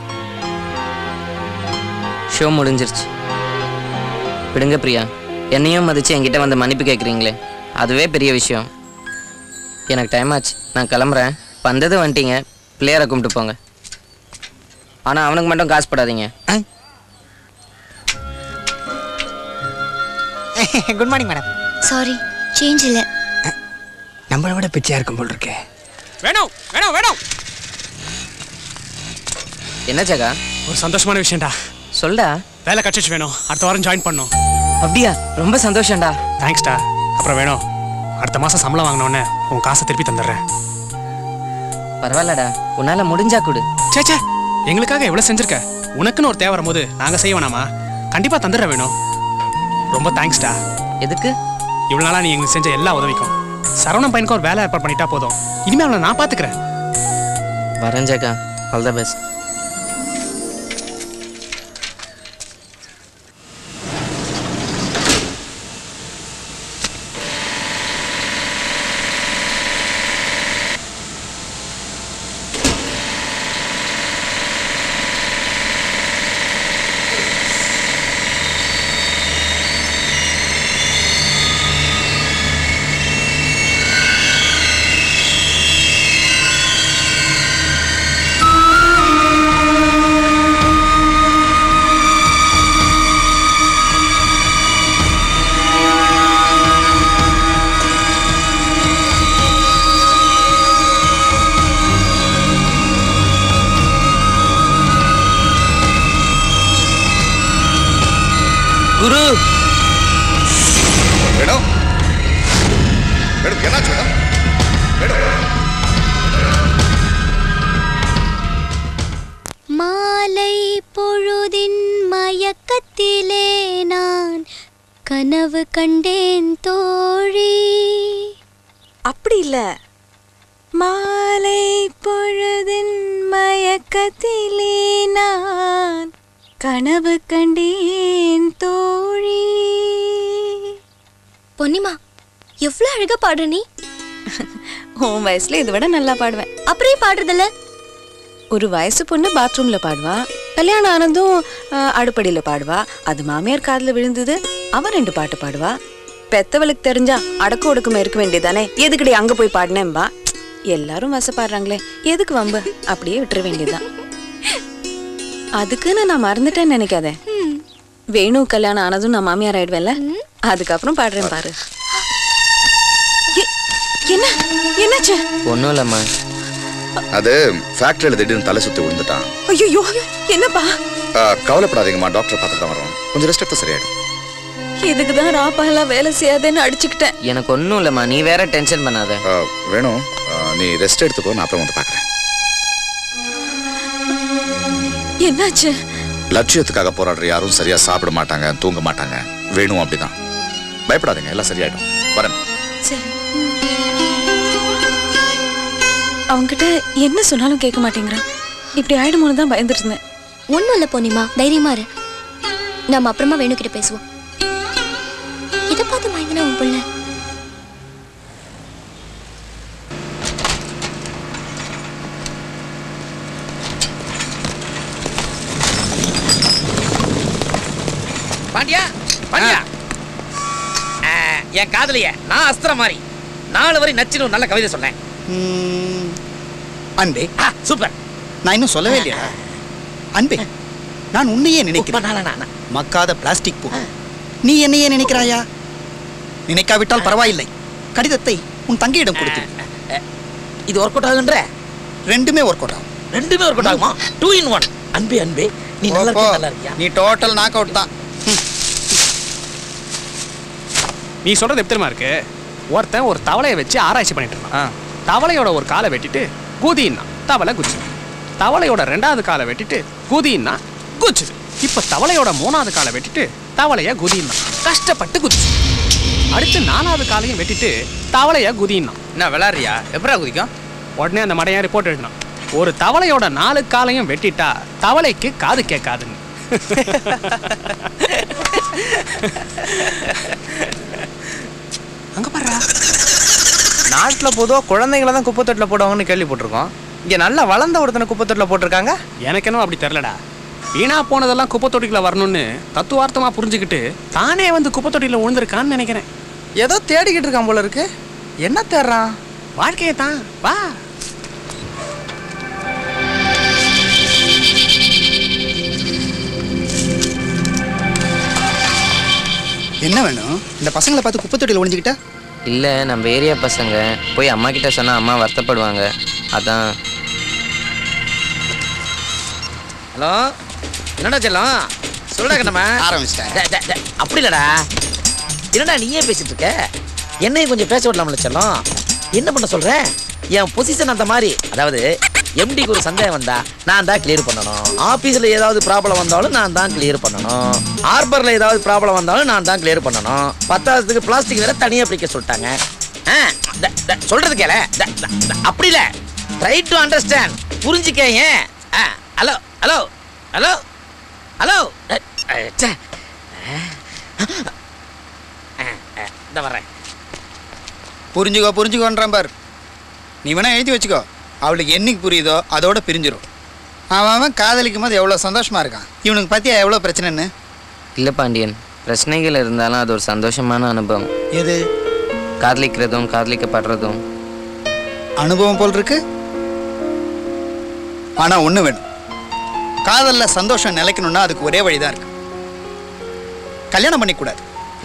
ஷோ முடிஞ்சிருச்சு விடுங்க பிரியா என்னையும் மதிச்சு என்கிட்ட வந்து மன்னிப்பு கேட்குறீங்களே அதுவே பெரிய விஷயம் எனக்கு டைம் ஆச்சு நான் கிளம்புறேன் வந்தது வந்துட்டீங்க பிள்ளையாரை கும்பிட்டு போங்க ஆனால் அவனுக்கு மட்டும் காசு போடாதீங்க good morning madam sorry change இல்ல நம்மளை விட பிச்சையா இருக்கும் போல் இருக்கே வேணும் வேணும் வேணும் என்ன ஜகா ஒரு சந்தோஷமான விஷயம்டா சொல்டா வேலை கட்சிச்சு வேணும் அடுத்த வாரம் ஜாயின் பண்ணும் அப்படியா ரொம்ப சந்தோஷம்டா தேங்க்ஸ்டா அப்புறம் வேணும் அடுத்த மாசம் சம்பளம் வாங்கினோடனே உன் காசை திருப்பி தந்துடுறேன் பரவாயில்லடா உன்னால முடிஞ்சா கொடு சே சே எங்களுக்காக எவ்வளவு செஞ்சிருக்க உனக்குன்னு ஒரு தேவை வரும்போது நாங்க செய்ய வேணாமா கண்டிப்பா தந்துடுற வேணும் ரொம்ப தேங்க்ஸ்டா எதுக்கு இவ்வளவு நாளா நீ எங்களுக்கு செஞ்ச எல்லா உதவிக்கும் சரவணன் பையனுக்கு ஒரு வேலை ஏற்பாடு பண்ணிட்டா போதும் இனிமே அவனை நான் பாத்துக்கிறேன் வரேன் ஜகா ஆல் த பெஸ்ட் குரு வேணும் வேணும் என்னாச்சு வேணும் வேணும் மாலை பொழுதின் மயக்கத்திலே நான் கனவு கண்டேன் தோழி அப்படி இல்ல மாலை பொழுதின் மயக்கத்திலே நான் கனவு கண்டேன் தோழி பொன்னிமா எவ்வளவு அழகா பாடுற நீ உன் வயசுல இதை விட நல்லா பாடுவேன் அப்படியே பாடுறதில்ல ஒரு வயசு பொண்ணு பாத்ரூம்ல பாடுவா கல்யாணம் ஆனதும் அஹ், அடுப்படியில பாடுவா அது மாமியார் காதுல விழுந்தது அவன் ரெண்டு பாட்டு பாடுவா பெத்தவளுக்கு தெரிஞ்சா அடக்க ஒடுக்கமா இருக்க வேண்டியதானே எதுக்குடி அங்க போய் பாடினேன்பா எல்லாரும் வசப்பாடுறாங்களே எதுக்கு வம்பு அப்படியே விட்டுற வேண்டியதுதான் அதுக்குன்னு நான் மறந்துட்டேன்னு நினைக்காத வேணு கல்யாணம் ஆனதும் நான் மாமியார் ஆயிடுவேன்ல அதுக்கப்புறம் பாடுறேன் பாரு எ- என்ன என்னாச்சு ஒன்றும் இல்லைம்மா அது ஃபேக்டரியில் திடீர்னு தலை சுத்தி விழுந்துட்டான் ஐயோ என்னப்பா ஆ, கவலைப்படாதீங்கம்மா டாக்டர் பார்த்துட்டு தான் வரோம் கொஞ்சம் ரெஸ்ட் எடுத்து சரியாயிடும் இதுக்கு தான் ராப்பாலாம் வேலை செய்யாதேன்னு அடிச்சுக்கிட்டேன் எனக்கு ஒன்றும் இல்லைம்மா நீ வேற டென்ஷன் பண்ணாத ஆ, வேணும் ஆ, நீ ரெஸ்ட் எடுத்துக்கோ நான் அப்புறம் வந்து பார்க்குறேன் என்னாச்சு லட்சியத்துக்காக போராடுற யாரும் சரியா சாப்பிட மாட்டாங்க தூங்க மாட்டாங்க வேணும் அப்படிதான் பயப்படாதீங்க எல்லாம் சரியாயிடும் வரேன் சரி அவன்கிட்ட என்ன சொன்னாலும் கேட்க மாட்டேங்கிறான் இப்படி ஆயிடுமோன்னு தான் பயந்துட்டு இருந்தேன் ஒண்ணும் இல்ல பொன்னிமா தைரியமா இரு நம்ம அப்புறமா வேணுகிட்ட பேசுவோம் இதை பார்த்து மயங்கினா உன் பிள்ளை பாண்டியா பாண்டியா ஆ, என் காதலிய நான் அஸ்திரம் மாதிரி நாலு வரை நச்சுன்னு ஒரு நல்ல கவிதை சொன்னேன் அன்பே சூப்பர் நான் இன்னும் சொல்லவே இல்லையா அன்பே நான் உன்னையே நினைக்கிறேன் மக்காத பிளாஸ்டிக் பூ நீ என்னையே நினைக்கிறாயா நினைக்காவிட்டால் பரவாயில்லை கடிதத்தை உன் தங்கையிடம் கொடுத்து இது ஒர்க் அவுட் ஆகுன்ற ரெண்டுமே ஒர்க் அவுட் ஆகும் ரெண்டுமே ஒர்க் அவுட் ஆகுமா டூ இன் ஒன் அன்பே அன்பே நீ நல்லா போ, இருக்கியா போ. நல்லா இருக்கியா நீ டோட்டல் நாக் அவுட் தான் நீ சொல்றது எப்படி தெரியுமா இருக்கு ஒருத்தன் ஒரு தவளையை வச்சு ஆராய்ச்சி பண்ணிட்டு இருந்தான் தவளையோட ஒரு காலை வெட்டிட்டு கூதின்னா தவளை குச்சு தவளையோட ரெண்டாவது காலை வெட்டிட்டு கூதின்னா குச்சுது இப்ப தவளையோட மூணாவது காலை வெட்டிட்டு தவளைய குதின்னா கஷ்டப்பட்டு குதிச்சு அடுத்து நாலாவது காலையும் வெட்டிட்டு தவளைய குதின்னா என்ன விளாட்றியா எப்படா குதிக்கும் உடனே அந்த மடையா ரிப்போர்ட் எழுதினான் ஒரு தவளையோட நாலு காலையும் வெட்டிட்டா தவளைக்கு காது கேட்காதுன்னு அங்க பாரு நாட்டில் பொதுவாக குழந்தைங்கள தான் குப்பை தொட்டில் போடுவாங்கன்னு கேள்விப்பட்டிருக்கோம் இங்கே நல்லா வளர்ந்த ஒருத்தனை குப்பை தொட்டில் போட்டிருக்காங்க எனக்கு என்ன அப்படி தெரிலடா வீணா போனதெல்லாம் குப்பை தொட்டிக்குள்ள வரணும்னு தத்துவார்த்தமா புரிஞ்சுக்கிட்டு தானே வந்து குப்பை தொட்டியில விழுந்திருக்கான்னு நினைக்கிறேன் ஏதோ தேடிக்கிட்டு இருக்கான் போல இருக்கு என்ன தேடுறான் வாழ்க்கையை தான் வா என்ன வேணும் இந்த பசங்களை பார்த்து குப்பை தொட்டியில் ஒளிஞ்சுக்கிட்டா இல்லை நம்ம ஏரியா பசங்க போய் அம்மா கிட்ட சொன்னா அம்மா வருத்தப்படுவாங்க அதான் ஹலோ என்னடா செல்லம் சொல்லுடா கண்ணம்மா ஆரம்பிச்சிட்டேன் டே, டே, டே, அப்படி இல்லடா என்னடா நீயே பேசிட்டு இருக்க என்னையும் கொஞ்சம் பேச விடலாம்ல செல்லம் என்ன பண்ண சொல்ற என் பொசிஷன் அந்த மாதிரி அதாவது எம்டிக்கு ஒரு சந்தேகம் வந்தா நான் தான் கிளியர் பண்ணணும் ஆபீஸ்ல ஏதாவது ப்ராப்ளம் வந்தாலும் நான் தான் கிளியர் பண்ணணும் ஹார்பர்ல ஏதாவது ப்ராப்ளம் வந்தாலும் நான் தான் கிளியர் பண்ணணும் பத்தாவதுக்கு பிளாஸ்டிக் வேற தனியா பிடிக்க சொல்லிட்டாங்க ஆ, த- த- சொல்றது கேள த- த- த- அப்படி இல்ல ட்ரை டு அண்டர்ஸ்டாண்ட் புரிஞ்சுக்க ஏன் ஹலோ ஹலோ ஹலோ ஹலோ இந்த வர்றேன் புரிஞ்சுக்கோ புரிஞ்சுக்கோன்றான் பார் நீ வேணா எழுதி வச்சுக்கோ அவளுக்கு என்னைக்கு புரியுதோ அதோட பிரிஞ்சிரும் அவன் அவன் காதலிக்கும் போது எவ்வளோ சந்தோஷமா இருக்கான் இவனுக்கு பத்தியா எவ்வளோ பிரச்சனைன்னு இல்லை பாண்டியன் பிரச்சனைகள் இருந்தாலும் அது ஒரு சந்தோஷமான அனுபவம் எது காதலிக்கிறதும் காதலிக்கப்படுறதும் அனுபவம் போல் இருக்கு ஆனா ஒண்ணு வேணும் காதல்ல சந்தோஷம் நிலைக்கணும்னா அதுக்கு ஒரே வழிதான் இருக்கு கல்யாணம் பண்ணிக்கூடாது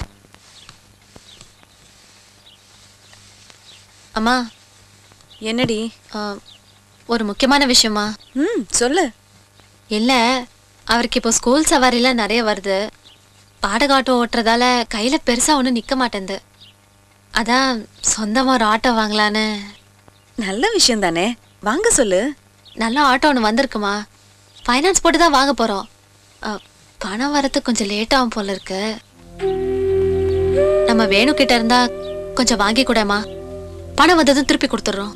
அம்மா என்னடி ஒரு முக்கியமான விஷயமா ம் சொல்லு இல்லை அவருக்கு இப்போ ஸ்கூல் சவாரிலாம் நிறைய வருது பாடகாட்டம் ஓட்டுறதால கையில் பெருசாக ஒன்றும் நிற்க மாட்டேங்குது அதான் சொந்தமாக ஒரு ஆட்டோ வாங்கலான்னு நல்ல விஷயம் தானே வாங்க சொல்லு நல்ல ஆட்டோ ஒன்று வந்திருக்குமா ஃபைனான்ஸ் போட்டு தான் வாங்க போகிறோம் பணம் வரதுக்கு கொஞ்சம் லேட் ஆகும் போல இருக்கு நம்ம வேணுக்கிட்ட இருந்தா கொஞ்சம் வாங்கி கூடமா பணம் வந்ததும் திருப்பி கொடுத்துட்றோம்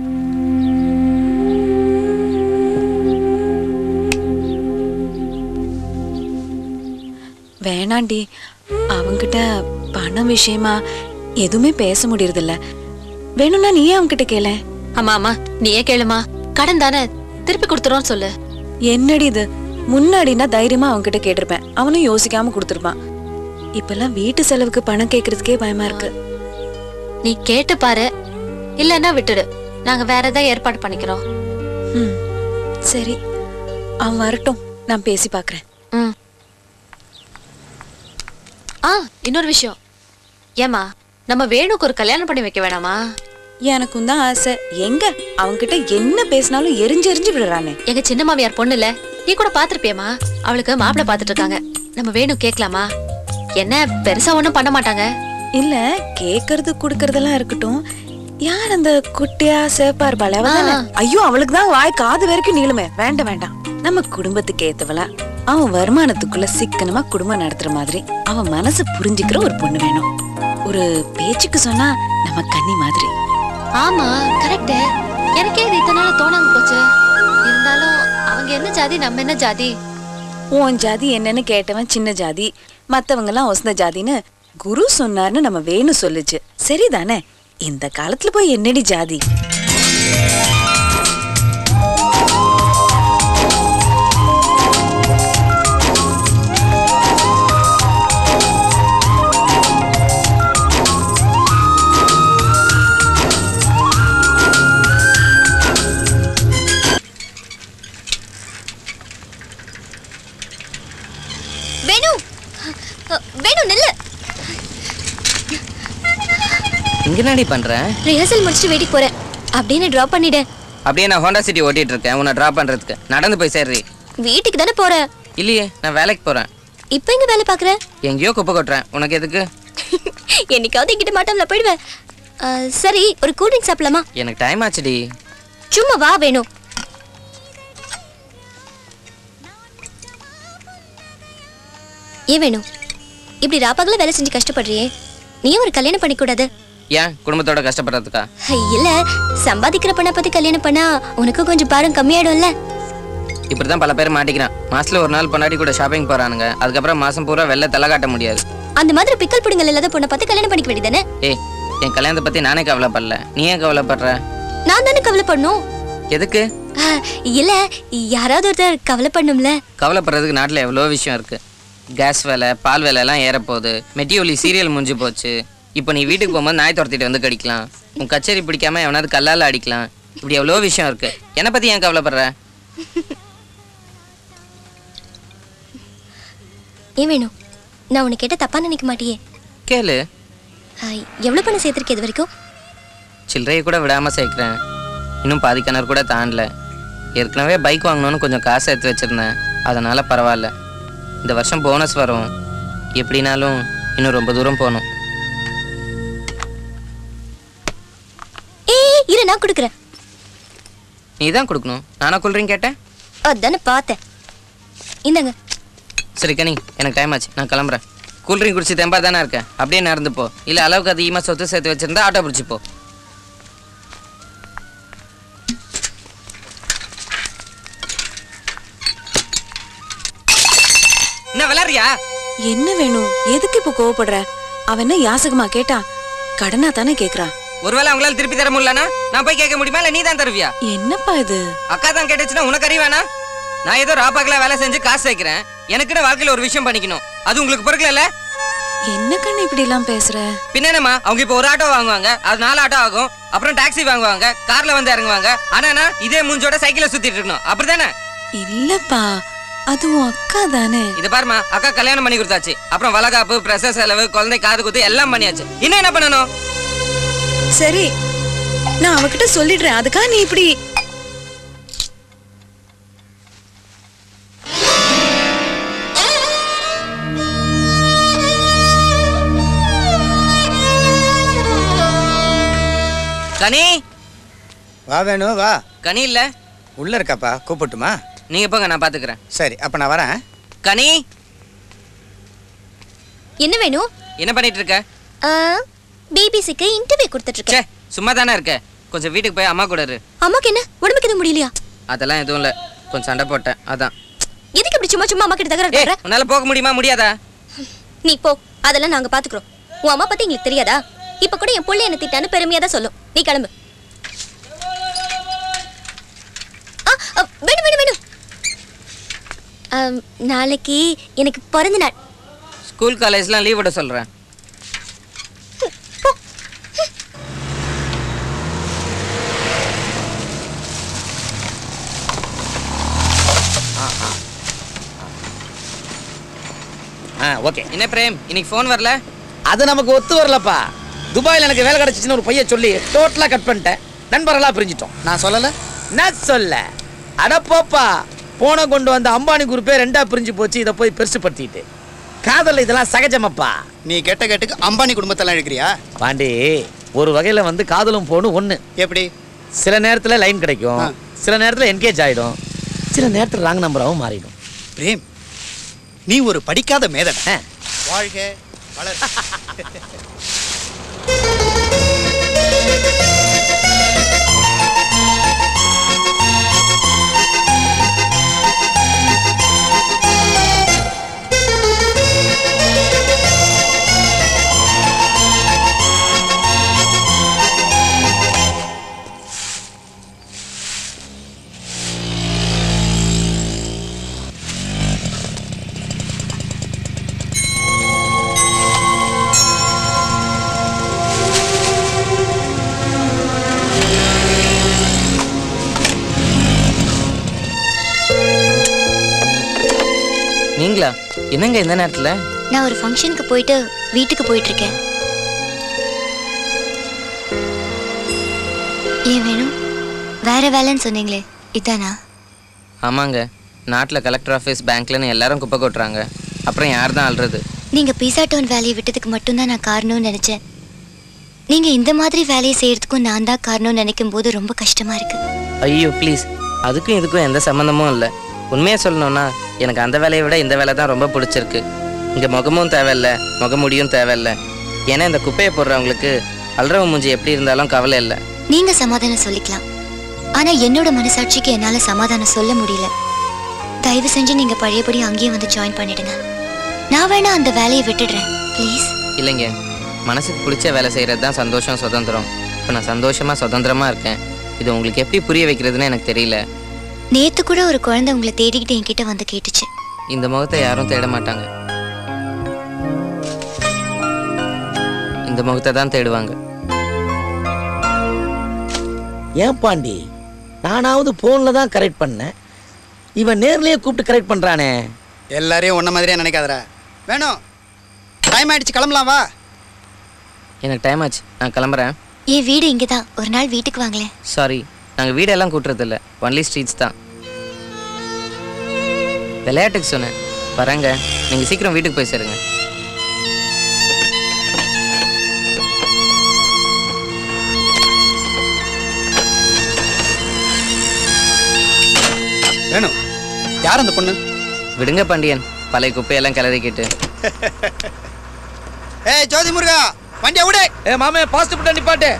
வேணாண்டி அவங்கிட்ட பணம் விஷயமா எதுவுமே பேச முடியறதில்ல வேணும்னா நீயே அவன்கிட்ட கேள ஆமா ஆமா நீயே கேளுமா கடன் தானே திருப்பி கொடுத்துறோம்னு சொல்லு என்னடி இது முன்னாடினா தைரியமா அவன்கிட்ட கேட்டிருப்பேன் அவனும் யோசிக்காம கொடுத்துருப்பான் இப்பெல்லாம் வீட்டு செலவுக்கு பணம் கேட்கறதுக்கே பயமா இருக்கு நீ கேட்டு பாரு இல்லைன்னா விட்டுடு நாங்க வேற ஏதாவது ஏற்பாடு பண்ணிக்கிறோம் ம் சரி அவன் வரட்டும் நான் பேசி பார்க்கறேன் ம் ஆ இன்னொரு விஷயம் ஏமா நம்ம வேணுக்கு ஒரு கல்யாணம் பண்ணி வைக்க வேணாமா எனக்கும் தான் ஆசை எங்க அவன்கிட்ட என்ன பேசினாலும் எரிஞ்சு எரிஞ்சு விடுறானே எங்க சின்ன மாமியார் பொண்ணு இல்ல நீ கூட பாத்திருப்பியமா அவளுக்கு மாப்பிள்ளை பாத்துட்டு இருக்காங்க நம்ம வேணு கேட்கலாமா என்ன பெருசா ஒண்ணும் பண்ண மாட்டாங்க இல்ல கேக்குறது குடுக்கறதெல்லாம் இருக்கட்டும் யார் அந்த குட்டியா சேப்பா இருப்பாள் அவ தானே? ஐயோ அவளுக்கு தான் வாய் காது வரைக்கும் நீளுமே வேண்டாம் வேண்டாம் நம்ம குடும்பத்துக்கு ஏத்தவளா அவன் வருமானத்துக்குள்ள சிக்கனமா குடும்பம் நடத்துற மாதிரி அவன் மனசு புரிஞ்சுக்கிற ஒரு பொண்ணு வேணும் ஒரு பேச்சுக்கு சொன்னா நம்ம கன்னி மாதிரி ஆமா கரெக்ட் எனக்கே இது இத்தனை நாள் தோணாம போச்சு இருந்தாலும் அவங்க என்ன ஜாதி நம்ம என்ன ஜாதி உன் ஜாதி என்னன்னு கேட்டவன் சின்ன ஜாதி மத்தவங்க எல்லாம் ஒசந்த ஜாதின்னு குரு சொன்னார்னு நம்ம வேணும் சொல்லுச்சு சரிதானே இந்த காலத்துல போய் என்னடி ஜாதி வேணு அ, வேணு நில்லு என்னடி பண்ற ரிஹர்சல் முடிச்சுட்டு வீட்டுக்கு போறேன் அப்படின்னு ட்ராப் பண்ணிடு அப்படியே நான் ஹோண்டா சிட்டி ஓட்டிட்டு இருக்கேன் உன்னை டிராப் பண்றதுக்கு நடந்து போய் சேர்றி வீட்டுக்கு தானே போறேன் இல்லையே நான் வேலைக்கு போறேன் இப்போ எங்க வேலை பாக்குற எங்கேயோ குப்பை கொட்டுறேன் உனக்கு எதுக்கு என்னைக்காவது எங்கிட்ட மாட்டோம்ல போயிடுவேன் ஆ, சரி ஒரு கூல் ட்ரிங்க் சாப்பிடலாமா எனக்கு டைம் ஆச்சுடி சும்மா வா வேணும் ஏன் வேணும் இப்படி ராப்பாகல வேலை செஞ்சு கஷ்டப்படுறியே நீயும் ஒரு கல்யாணம் பண்ணிக்கூடாது ஏன் குடும்பத்தோட கஷ்டப்படுறதுக்கா இல்ல சம்பாதிக்கிற பொண்ணை பத்தி கல்யாணம் பண்ணா உனக்கும் கொஞ்சம் பாரம் கம்மியாயிடும்ல இப்படிதான் பல பேர் மாட்டிக்கிறான் மாசத்துல ஒரு நாள் பொண்டாட்டி கூட ஷாப்பிங் போறானுங்க அதுக்கப்புறம் மாசம் பூரா வெளில தலை காட்ட முடியாது அந்த மாதிரி பிக்கல் பிடுங்கல் இல்லாத பொண்ணை பார்த்து கல்யாணம் பண்ணிக்க வேண்டியதானே ஏய் என் கல்யாணத்தை பத்தி நானே கவலைப்படல நீ ஏன் கவலைப்படுற நான் தானே கவலைப்படணும் எதுக்கு ஆ, இல்ல யாராவது ஒருத்தர் கவலைப்படணும்ல கவலைப்படுறதுக்கு நாட்டில் எவ்வளோ விஷயம் இருக்கு கேஸ் விலை பால் விலை எல்லாம் ஏறப்போகுது மெட்டியோலி சீரியல் முடிஞ்சு போச்சு இப்போ நீ வீட்டுக்கு போகும்போது நாய் துரத்திட்டு வந்து கடிக்கலாம் உன் கச்சேரி பிடிக்காம எவனாவது கல்லால் அடிக்கலாம் இப்படி எவ்வளோ விஷயம் இருக்கு என்னை பத்தி ஏன் கவலைப்படுற ஏன் வேணும் நான் உன்னை கேட்ட தப்பா நினைக்க மாட்டியே கேளு ஆ, எவ்வளவு பணம் சேர்த்திருக்க இது வரைக்கும் சில்லறையை கூட விடாம சேர்க்குறேன் இன்னும் பாதி கிணறு கூட தாண்டல ஏற்கனவே பைக் வாங்கணும்னு கொஞ்சம் காசு எடுத்து வச்சிருந்தேன் அதனால பரவாயில்ல இந்த வருஷம் போனஸ் வரும் எப்படினாலும் இன்னும் ரொம்ப தூரம் போகணும் ஏய் இரு நான் கொடுக்குறேன் நீ தான் கொடுக்கணும் நானா கூல்ட்ரிங்க் கேட்டேன் அதானே பார்த்தேன் இந்தாங்க சரி கனி எனக்கு டைம் ஆச்சு நான் கிளம்புறேன் கூல்ட்ரிங்க் குடிச்சு தெம்பா தானே இருக்கேன் அப்படியே நடந்து போ இல்லை அளவுக்கு அதிகமாக சொத்து சேர்த்து வச்சிருந்தா ஆட்டோ பிடிச்சி போ என்ன விளாடுறியா என்ன வேணும் எதுக்கு இப்போ கோவப்படுற அவன் என்ன யாசகமா கேட்டா கடனா தானே கேக்குறான் ஒருவேளை அவங்களால திருப்பி தர முடியலனா நான் போய் கேட்க முடியுமா இல்லை நீ தான் தருவியா என்னப்பா இது அக்கா தான் கேட்டுச்சுன்னா உனக்கு அறிவானா நான் ஏதோ ராப்பாக்கல வேலை செஞ்சு காசு சேர்க்கிறேன் எனக்குன்னு வாழ்க்கையில ஒரு விஷயம் பண்ணிக்கணும் அது உங்களுக்கு பொறுக்கல என்ன கண்ணு இப்படி எல்லாம் பேசுற பின்ன என்னம்மா அவங்க இப்போ ஒரு ஆட்டோ வாங்குவாங்க அது நாலு ஆட்டோ ஆகும் அப்புறம் டாக்ஸி வாங்குவாங்க கார்ல வந்து இறங்குவாங்க ஆனா நான் இதே மூஞ்சோட சைக்கிள சுத்திட்டு இருக்கணும் அப்படிதானே இல்லப்பா அது உன் அக்கா தானே இது பாருமா அக்கா கல்யாணம் பண்ணி கொடுத்தாச்சு அப்புறம் வளகாப்பு பிரசவ செலவு குழந்தை காது குத்து எல்லாம் பண்ணியாச்சு இன்னும் என்ன பண்ணணும் சரி நான் அவகிட்ட சொல்லிடுறேன் அதுக்காக நீ இப்படி கனி வா வேணும் வா கனி இல்ல உள்ள இருக்காப்பா கூப்பிட்டுமா நீங்க போங்க நான் பாத்துக்கிறேன் சரி அப்ப நான் வரேன் கனி என்ன வேணும் என்ன பண்ணிட்டு இருக்க பிபிசிக்கு இன்டர்வியூ கொடுத்துட்டு இருக்கேன் சும்மா தானே இருக்க கொஞ்சம் வீட்டுக்கு போய் அம்மா கூட இரு அம்மாக்கு என்ன உடம்புக்கு எதுவும் முடியலையா அதெல்லாம் எதுவும் இல்ல கொஞ்சம் சண்டை போட்டேன் அதான் எதுக்கு இப்படி சும்மா சும்மா அம்மா கிட்ட தகராறு பண்ற உன்னால போக முடியுமா முடியாதா நீ போ அதெல்லாம் நாங்க பாத்துக்கிறோம் உன் அம்மா பத்தி எங்களுக்கு தெரியாதா இப்ப கூட என் புள்ள என்ன திட்டான்னு பெருமையா தான் சொல்லும் நீ கிளம்பு ஆ, அ, வேணும் வேணும் வேணும் ஆம், நாளைக்கு எனக்கு பிறந்த நாள் ஸ்கூல் காலேஜ்லாம் லீவ் விட சொல்றேன் ஆ ஓகே என்ன பிரேம் இன்னைக்கு ஃபோன் வரல அது நமக்கு ஒத்து வரலப்பா துபாயில் எனக்கு வேலை கிடைச்சிச்சுன்னு ஒரு பையன் சொல்லி டோட்டலா கட் பண்ணிட்டேன் நண்பர்களா பிரிஞ்சிட்டோம் நான் சொல்லல நான் சொல்ல அட போப்பா போன கொண்டு வந்த அம்பானி குரூப்பே ரெண்டா பிரிஞ்சு போச்சு இதை போய் பெருசுப்படுத்திட்டு காதல் இதெல்லாம் சகஜமப்பா நீ கெட்ட கெட்டுக்கு அம்பானி குடும்பத்தெல்லாம் இருக்கிறியா பாண்டி ஒரு வகையில வந்து காதலும் போகணும் ஒண்ணு எப்படி சில நேரத்துல லைன் கிடைக்கும் சில நேரத்துல என்கேஜ் ஆயிடும் சில நேரத்துல ராங் நம்பராகவும் மாறிடும் பிரேம் நீ ஒரு படிக்காத மேதன் வாழ்க வளர் நீங்களா என்னங்க இந்த நேரத்துல நான் ஒரு ஃபங்க்ஷனுக்கு போயிட்டு வீட்டுக்கு போயிட்டு இருக்கேன் ஏன் வேணும் வேற வேலைன்னு சொன்னீங்களே இதானா ஆமாங்க நாட்டில் கலெக்டர் ஆஃபீஸ் பேங்க்லன்னு எல்லாரும் குப்பை கொட்டுறாங்க அப்புறம் யார் தான் அல்றது நீங்க பீஸா டவுன் வேலையை விட்டதுக்கு மட்டும்தான் நான் காரணம்னு நினைச்சேன் நீங்க இந்த மாதிரி வேலையை செய்யறதுக்கும் நான் தான் காரணம்னு நினைக்கும் போது ரொம்ப கஷ்டமா இருக்கு ஐயோ ப்ளீஸ் அதுக்கும் இதுக்கும் எந்த சம்மந்தமும் இல்லை உண்மையை சொல்லணும்னா எனக்கு அந்த வேலையை விட இந்த வேலை தான் ரொம்ப பிடிச்சிருக்கு இங்கே முகமும் தேவையில்ல முகமுடியும் தேவையில்ல ஏன்னா இந்த குப்பையை போடுறவங்களுக்கு அல்றவ மூஞ்சி எப்படி இருந்தாலும் கவலை இல்லை நீங்க சமாதானம் சொல்லிக்கலாம் ஆனா என்னோட மனசாட்சிக்கு என்னால சமாதானம் சொல்ல முடியல தயவு செஞ்சு நீங்க பழையபடி அங்கேயே வந்து ஜாயின் பண்ணிடுங்க நான் வேணா அந்த வேலையை விட்டுடுறேன் ப்ளீஸ் இல்லைங்க மனசுக்கு பிடிச்ச வேலை செய்கிறது தான் சந்தோஷம் சுதந்திரம் இப்போ நான் சந்தோஷமாக சுதந்திரமாக இருக்கேன் இது உங்களுக்கு எப்படி புரிய வைக்கிறதுன்னு எனக்கு தெரியல நேத்து கூட ஒரு குழந்தை உங்களை தேடிக்கிட்டு என்கிட்ட வந்து கேட்டுச்சு இந்த முகத்தை யாரும் தேட மாட்டாங்க இந்த முகத்தை தான் தேடுவாங்க ஏன் பாண்டி நானாவது போன்ல தான் கரெக்ட் பண்ணேன் இவன் நேர்லயே கூப்பிட்டு கரெக்ட் பண்றானே எல்லாரையும் ஒன்ன மாதிரியே நினைக்காதடா வேணும் டைம் ஆயிடுச்சு கிளம்பலாம் வா எனக்கு டைம் ஆச்சு நான் கிளம்புறேன் என் வீடு இங்கதான் ஒரு நாள் வீட்டுக்கு வாங்களேன் சாரி நாங்கள் வீடெல்லாம் கூட்டுறது இல்லை ஒன்லி ஸ்ட்ரீட்ஸ் தான் விளையாட்டுக்கு சொன்னேன் வரேங்க நீங்கள் சீக்கிரம் வீட்டுக்கு போய் சேருங்க வேணும் யார் அந்த பொண்ணு விடுங்க பாண்டியன் பழைய குப்பையெல்லாம் கிளறிக்கிட்டு ஏய் ஜோதி முருகா வண்டியை விடு ஏ மாமே பாஸ்ட் புட்ட நிப்பாட்டு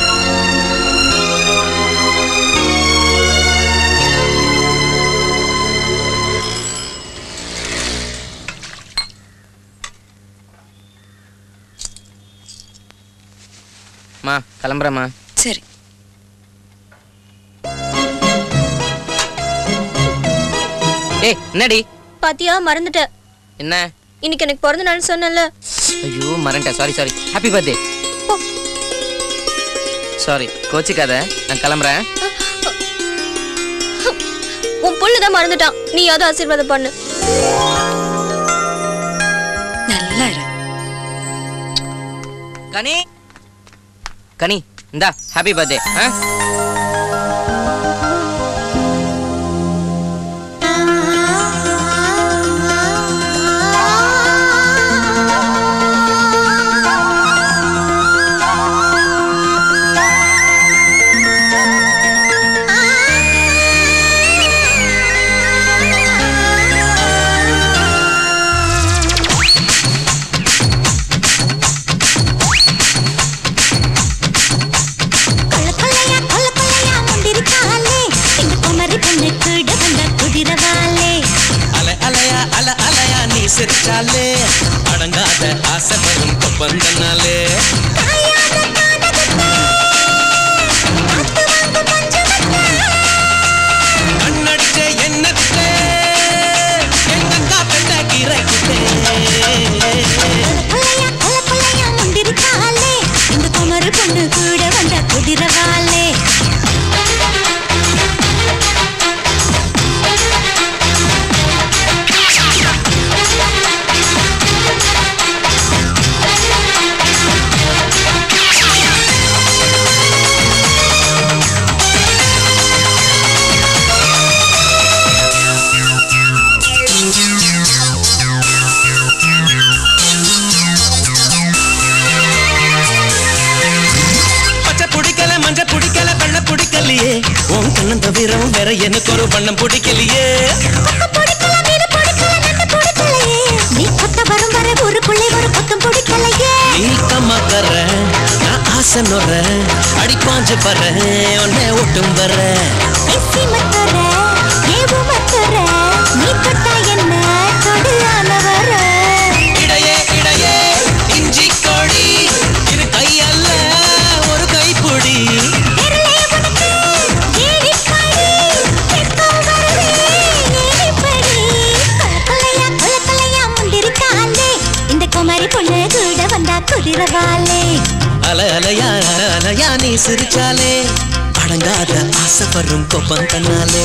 மா கிளம்புறேம்மா சரி ஏய் என்னடி பாத்தியா மறந்துட்டேன் என்ன இன்னைக்கு எனக்கு பிறந்த நாள் சொன்னல ஐயோ மறந்துட்டேன் sorry sorry happy birthday sorry கோச்சிக்காத நான் கிளம்புறேன் உன் புள்ளுதான் மறந்துட்டான் நீ யாவது ஆசீர்வாதம் பண்ணு நல்லா இரு கனி கனி இந்தா ஹாப்பி பர்த்டே ஆ கொல்ல கொல்லையா கொல்ல கொல்லையா முந்திரிக்காலே எங்க குமரி பொண்ணு கூட வந்த குதிரவாலே அலை அலையா அல அலையா நீ சிரிச்சாலே அடங்காத ஆசை வரும் கொப்பந்தனாலே கண்ணடிச்சே என்ன விட்டே எங்க காப்பெட்ட கீரை கொல்லையா கொல்ல கொல்லையா முந்திரிக்காலே எங்க குமரி பொண்ணு கூட வந்த குதிரவாலே பச்சை பிடிக்கல மஞ்சள் பிடிக்கல வெள்ளை பிடிக்கலையே உன் கண்ணன் தவிரவும் வேற எனக்கு ஒரு வண்ணம் பிடிக்கலையே நீ கொத்த வரும் வரை ஊருக்குள்ளே ஒரு கொத்தம் பிடிக்கலையே நீ கம்மாக்கற நான் ஆசை நொற அடிப்பாஞ்சு பற உன்னை ஒட்டும் வர பேசி மத்தர ஏவு மத்தர நீ தொட்டா என்ன தொடு ஆன வர இடையே இடையே இஞ்சி கோழி இரு கையல்ல ஒரு கைப்புடி இந்த குமரி பொண்ணு கூட வந்தா குதிரவாலே அல அலையா அல அலையா நீ சிரிச்சாலே அடங்காத ஆசை வரும் கொப்பம் தன்னாலே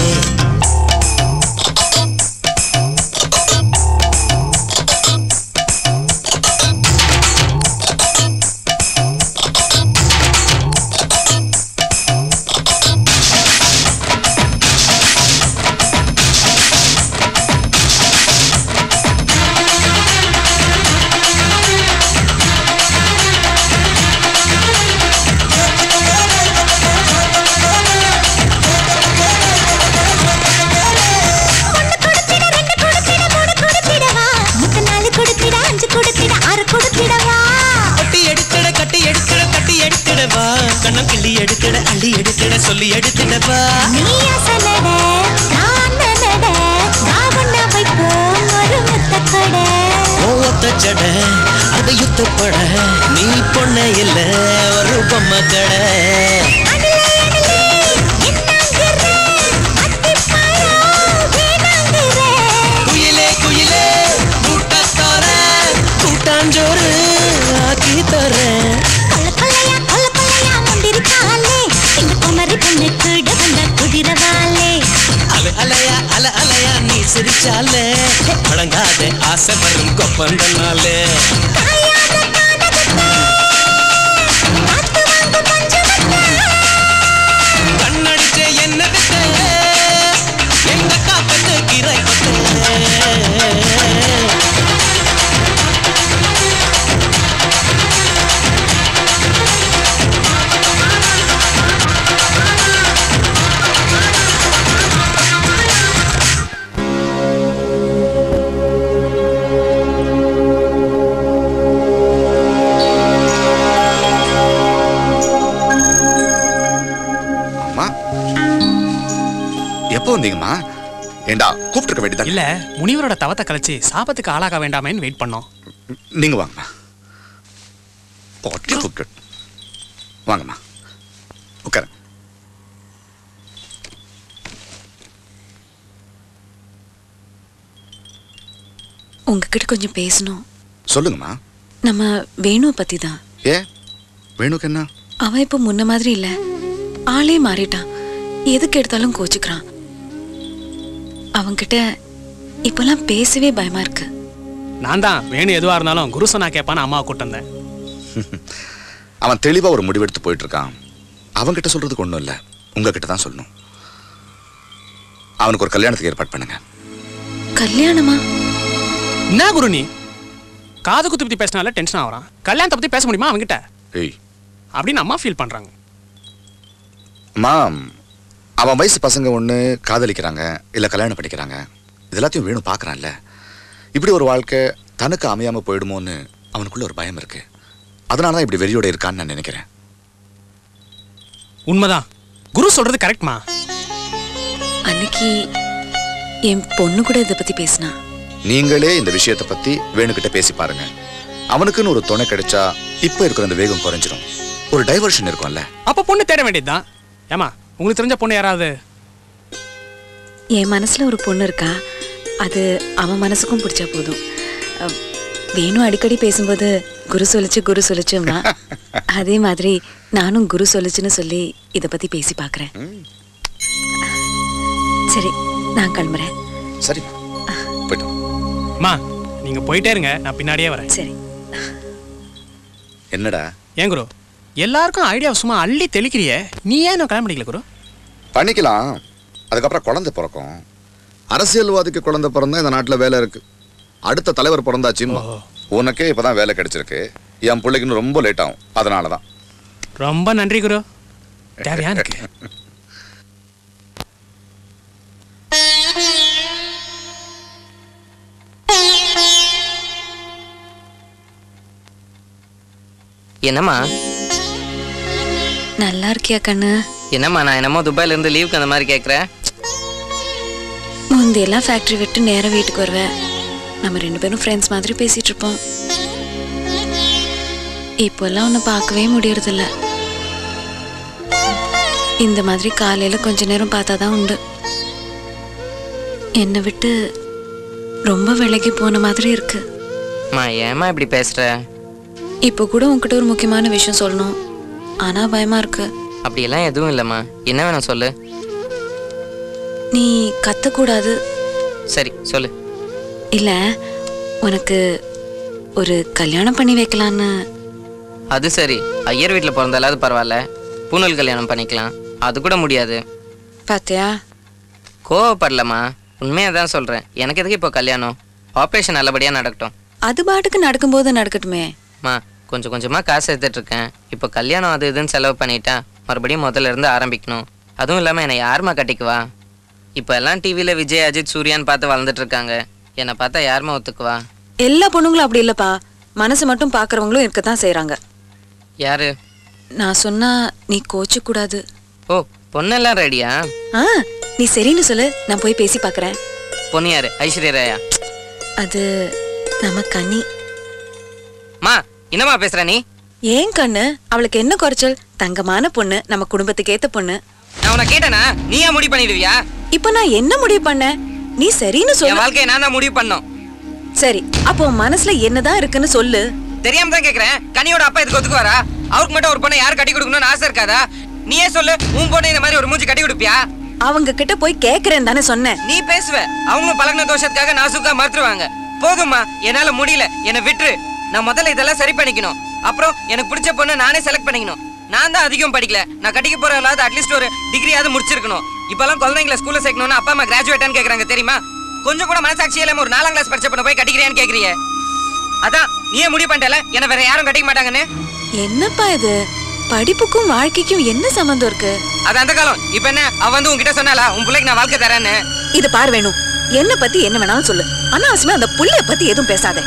என்ன சொல்லி எடுத்துட்டப்பா நீ அசலட நான் நட நான் ஒண்ணா வைப்போம் ஒரு முத்த கடை ஓத்த சட அது யுத்தப்பட நீ பொண்ண இல்ல ஒரு பொம்மை கடை குயிலே குயிலே கூட்டத்தோர கூட்டாஞ்சோறு ஆக்கி தரேன் கொல்லையா கொல்ல கொல்லையா முந்திருக்காலே இந்த குமரி பொண்ணு கூட வந்த குதிரவாலே அல அலையா அல அலையா நீ சிரிச்சாலே வழங்காத ஆசை வரும் கொப்பந்தனாலே கண்ணடிச்சே என்ன விட்ட எங்க காப்பத்து கிரை அம்மா எப்போ வந்தீங்கம்மா ஏண்டா கூப்பிட்டுருக்க வேண்டியதா இல்ல முனிவரோட தவத்தை கழிச்சு சாபத்துக்கு ஆளாக வேண்டாமேன்னு வெயிட் பண்ணோம் நீங்க வாங்கம்மா ஓட்டி கூப்பிட்டு வாங்கம்மா உட்கார உங்ககிட்ட கொஞ்சம் பேசணும் சொல்லுங்கம்மா நம்ம வேணுவை பத்தி தான் ஏ வேணுக்கு என்ன அவன் இப்போ முன்ன மாதிரி இல்ல ஆளே மாறிட்டான் எதுக்கு எடுத்தாலும் கோச்சுக்கிறான் அவன்கிட்ட இப்பெல்லாம் பேசவே பயமா இருக்கு நான் தான் வேணும் எதுவா இருந்தாலும் குரு சொன்னா கேட்பான்னு அம்மாவை கூட்டு வந்தேன் அவன் தெளிவா ஒரு முடிவெடுத்து போயிட்டு இருக்கான் அவன்கிட்ட சொல்றதுக்கு ஒண்ணும் இல்ல உங்ககிட்ட தான் சொல்லணும் அவனுக்கு ஒரு கல்யாணத்துக்கு ஏற்பாடு பண்ணுங்க கல்யாணமா என்ன குரு நீ காது குத்து பத்தி பேசினால டென்ஷன் ஆகுறான் கல்யாணத்தை பத்தி பேச முடியுமா அவன்கிட்ட ஏய் அப்படின்னு அம்மா ஃபீல் பண்றாங்க மாம் அவன் வயசு பசங்க ஒன்று காதலிக்கிறாங்க இல்லை கல்யாணம் பண்ணிக்கிறாங்க இது எல்லாத்தையும் வேணும் பார்க்குறான்ல இப்படி ஒரு வாழ்க்கை தனக்கு அமையாம போயிடுமோன்னு அவனுக்குள்ள ஒரு பயம் இருக்கு அதனால தான் இப்படி வெறியோட இருக்கான்னு நான் நினைக்கிறேன் உண்மைதான் குரு சொல்றது கரெக்ட்மா அன்னைக்கு என் பொண்ணு கூட இதை பத்தி பேசினா நீங்களே இந்த விஷயத்தை பத்தி வேணுகிட்ட பேசி பாருங்க அவனுக்குன்னு ஒரு துணை கிடைச்சா இப்போ இருக்கிற அந்த வேகம் குறைஞ்சிரும் ஒரு டைவர்ஷன் இருக்கும்ல அப்ப பொண்ணு தேட வேண்டியதுதான் ஏமா உங்களுக்கு தெரிஞ்ச பொண்ணு யாராவது என் மனசுல ஒரு பொண்ணு இருக்கா அது அவன் மனசுக்கும் பிடிச்சா போதும் அஹ், வேணு அடிக்கடி பேசும்போது குரு சொல்லிச்சு குரு சொல்லிச்சும்மா அதே மாதிரி நானும் குரு சொல்லிச்சுன்னு சொல்லி இதை பத்தி பேசி பார்க்கறேன் சரி நான் கிளம்புறேன் சரி அம்மா நீங்க போயிட்டே இருங்க நான் பின்னாடியே வரேன் சரி என்னடா ஏன் குரு எல்லாருக்கும் ஐடியா சும்மா அள்ளி தெளிக்கிறியே நீ ஏன் இன்னும் கல்யாணம் பண்ணிக்கல குரு பண்ணிக்கலாம் அதுக்கப்புறம் குழந்தை பிறக்கும் அரசியல்வாதிக்கு குழந்தை பிறந்தா இந்த நாட்டில் வேலை இருக்கு அடுத்த தலைவர் பிறந்தாச்சும்மா உனக்கே இப்பதான் வேலை கிடைச்சிருக்கு என் பிள்ளைக்குன்னு ரொம்ப லேட் ஆகும் அதனால தான் ரொம்ப நன்றி குரு தேவையா எனக்கு என்னம்மா நல்லா இருக்கியா கண்ணு என்னம்மா நான் என்னமோ துபாயில இருந்து லீவுக்கு அந்த மாதிரி கேட்குறேன் முந்தையெல்லாம் ஃபேக்டரி விட்டு நேரா வீட்டுக்கு வருவேன் நம்ம ரெண்டு பேரும் ஃப்ரெண்ட்ஸ் மாதிரி பேசிட்டு இருப்போம் இப்போல்லாம் உன்னை பார்க்கவே முடியறதில்ல இந்த மாதிரி காலையில கொஞ்ச நேரம் பார்த்தா தான் உண்டு என்னை விட்டு ரொம்ப விலகி போன மாதிரி இருக்கு அம்மா ஏம்மா இப்படி பேசுற இப்போ கூட உன்கிட்ட ஒரு முக்கியமான விஷயம் சொல்லணும் ஆனா பயமா இருக்கு அப்படியெல்லாம் எதுவும் இல்லைம்மா என்ன வேணும் சொல்லு நீ கத்தக்கூடாது சரி சொல்லு இல்ல உனக்கு ஒரு கல்யாணம் பண்ணி வைக்கலான்னு அது சரி ஐயர் வீட்டில் பிறந்தாலாவது பரவாயில்ல பூணூல் கல்யாணம் பண்ணிக்கலாம் அது கூட முடியாது பாத்தியா கோவப்படலம்மா உண்மையாக தான் சொல்கிறேன் எனக்கு எதுக்கு இப்போ கல்யாணம் ஆப்ரேஷன் நல்லபடியாக நடக்கட்டும் அது பாட்டுக்கு நடக்கும்போது நடக்கட்டுமே அம்மா கொஞ்சம் கொஞ்சமாக காசு எடுத்துட்டு இருக்கேன் இப்போ கல்யாணம் அது இதுன்னு செலவு பண்ணிட்டா மறுபடியும் முதல்ல இருந்து ஆரம்பிக்கணும் அதுவும் இல்லாமல் என்னை யாரும்மா கட்டிக்குவா இப்போ எல்லாம் டிவியில் விஜய் அஜித் சூர்யான்னு பார்த்து வளர்ந்துட்டு இருக்காங்க என்னை பார்த்தா யாரும்மா ஒத்துக்குவா எல்லா பொண்ணுங்களும் அப்படி இல்லப்பா மனசு மட்டும் பாக்குறவங்களும் இருக்கத்தான் செய்றாங்க யாரு நான் சொன்னா நீ கோச்ச கூடாது ஓ பொண்ணெல்லாம் ரெடியா ஆ நீ சரின்னு சொல்லு நான் போய் பேசி பார்க்கறேன் பொண்ணு யாரு ஐஸ்வர்யா ராயா அது நம்ம கண்ணி மா என்னம்மா பேசுற நீ ஏன் கண்ணு அவளுக்கு என்ன குறைச்சல் தங்கமான பொண்ணு நம்ம குடும்பத்துக்கு ஏத்த பொண்ணு நான் உன்னை கேட்டேனா நீயா முடிவு பண்ணிடுவியா இப்போ நான் என்ன முடிவு பண்ணேன் நீ சரின்னு என் சொல்லு வாழ்க்கையை நான் தான் முடிவு பண்ணோம் சரி அப்போ உன் மனசுல என்னதான் இருக்குன்னு சொல்லு தெரியாம தான் கேக்குறேன் கனியோட அப்பா இதுக்கு ஒத்துக்குவாரா அவருக்கு மட்டும் ஒரு பொண்ணை யார் கட்டி கொடுக்கணும்னு ஆசை இருக்காதா நீயே சொல்லு உன் பொண்ணு இந்த மாதிரி ஒரு மூஞ்சி கட்டி கொடுப்பியா அவங்க கிட்ட போய் கேக்குறேன் தானே சொன்னேன் நீ பேசுவ அவங்களும் பழகின தோஷத்துக்காக நாசுக்கா மறுத்துருவாங்க போதும்மா என்னால முடியல என்னை விட்டுரு நான் முதல்ல இதெல்லாம் சரி பண்ணிக்கணும் அப்புறம் எனக்கு பிடிச்ச பொண்ணு நானே செலக்ட் பண்ணிக்கணும் நான் தான் அதிகம் படிக்கல நான் கட்டிக்க போறவளாவது அட்லீஸ்ட் ஒரு டிகிரியாவது முடிச்சிருக்கணும் இப்பெல்லாம் குழந்தைங்களை ஸ்கூல்ல சேர்க்கணும்னு அப்பா அம்மா கிராஜுவேட்டான்னு கேக்குறாங்க தெரியுமா கொஞ்சம் கூட மனசாட்சி இல்லாம ஒரு நாலாம் கிளாஸ் படிச்ச பொண்ணை போய் கட்டிக்கிறியான்னு கேக்குறியே அதான் நீயே முடிவு பண்ணிட்டல என்ன வேற யாரும் கட்டிக்க மாட்டாங்கன்னு என்னப்பா இது படிப்புக்கும் வாழ்க்கைக்கும் என்ன சம்பந்தம் இருக்கு அது அந்த காலம் இப்ப என்ன அவ வந்து உன்கிட்ட சொன்னாலா உன் பிள்ளைக்கு நான் வாழ்க்கை தரேன்னு இது பார் வேணும் என்ன பத்தி என்ன வேணாலும் சொல்லு அனாவசியமா அந்த புள்ளைய பத்தி எதுவும் பேசாத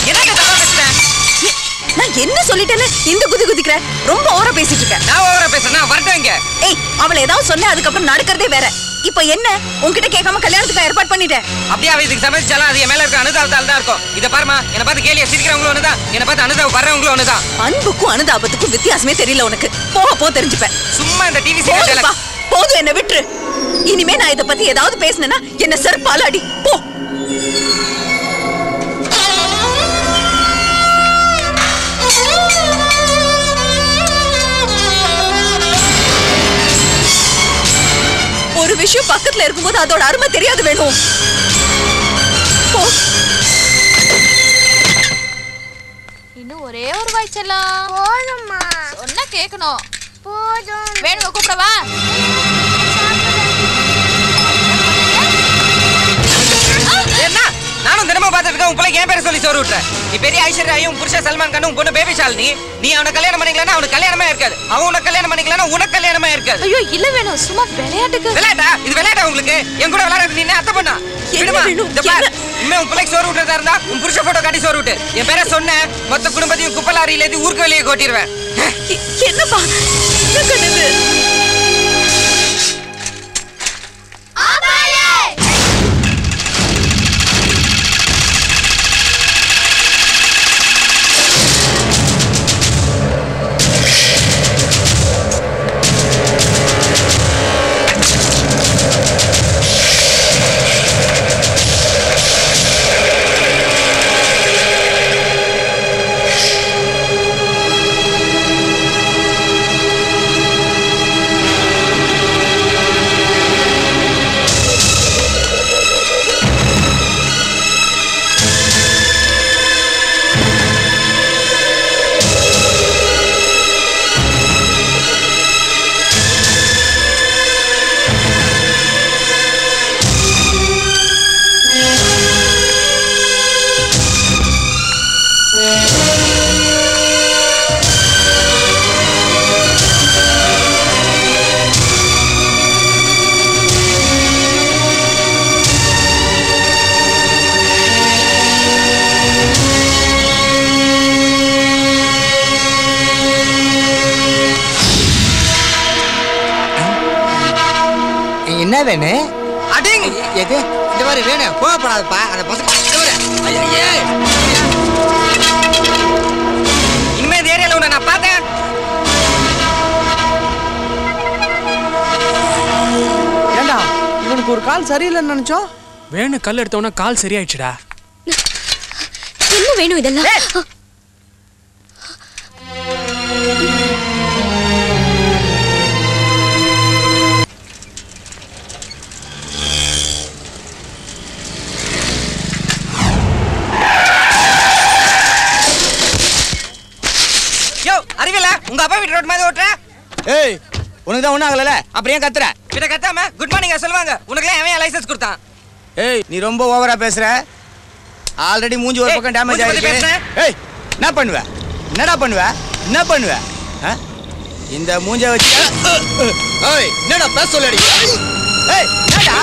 நான் என்ன சொல்லிட்டேன்னு இந்த குதி குதிக்கிற ரொம்ப ஓவரா பேசிட்டு இருக்க நான் ஓவரா பேசுறேன் வரட்டும் இங்க ஏய் அவளை ஏதாவது சொன்ன அதுக்கப்புறம் நடக்கிறதே வேற இப்போ என்ன உன்கிட்ட கேட்காம கல்யாணத்துக்கு ஏற்பாடு பண்ணிட்டேன் அப்படியே அவ இதுக்கு சமைச்சாலும் அது என் மேல இருக்க அனுதாபத்தால் தான் இருக்கும் இத பாருமா என்ன பார்த்து கேலியா சிரிக்கிறவங்களும் ஒண்ணுதான் என்ன பார்த்து அனுதாபம் வர்றவங்களும் ஒண்ணுதான் அன்புக்கும் அனுதாபத்துக்கும் வித்தியாசமே தெரியல உனக்கு போக போ தெரிஞ்சுப்பேன் சும்மா இந்த டிவி போதும்பா, போதும் என்ன விட்டுரு இனிமே நான் இத பத்தி ஏதாவது பேசினேன்னா என்ன செருப்பால அடி போ ஒரு விஷயம் பக்கத்துல இருக்கும்போது அதோட அருமை தெரியாது வேணும் போ இன்னும் ஒரே ஒரு வாய்ச்சலாம் போதும்மா சொன்னா கேட்கணும் போதும் வேணுங்க கூப்பிடவா என்ன நானும் தினமும் பார்த்துட்டு இருக்கேன் உன் பிள்ளைக்கு என் பேரை சொல்லி சோறு விட்டுறேன் நீ பெரிய ஐஸ்வர்யாயும் உன் புருஷன் சல்மான் கானும் உன் பொண்ணு பேபி ஷாலினி நீ அவனை கல்யாணம் பண்ணிக்கலன்னா அவனுக்கு கல்யாணமே இருக்காது அவன் உனக்கு கல்யாணம் பண்ணிக்கலன்னா உனக்கு கல்யாணமே இருக்காது ஐயோ இல்ல வேணும் சும்மா விளையாட்டுக்கு விளையாட்டா இது விளையாட்டா உங்களுக்கு என் கூட விளையாடுறது நீ என்ன அத்தை பண்ணா விடுமா இந்த பார் இனிமே உன் பிள்ளைக்கு சோறு விட்டுறதா இருந்தா உன் புருஷ போட்டோ காட்டி சோறு விட்டு என் பேரை சொன்னேன் மொத்த குடும்பத்தையும் குப்பலாரியில ஏத்தி ஊருக்கு வெளியே கொட்டிடுவேன் என்னப்பா என்ன கண்ணுது என்ன வேணும் அடிங்க எது இந்த மாதிரி வேணும் கோவப்படாதப்பா அந்த பசங்க இந்த மாதிரி. ஐயையே. இனிமே இந்த ஏரியால உன்னை நான் பார்த்தேன் ஏண்டா இவனுக்கு ஒரு கால் சரியில்லைன்னு நினைச்சோம் வேணு கல் எடுத்தவொன்னே கால் சரியாயிடுச்சுடா என்ன வேணும் இதெல்லாம் யோ அறிவில உங்க அப்பா வீட்டு ரோட் மாதிரி ஓட்டுற ஏய் உனக்கு தான் ஒன்றும் ஆகல அப்புறம் ஏன் கத்துற கிட்ட கத்தாம குட் மார்னிங் சொல்லுவாங்க உனக்கு எவன் லைசன்ஸ் கொடுத்தான் ஏய் நீ ரொம்ப ஓவரா பேசுற ஆல்ரெடி மூஞ்சி ஒரு ஏய், பக்கம் டேமேஜ் மூஞ்சி பத்தி ஆயிருக்கு பேசுறேன். ஏய் என்ன பண்ணுவ என்னடா பண்ணுவ என்ன பண்ணுவ ஆ? இந்த மூஞ்ச வச்சு ஏய் என்னடா பேச சொல்லடி ஏய் என்னடா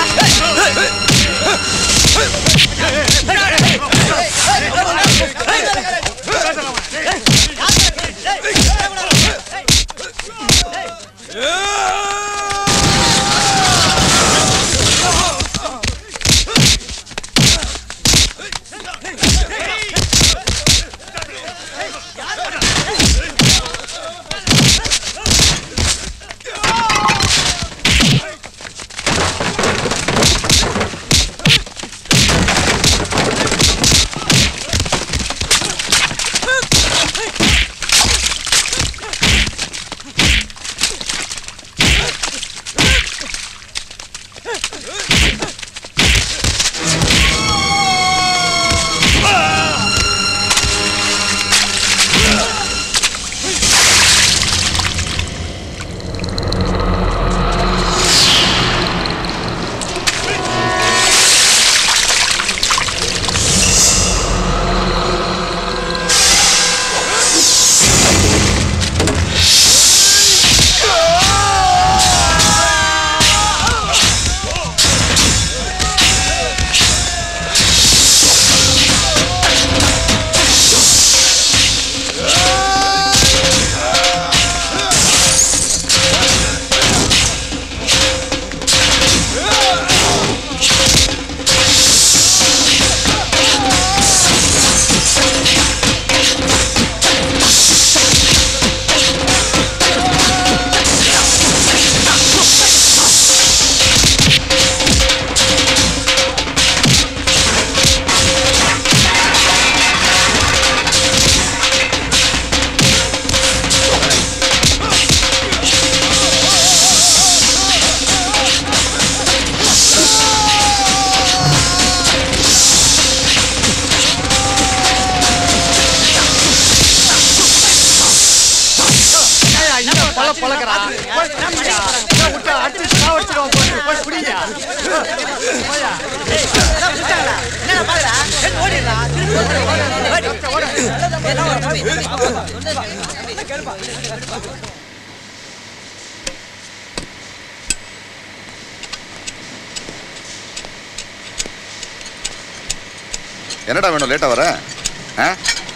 என்னடா வேணும் லேட்டா வர ஆ?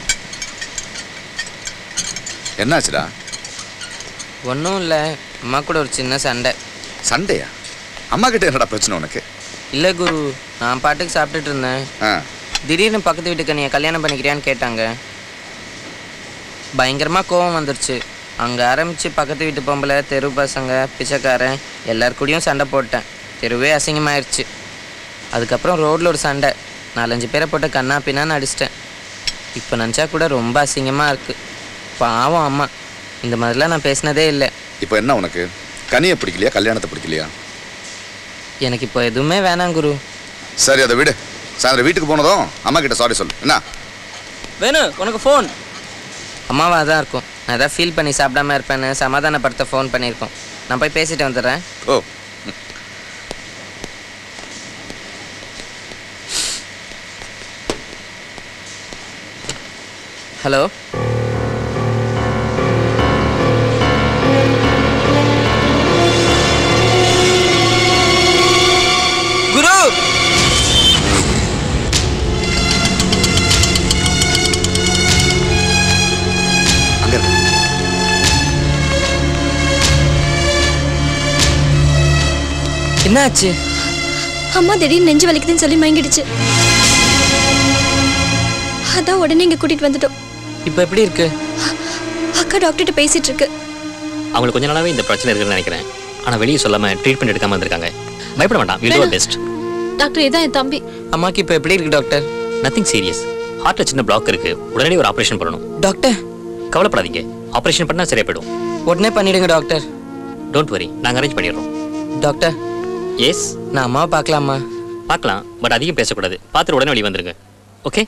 என்னாச்சுடா ஒன்றும் இல்லை அம்மா கூட ஒரு சின்ன சண்டை சண்டையா அம்மா கிட்ட என்னடா பிரச்சனை உனக்கு இல்லை குரு நான் பாட்டுக்கு சாப்பிட்டுட்டு இருந்தேன் ஆ திடீர்னு பக்கத்து வீட்டுக்கு நீ கல்யாணம் பண்ணிக்கிறியான்னு கேட்டாங்க பயங்கரமாக கோவம் வந்துருச்சு அங்கே ஆரம்பித்து பக்கத்து வீட்டு பொம்பளை தெரு பசங்க பிச்சைக்காரன் எல்லார் கூடயும் சண்டை போட்டேன் தெருவே அசிங்கமாயிருச்சு அதுக்கப்புறம் ரோட்டில் ஒரு சண்டை நாலஞ்சு பேரை போட்டு கண்ணா பின்னான்னு அடிச்சிட்டேன் இப்போ நினச்சா கூட ரொம்ப அசிங்கமாக இருக்குது பாவம் அம்மா இந்த மாதிரிலாம் நான் பேசினதே இல்லை இப்போ என்ன உனக்கு கனியை பிடிக்கலையா கல்யாணத்தை பிடிக்கலையா எனக்கு இப்போ எதுவுமே வேணாம் குரு சரி அதை விடு சாயந்தரம் வீட்டுக்கு போனதும் அம்மா கிட்ட சாரி சொல்லு என்ன வேணும் உனக்கு ஃபோன் அம்மாவாக தான் இருக்கும் நான் எதாவது ஃபீல் பண்ணி சாப்பிடாம இருப்பேன்னு சமாதானப்படுத்த ஃபோன் பண்ணியிருக்கோம் நான் போய் பேசிட்டு வந்துடுறேன் ஓ ஹலோ குரு அங்க இருக்கு என்னாச்சு அம்மா திடீர்னு நெஞ்சு வலிக்குதுன்னு சொல்லி மயங்கிடுச்சு அதான் உடனே இங்க கூட்டிட்டு வந்துட்டோம் இப்போ எப்படி இருக்கு அக்கா டாக்டர்கிட்ட பேசிட்டு இருக்கு அவங்களுக்கு கொஞ்ச நாளாவே இந்த பிரச்சனை இருக்குன்னு நினைக்கிறேன் ஆனா வெளியே சொல்லாம ட்ரீட்மெண்ட் எடுக்காம வந்திருக்காங்க பயப்பட வேண்டாம் வில் டூ பெஸ்ட் டாக்டர் இதான் என் தம்பி அம்மாக்கு இப்போ எப்படி இருக்கு டாக்டர் நத்திங் சீரியஸ் ஹார்ட்ல சின்ன பிளாக் இருக்கு உடனே ஒரு ஆபரேஷன் பண்ணணும் டாக்டர் கவலைப்படாதீங்க ஆபரேஷன் பண்ணா சரியா போயிடும் உடனே பண்ணிடுங்க டாக்டர் டோன்ட் வரி நாங்க அரேஞ்ச் பண்ணிடுறோம் டாக்டர் எஸ் நான் அம்மாவை பார்க்கலாமா பார்க்கலாம் பட் அதிகம் பேசக்கூடாது பார்த்துட்டு உடனே வெளியே வந்துருங்க ஓகே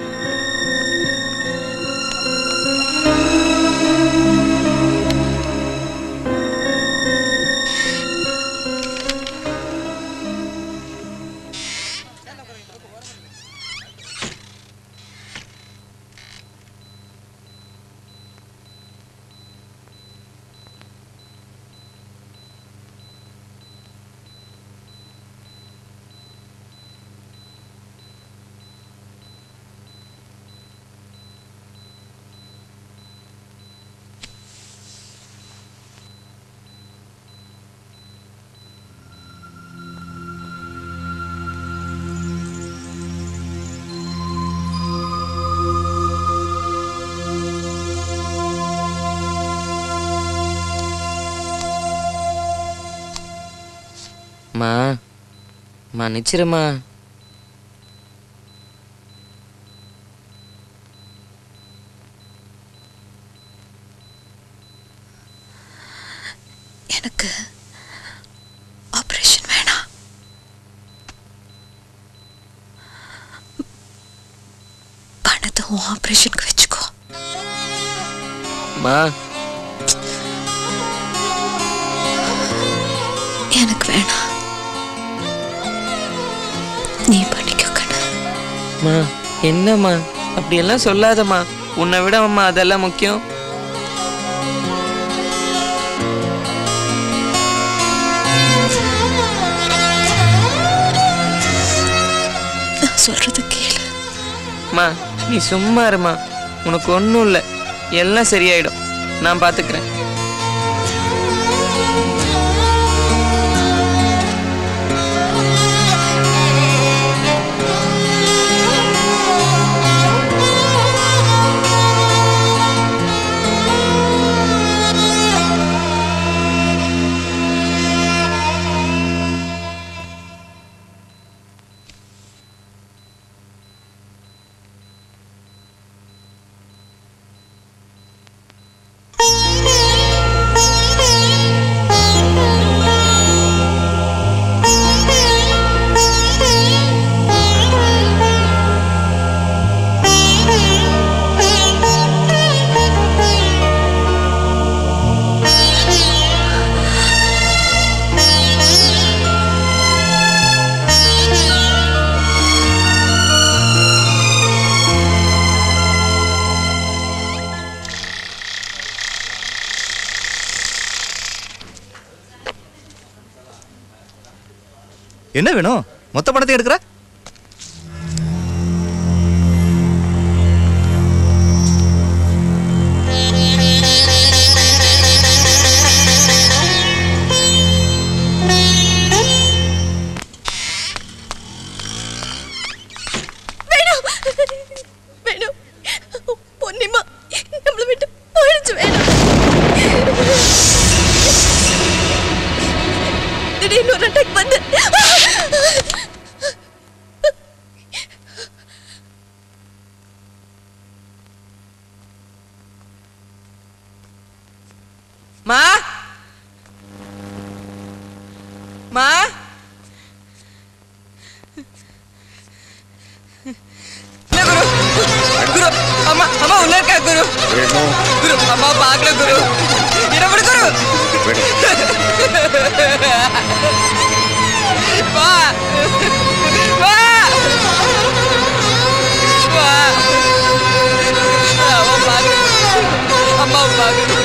மா மன்னிச்சிருமா எனக்கு ஆபரேஷன் வேணாம் பணத்தை உன் ஆபரேஷனுக்கு வச்சுக்கோ மா எனக்கு வேணாம் நீ பண்ணிக்கோ கண்ணு மா என்னம்மா அப்படியெல்லாம் சொல்லாதம்மா உன்னை விட அம்மா அதெல்லாம் முக்கியம் நான் சொல்றது கேளு மா நீ சும்மா இருமா உனக்கு ஒன்றும் இல்லை எல்லாம் சரியாயிடும் நான் பார்த்துக்கிறேன் என்ன வேணும் மொத்த பணத்தை எடுக்கிற மா இல்ல குரு குரு அம்மா அம்மா உள்ள இருக்கா குரு குரு அம்மா பாக்கல குரு இடப்படு குரு வா வா வா அம்மா பாக்கல அம்மா பாக்கல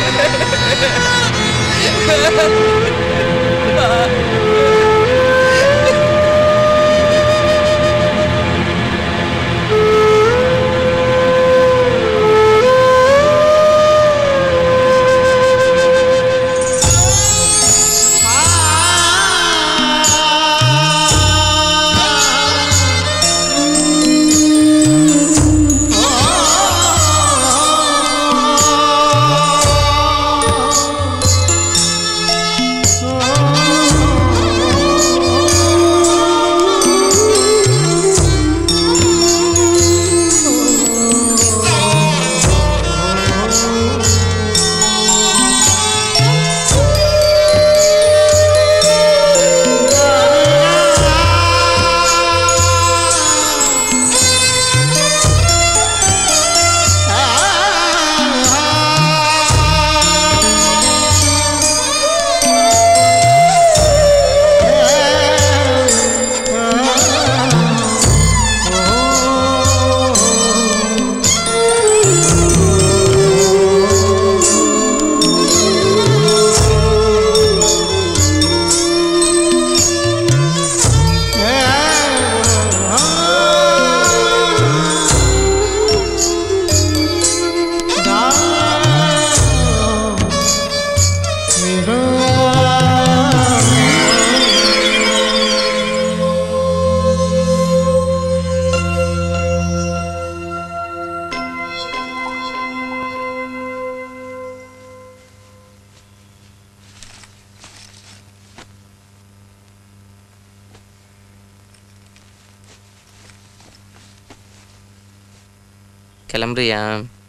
கிளம்புறியா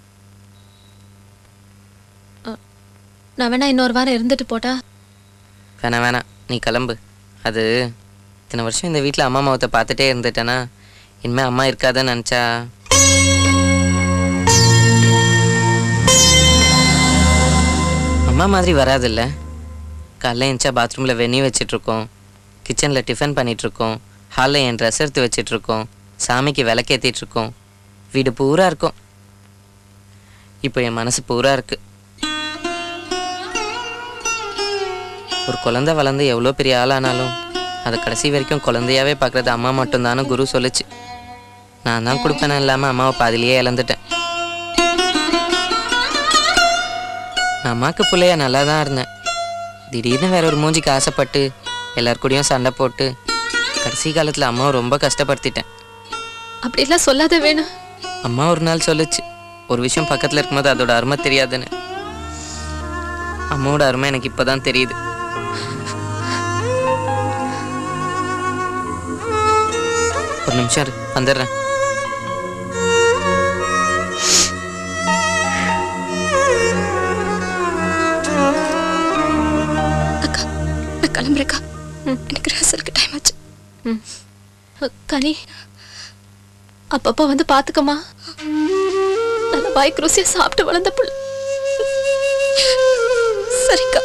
நான் வேணா இன்னொரு வாரம் இருந்துட்டு போட்டா வேணாம் வேணாம் நீ கிளம்பு அது இத்தனை வருஷம் இந்த வீட்டில் அம்மா முகத்தை பார்த்துட்டே இருந்துட்டேனா இனிமேல் அம்மா இருக்காதுன்னு நினச்சா அம்மா மாதிரி வராதுல்ல காலைல எழுந்தா பாத்ரூமில் வெந்நீர் வச்சிட்ருக்கோம் கிச்சனில் டிஃபன் பண்ணிகிட்ருக்கோம் ஹாலில் என் ட்ரெஸ் எடுத்து வச்சிட்ருக்கோம் சாமிக்கு விளக்கேற்றிட்டுருக்கோம் வீடு பூரா இருக்கும் இப்போ என் மனசு பூரா இருக்கு ஒரு குழந்தை வளர்ந்து எவ்வளோ பெரிய ஆளானாலும் அதை கடைசி வரைக்கும் குழந்தையாவே பார்க்குறது அம்மா மட்டும்தான்னு குரு சொல்லுச்சு நான் தான் கொடுப்பேன இல்லாமல் அம்மாவை பாதிலேயே இழந்துட்டேன் நான் அம்மாவுக்கு பிள்ளையா நல்லா தான் இருந்தேன் திடீர்னு வேற ஒரு மூஞ்சிக்கு ஆசைப்பட்டு எல்லார் கூடயும் சண்டை போட்டு கடைசி காலத்தில் அம்மாவை ரொம்ப கஷ்டப்படுத்திட்டேன் அப்படிலாம் சொல்லாத வேணும் அம்மா ஒரு நாள் சொல்லுச்சு ஒரு விஷயம் பக்கத்தில் இருக்கும்போது அதோட அருமை தெரியாதுன்னு அம்மாவோட அருமை எனக்கு இப்போதான் தெரியுது ஒரு நிமிஷம் இரு வந்துடுறேன் நான் கிளம்புறேக்கா எனக்கு ரிஹர்சலுக்கு டைம் ஆச்சு கனி அப்பப்போ வந்து பாத்துக்கமா நல்ல வாய்க்கு ருசியா சாப்பிட்டு வளர்ந்த புள்ள சரிக்கா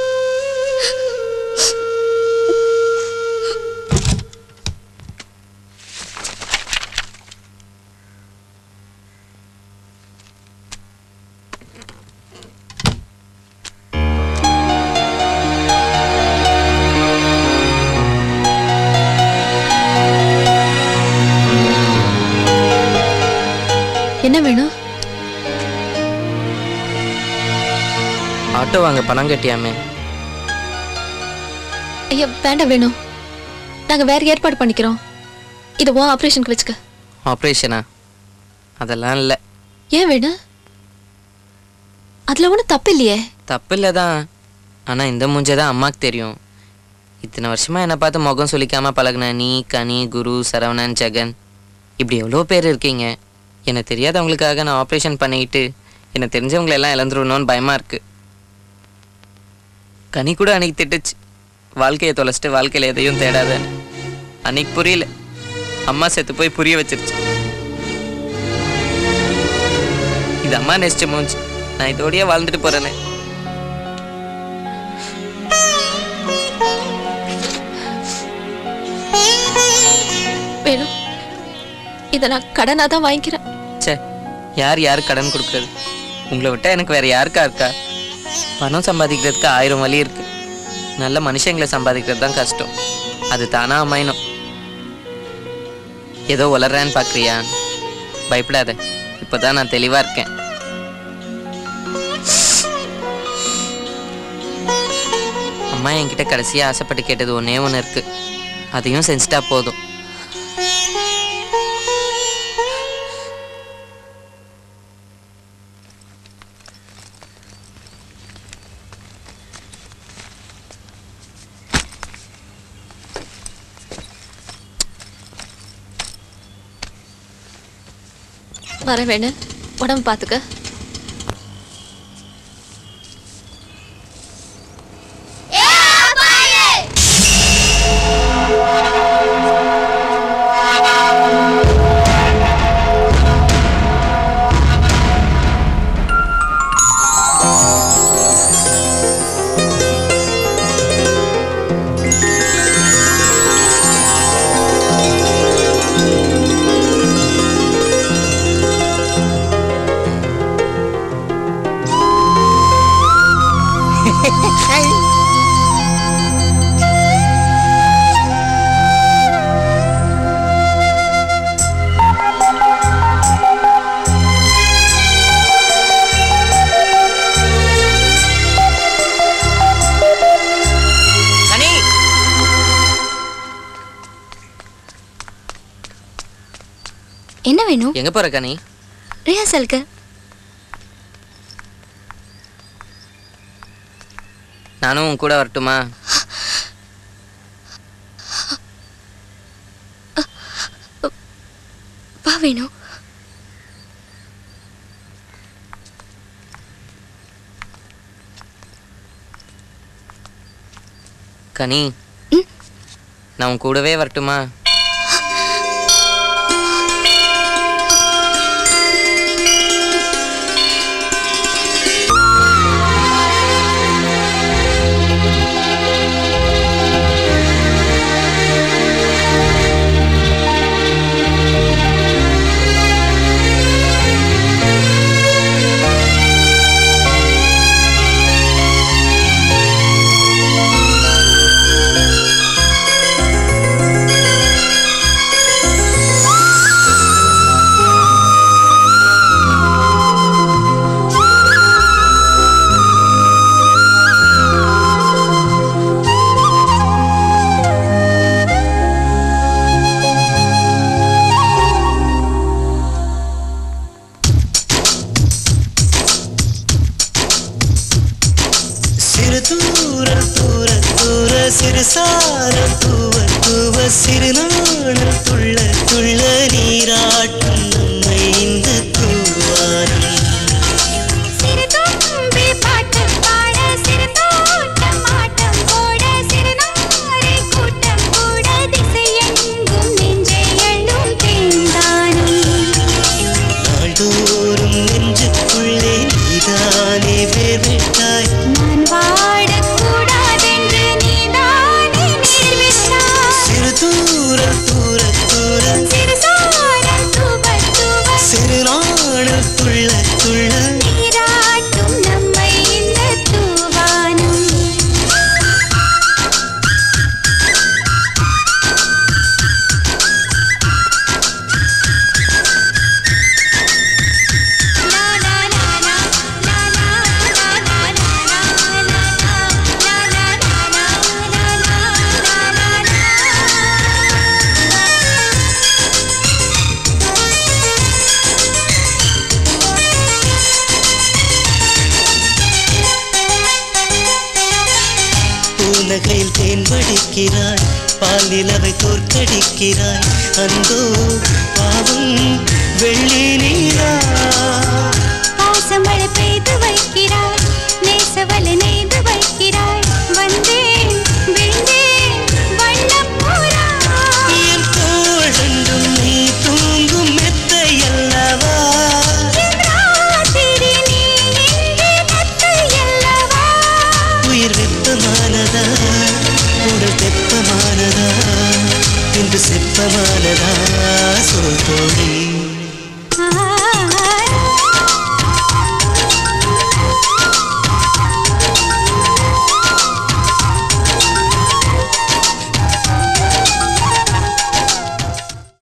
என்ன வேணும் ஆட்டோ வாங்க பணம் கட்டியாமே ஐயா வேண்டாம் வேணும் நாங்க வேற ஏற்பாடு பண்ணிக்கிறோம் இது உன் ஆபரேஷனுக்கு வச்சுக்க ஆப்ரேஷனா அதெல்லாம் இல்லை ஏன் வேணும் அதுல ஒன்றும் தப்பு இல்லையே தப்பு இல்லை தான் ஆனால் இந்த மூஞ்சை தான் அம்மாவுக்கு தெரியும் இத்தனை வருஷமா என்னை பார்த்து முகம் சொல்லிக்காம பழகுன நீ கனி குரு சரவணன் ஜெகன் இப்படி எவ்வளோ பேர் இருக்கீங்க என்னை தெரியாதவங்களுக்காக நான் ஆப்ரேஷன் பண்ணிக்கிட்டு என்னை தெரிஞ்சவங்களை எல்லாம் இழந்துருவணும்னு பயமாக இருக்கு கனி கூட அன்னைக்கு திட்டுச்சு வாழ்க்கையை தொலைச்சிட்டு வாழ்க்கையில் எதையும் தேடாதேன்னு அன்னைக்கு புரியல அம்மா செத்து போய் புரிய வச்சிருச்சு இது அம்மா நெஸ்ட் மூஞ்சி நான் இதோடயே வாழ்ந்துட்டு போறேனே வேணும் இதை நான் கடனாக தான் வாங்கிக்கிறேன் ச்சே யார் யார் கடன் கொடுக்குறது உங்களை விட்டா எனக்கு வேற யாருக்கா இருக்கா பணம் சம்பாதிக்கிறதுக்கு ஆயிரம் வழி இருக்கு நல்ல மனுஷங்களை சம்பாதிக்கிறது தான் கஷ்டம் அது தானா அமையணும் ஏதோ வளர்றேன்னு பார்க்குறியா பயப்படாத இப்போதான் நான் தெளிவா இருக்கேன் அம்மா என்கிட்ட கடைசியா ஆசைப்பட்டு கேட்டது ஒன்னே ஒன்று இருக்கு அதையும் செஞ்சுட்டா போதும் வர வேணும் உடம்பு பார்த்துக்க கனி என்ன வேணும் எங்க போற கனி ரிஹர்சலுக்கு நானும் உன் கூட வரட்டுமா வா வேணும் கனி நான் உன் கூடவே வரட்டுமா சிறு தூர தூர தூர சிறு சார தூவ தூவ சிறு நாணல் துள்ள துள்ள நீராட்டும் நம்மை இந்த தூவாரம் சிறு தும்பி பாட்டு பாட சிறு தோட்டம் ஆட்டம் போட சிறு நாரை கூட்டம் கூட திசையெங்கும் நெஞ்சை எள்ளும் தேந்தானும் நாள்தோறும் நெஞ்சுக்குள்ளே நீதானே வேர்விட்டாய் நான் வாடக்கூடாதென்று நீதானே நேர்விட்டாய் சிறு தூர தூர தூர சிறு சாரம் தூவ தூவ சிறு நாணல் துள்ள துள்ள நீராட்டும் நம்மை இந்த தூவானும் பூநகையில் தேன் வடிக்கிறாய் பால் நிலவை தோற்கடிக்கிறாய் அந்தோ பாவம் வெள்ளி நீரா பாசமழை பெய்து வைக்கிறாய் நேசவலை நெய்து வைக்கிறாய் வந்தேன் விழுந்தேன் விருப்பமானதா சொல் தோழி